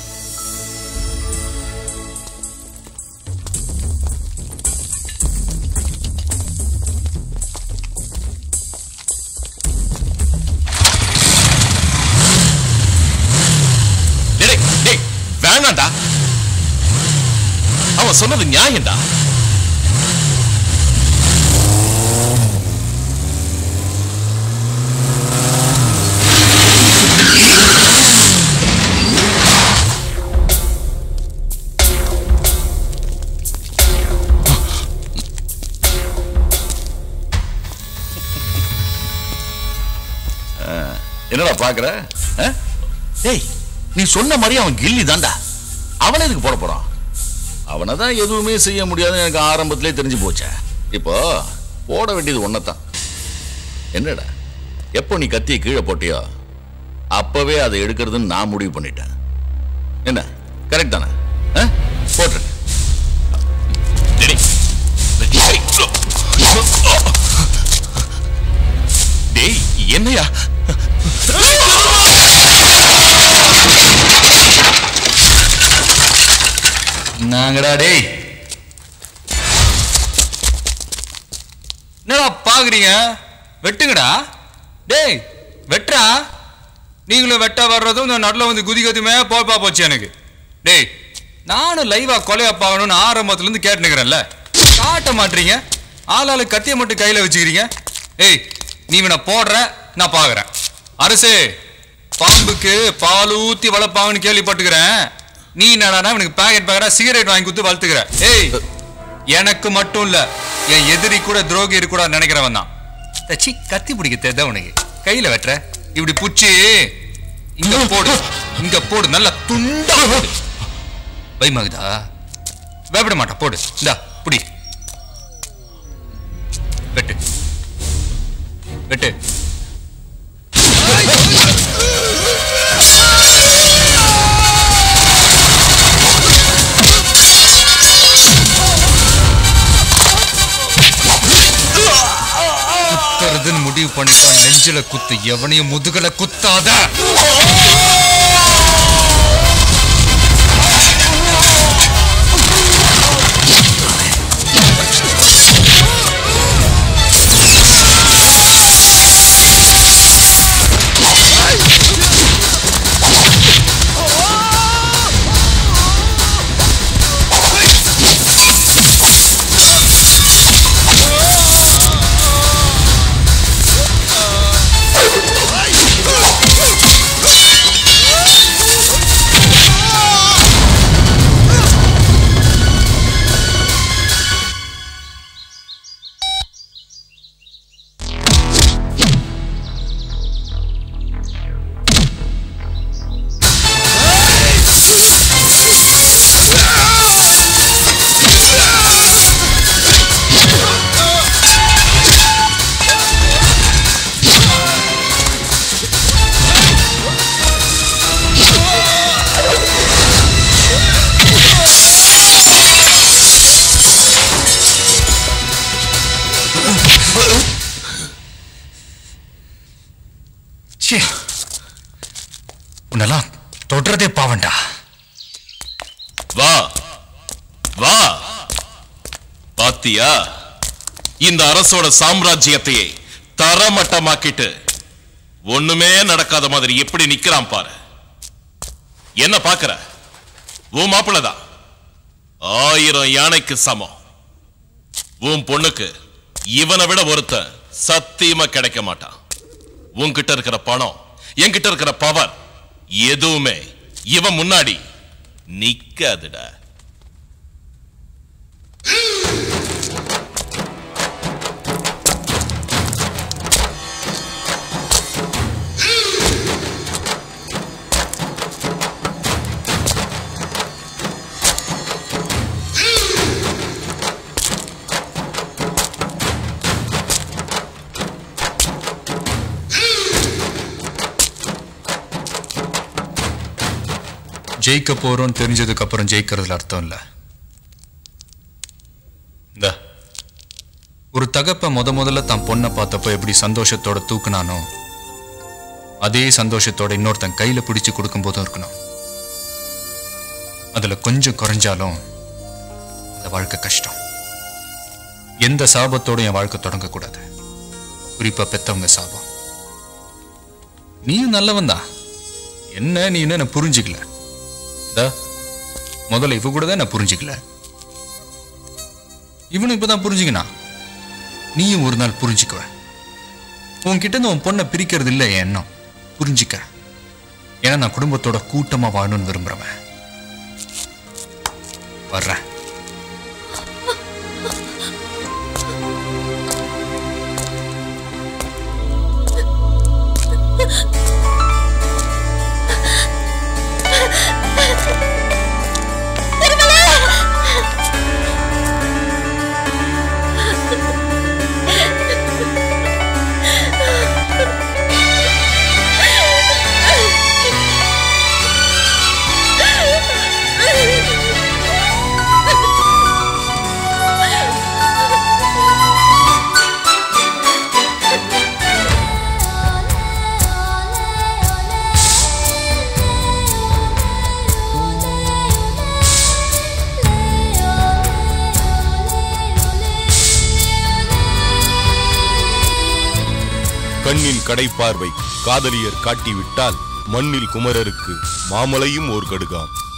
டேய், டேய், வேணாம்டா அவன் சொன்னது நியாயம்டா ஆ, என்னடா பாக்குற ஆ? டேய் நீ சொன்ன மாதிரி அவன் கில்லி தான்டா அவனை எதுக்கு போட போறான் அவனை தான் எதுவுமே செய்ய முடியாதுன்னு எனக்கு ஆரம்பத்திலே தெரிஞ்சு போச்சே இப்போ போட வேண்டியது ஒன்னதான் என்னடா எப்போ நீ கத்தியை கீழே போட்டியோ அப்பவே அதை எடுக்கிறதுன்னு நான் முடிவு பண்ணிட்டேன் என்ன கரெக்ட் தானே ஆ? போட்டுரு டேய் என்னையா நாங்கடா டேய் என்னடா பாக்குறீங்க வெட்டுங்கடா டேய் வெட்டுறா நீங்களும் வெட்ட வர்றதும் இந்த நடுல வந்து குதிக்கதுமே போப்பா போச்சு எனக்கு டேய் நானும் லைவா கொலையா பார்க்கணும்னு ஆரம்பத்துல இருந்து கேட்டுனுக்கிறேன்ல காட்ட மாட்டீங்க ஆளாளு கத்தியை மட்டும் கையில வச்சுக்கிறீங்க ஏய் நீ இவனை போடுற நான் பாக்குறேன் அரசே பாம்புக்கு பால் ஊத்தி வளர்ப்பாங்கன்னு கேள்விப்பட்டுக்கிறேன் நீ என்னடானா இவனுக்கு பாக்கெட் பாக்கெட்டா சிகரெட் வாங்கி கொடுத்து வளர்த்துக்கிற ஏய் எனக்கு மட்டும் இல்ல என் எதிரி கூட துரோகி கூட நினைக்கிறவன் தான் தச்சி கத்தி பிடிக்க தெரியுதா உனக்கு கையில வெட்டுற இப்படி புச்சி இங்க போடு இங்க போடு நல்லா துண்டா போடு பயமாகுதா பயப்பட மாட்டா போடு இந்தா புடி வெட்டு வெட்டு குத்துறதுன்னு முடிவு பண்ணிட்டா நெஞ்சில குத்து எவனையும் முதுகல குத்தாத ச்சே. உன்னெல்லாம் தொடர்றதே பாவண்டா வா வா பாத்தியா இந்த அரசோட சாம்ராஜ்யத்தையே தரமட்டமாக்கிட்டு ஒண்ணுமே நடக்காத மாதிரி எப்படி நிக்கிறான் பாரு என்ன பாக்குற உன் மாப்பிள்ளதான் ஆயிரம் யானைக்கு சமம் உன் பொண்ணுக்கு இவனை விட ஒருத்தன் சத்தியமா கிடைக்க மாட்டான் உன்கிட்ட இருக்கிற பணம் என்கிட்ட இருக்கிற பவர் எதுவுமே இவன் முன்னாடி நிக்காதுடா ஜெயிக்க போறோம் தெரிஞ்சதுக்கு அப்புறம் ஜெயிக்கிறதுல அர்த்தம் இல்ல இந்தா. ஒரு தகப்ப முத முதல்ல தான் பொண்ணை பார்த்தப்போ எப்படி சந்தோஷத்தோட தூக்குனானோ அதே சந்தோஷத்தோட இன்னொருத்தன் கையில பிடிச்சு கொடுக்கும் போதும் இருக்கணும் அதுல கொஞ்சம் குறைஞ்சாலும் அந்த வாழ்க்கை கஷ்டம் எந்த சாபத்தோட என் வாழ்க்கை தொடங்கக்கூடாது குறிப்பா பெத்தவங்க சாபம் நீயும் நல்லவன் தான் என்ன நீ என்ன நான் புரிஞ்சுக்கல இதா, முதல்ல இவ கூட தான் நான் புரிஞ்சுக்கல இவனும் இப்பதான் புரிஞ்சுக்கினா நீயும் ஒரு நாள் புரிஞ்சுக்குவ உன்கிட்ட இருந்து உன் பொண்ணை பிரிக்கிறது இல்லை என் எண்ணம் புரிஞ்சுக்க ஏன்னா நான் குடும்பத்தோட கூட்டமா வாழணும்னு விரும்புறவன் வர்றேன் கண்ணின் கடைப்பார்வை காதலியர் காட்டிவிட்டால் மண்ணில் குமரருக்கு மாமலையும் ஓர் கடுகாம்